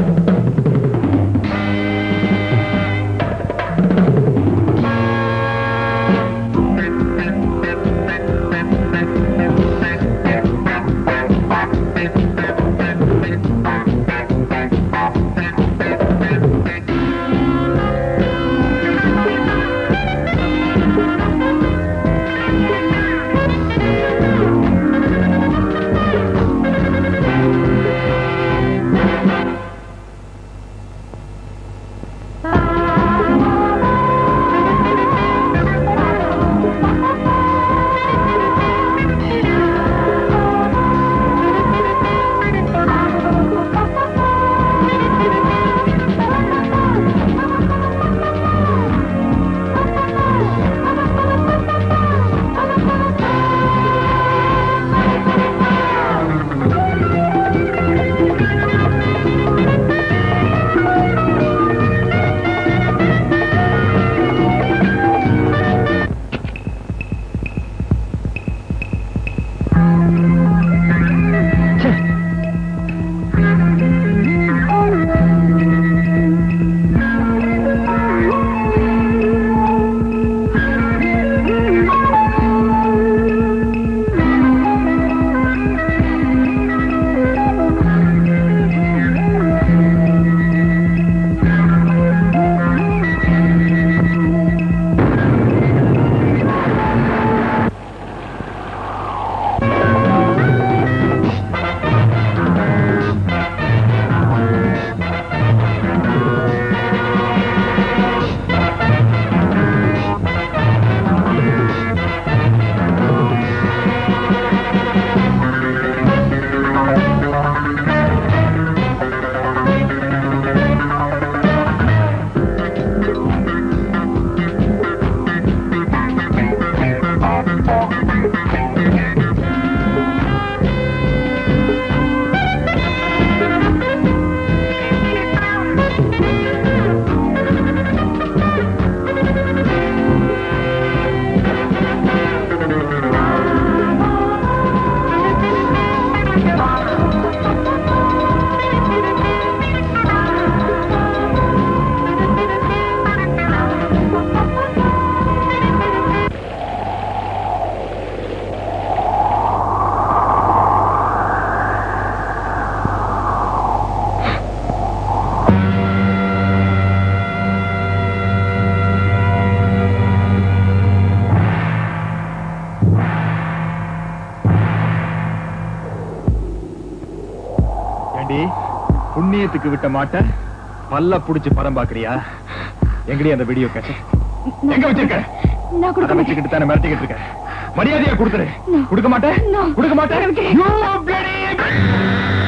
ஏண்டி புண்ணியத்துக்கு விட்ட மாட்ட பல்ல புடிச்சு படம் பாக்குறியா எங்கடி அந்த வீடியோ கேசட் எங்க வச்சிருக்க நான் அதை கொடுக்க வச்சுக்கிட்டு தானே மிரட்டிக்கிட்டு இருக்க மரியாதையா கொடுத்துரு கொடுக்க மாட்டேன் கொடுக்க மாட்டேன் You bloody-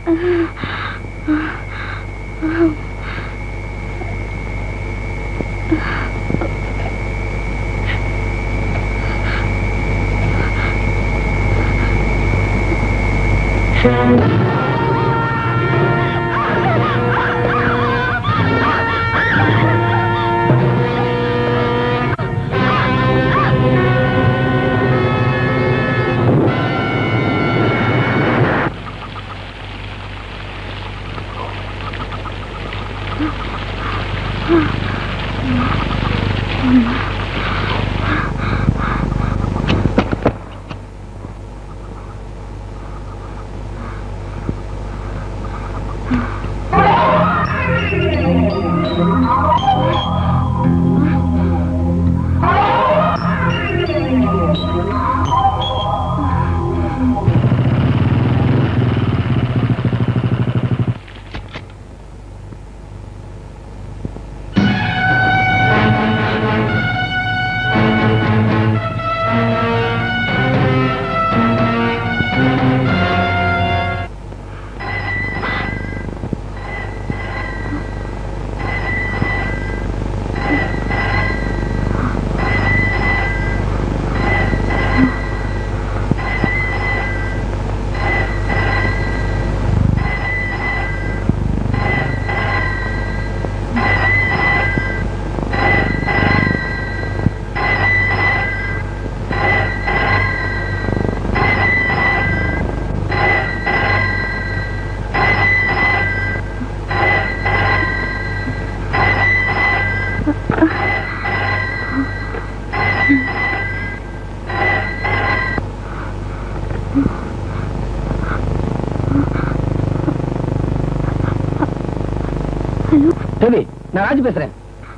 தேவி நான் ராஜு பேசுறேன்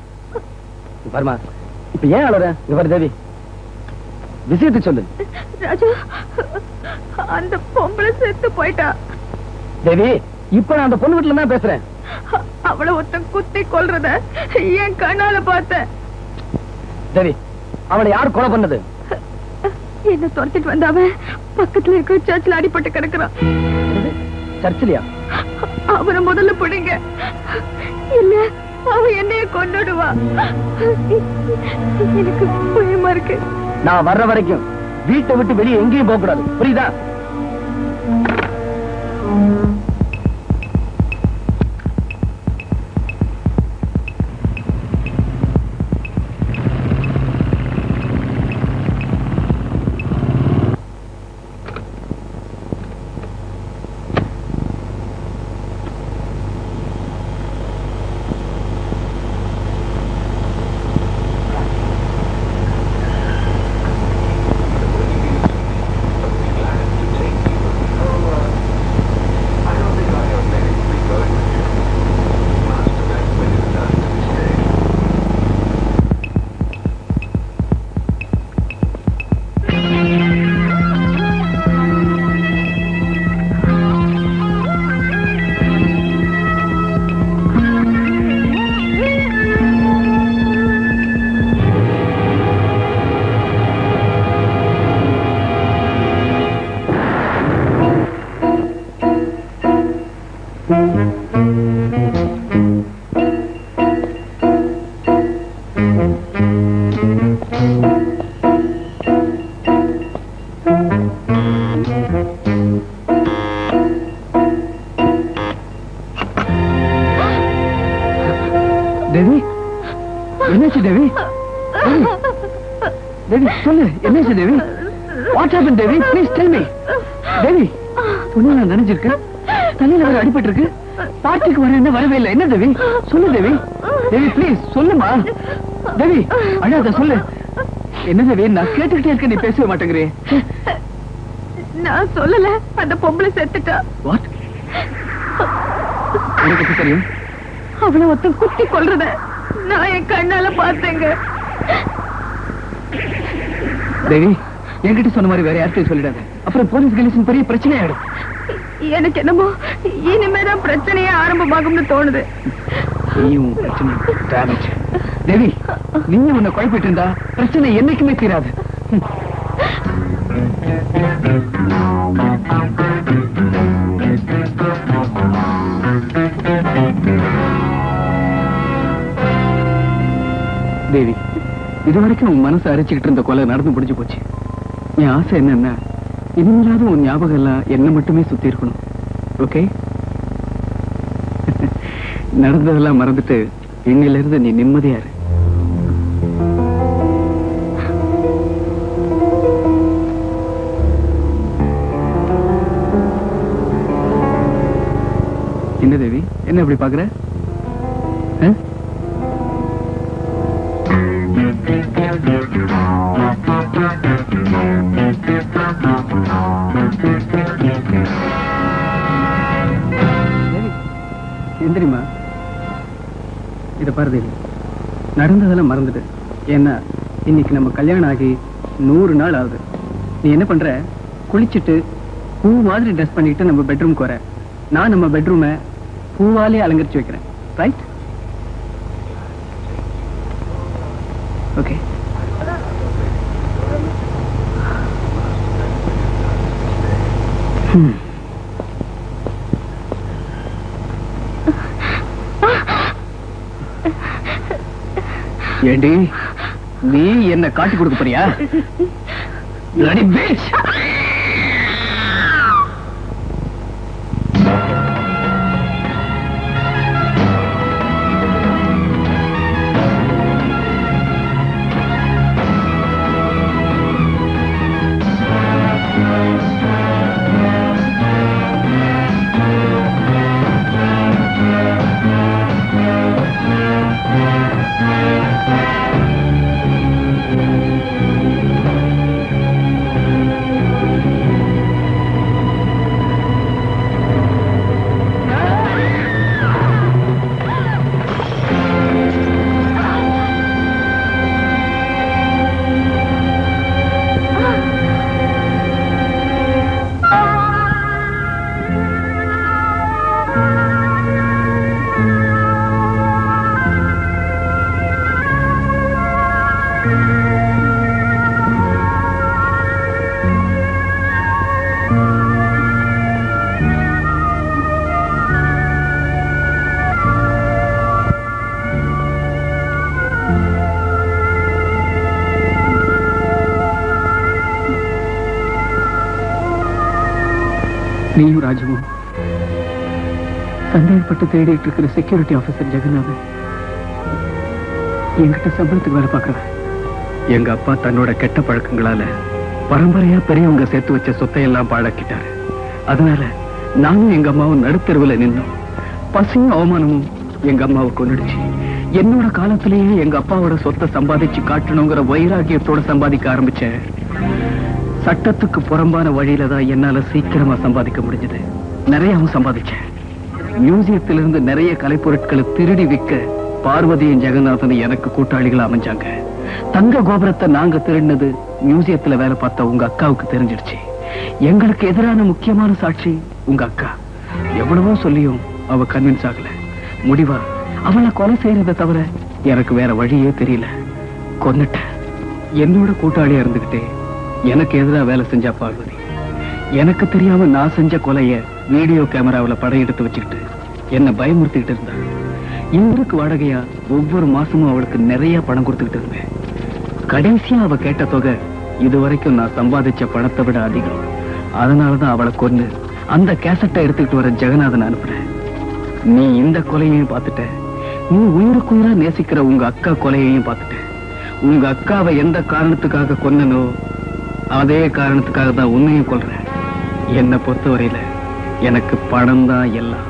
வருமா இப்ப ஏன் அழுற இங்க பாரு தேவி விஷயத்தை சொல்லு ராஜா அந்த பொம்பளை செத்து போயிட்டா தேவி இப்ப நான் அந்த பொண்ணு வீட்டுல தான் பேசுறேன் அவளை ஒருத்தன் குத்தி கொல்றத என் கண்ணால பார்த்தேன் தேவி அவளை யார் கொலை பண்ணது என்ன துரத்திட்டு வந்த அவன் பக்கத்துல இருக்க சர்ச்சில் அடிபட்டு கிடக்குறான் சர்ச்சிலியா அவனை முதல்ல பிடிங்க இல்ல அவ என்னைய கொண்டுடுவா எனக்கு பயமா இருக்கு நான் வர்ற வரைக்கும் வீட்டை விட்டு வெளியே எங்கேயும் போக கூடாது புரியுதா தேவி என்னாச்சு தேவி தேவி தேவி சொல்லு என்னாச்சு Devi what happen Devi please tell me Devi துணி நான் நினைச்சிருக்கேன் தலையில வேற அடிபட்டு இருக்கு பார்ட்டிக்கு வர என்ன வரவே இல்லை என்ன தேவி சொல்லு தேவி தேவி ப்ளீஸ் சொல்லுமா தேவி அழாத சொல்லு என்ன தேவி நான் கேட்டுக்கிட்டே இருக்க நீ பேசவே மாட்டேங்கிறே நான் சொல்லல அந்த பொம்பளை செத்துட்டா வாட் உனக்கு எப்படி தெரியும் அவளை ஒருத்தன் குத்தி கொல்றத நான் என் கண்ணால பார்த்தேங்க தேவி என்கிட்ட சொன்ன மாதிரி வேற யார்கிட்டயும் சொல்லிடாத அப்புறம் போலீஸ் கணேசன் பெரிய பிரச்சனை ஆயிடும் எனக்கு என்னமோ இனிமேதான் பிரச்சனையே ஆரம்பமாகும்னு தோணுது நீயும் பிரச்சனை டேமேஜ் தேவி நீயும் உன்னை குழப்பிட்டு இருந்தா பிரச்சனை என்னைக்குமே தீராது ம். தேவி இது வரைக்கும் உன் மனசு அரைச்சுக்கிட்டு இருந்த கொலை நடந்து முடிஞ்சு போச்சு என் ஆசை என்னன்னா இனிமேலாவது உன் ஞாபகம் எல்லாம் என்ன மட்டுமே சுத்தி இருக்கணும் ஓகே நடந்ததெல்லாம் மறந்துட்டு இன்னில இருந்து நீ நிம்மதியா இரு என்ன தேவி என்ன இப்படி பாக்குற ஆ? தேவி, எந்திரிம்மா இத பாரு தேவி நடந்ததெல்லாம் மறந்துட்டு ஏன்னா இன்னைக்கு நம்ம கல்யாணம் ஆகி நூறு நாள் ஆகுது நீ என்ன பண்ற குளிச்சுட்டு பூ மாதிரி ட்ரெஸ் பண்ணிட்டு நம்ம பெட்ரூம்க்கு வர நான் நம்ம பெட்ரூமை பூவாலே அலங்கரிச்சு வைக்கிறேன் ரைட் ஓகே ஏண்டி நீ என்ன காட்டி கொடுக்க போறியா Bloody bitch! நீயும் ராஜுவும் சந்தேகப்பட்டு தேடிட்டு இருக்கிற செக்யூரிட்டி ஆபீசர் ஜெகநாதன் என்கிட்ட சம்பளத்துக்கு வேலை பார்க்கற எங்க அப்பா தன்னோட கெட்ட பழக்கங்களால பரம்பரையா பெரியவங்க சேர்த்து வச்ச சொத்தை எல்லாம் பாழாக்கிட்டாரு அதனால நானும் எங்க அம்மாவும் நடுத்தெருவுல நின்னோம் பசியும் அவமானமும் எங்க அம்மாவை கொண்டுடுச்சு என்னோட காலத்திலேயே எங்க அப்பாவோட சொத்தை சம்பாதிச்சு காட்டணுங்கிற வைராகியத்தோட சம்பாதிக்க ஆரம்பிச்சேன் சட்டத்துக்கு புறம்பான வழியில தான் என்னால சீக்கிரமா சம்பாதிக்க முடிஞ்சது நிறையவும் சம்பாதிச்சேன் மியூசியத்திலிருந்து நிறைய கலைப்பொருட்களை திருடி விற்க பார்வதியும் ஜெகநாதனும் எனக்கு கூட்டாளிகளா அமைஞ்சாங்க தங்க கோபுரத்தை நாங்க திருடினது மியூசியத்துல வேலை பார்த்த உங்க அக்காவுக்கு தெரிஞ்சிடுச்சு எங்களுக்கு எதிரான முக்கியமான சாட்சி உங்க அக்கா எவ்வளவோ சொல்லியும் அவ கன்வின்ஸ் ஆகல முடிவா அவளை கொலை செய்யறதை தவிர எனக்கு வேற வழியே தெரியல கொன்னுட்டேன் என்னோட கூட்டாளியா இருந்துகிட்டே எனக்கு எதிரா வேலை செஞ்சா பார்வதி எனக்கு தெரியாம நான் செஞ்ச கொலைய வீடியோ கேமராவுல படம் எடுத்து வச்சுக்கிட்டு என்ன பயமுறுத்திக்கிட்டு இருந்தா இவருக்கு வாடகையா ஒவ்வொரு மாசமும் அவளுக்கு நிறைய பணம் கொடுத்துக்கிட்டு இருந்தேன் கடைசியா அவ கேட்ட தொகை இதுவரைக்கும் நான் சம்பாதிச்ச பணத்தை விட அதிகம் அதனாலதான் அவளை கொன்னு அந்த கேசட்டை எடுத்துக்கிட்டு வர ஜெகநாதன் அனுப்புறேன் நீ இந்த கொலையையும் பார்த்துட்ட நீ உயிருக்குயிரா நேசிக்கிற உங்க அக்கா கொலையையும் பார்த்துட்ட உங்க அக்காவை எந்த காரணத்துக்காக கொன்னனோ அதே காரணத்துக்காக தான் உன்னையும் கொல்றேன் என்னை பொறுத்தவரையில எனக்கு பணம் தான் எல்லாம்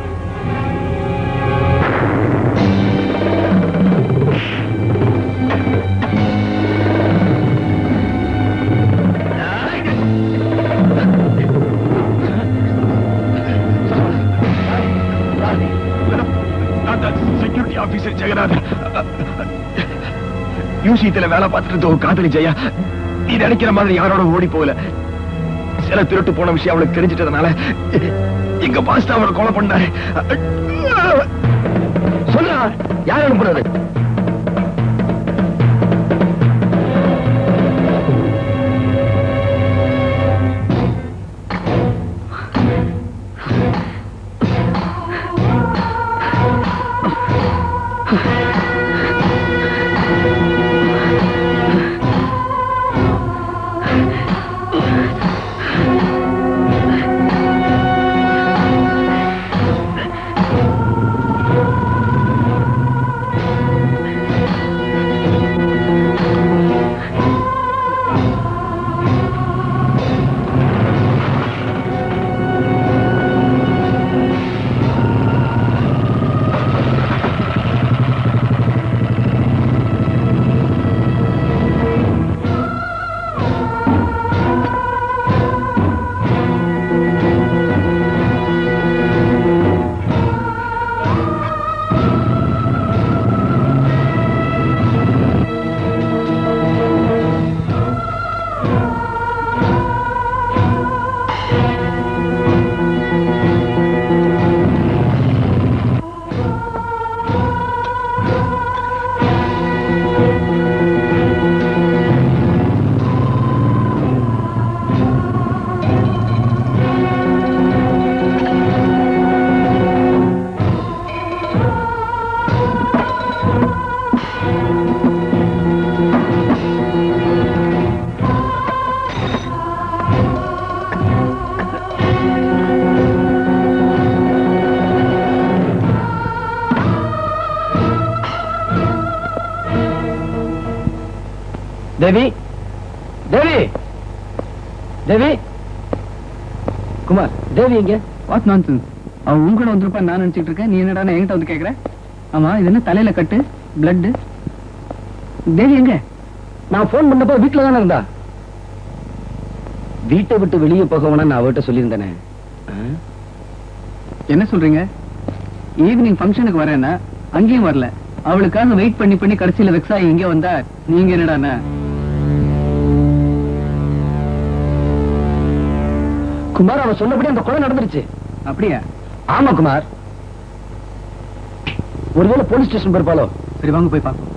செக்யூரிட்டி ஆபீசர் ஜெகநாதன் யூசியத்துல வேலை பார்த்துட்டு இருந்த ஒரு காதலி ஜெயா நீ நினைக்கிற மாதிரி யாரோட ஓடி போகல சில திருட்டு போன விஷயம் அவளுக்கு தெரிஞ்சிட்டதுனால எங்க பாஸ்டா அவளை கொலை பண்ணாரு சொல்லுடா யார் அனுப்புனது தேவி தேவி தேவி குமார் தேவி எங்க வாட் நான்சென்ஸ் அவன் உன் கூட வந்திருப்பா நான் நினைச்சிட்டு இருக்கேன் நீ என்னடா என்கிட்ட வந்து கேக்குற ஆமா இது என்ன தலையில கட்டு பிளட் தேவி எங்க நான் ஃபோன் பண்ணப்போ வீட்டுல தானே இருந்தா வீட்டை விட்டு வெளியே போக வேணாம் நான் அவர்கிட்ட சொல்லியிருந்தேனே ஆ? என்ன சொல்றீங்க ஈவினிங் ஃபங்க்ஷனுக்கு வரேன்னா அங்கேயும் வரல அவளுக்காக வெயிட் பண்ணி பண்ணி கடைசியில வெக்ஸ் ஆகி இங்க வந்தா நீங்க என்னடாண்ணா குமார் அவன் சொன்னபடி அந்த கொலை நடந்துருச்சு அப்படியா ஆமா குமார் ஒருவேளை போலீஸ் ஸ்டேஷன் போயிருப்பாளோ சரி வாங்க போய் பார்ப்போம்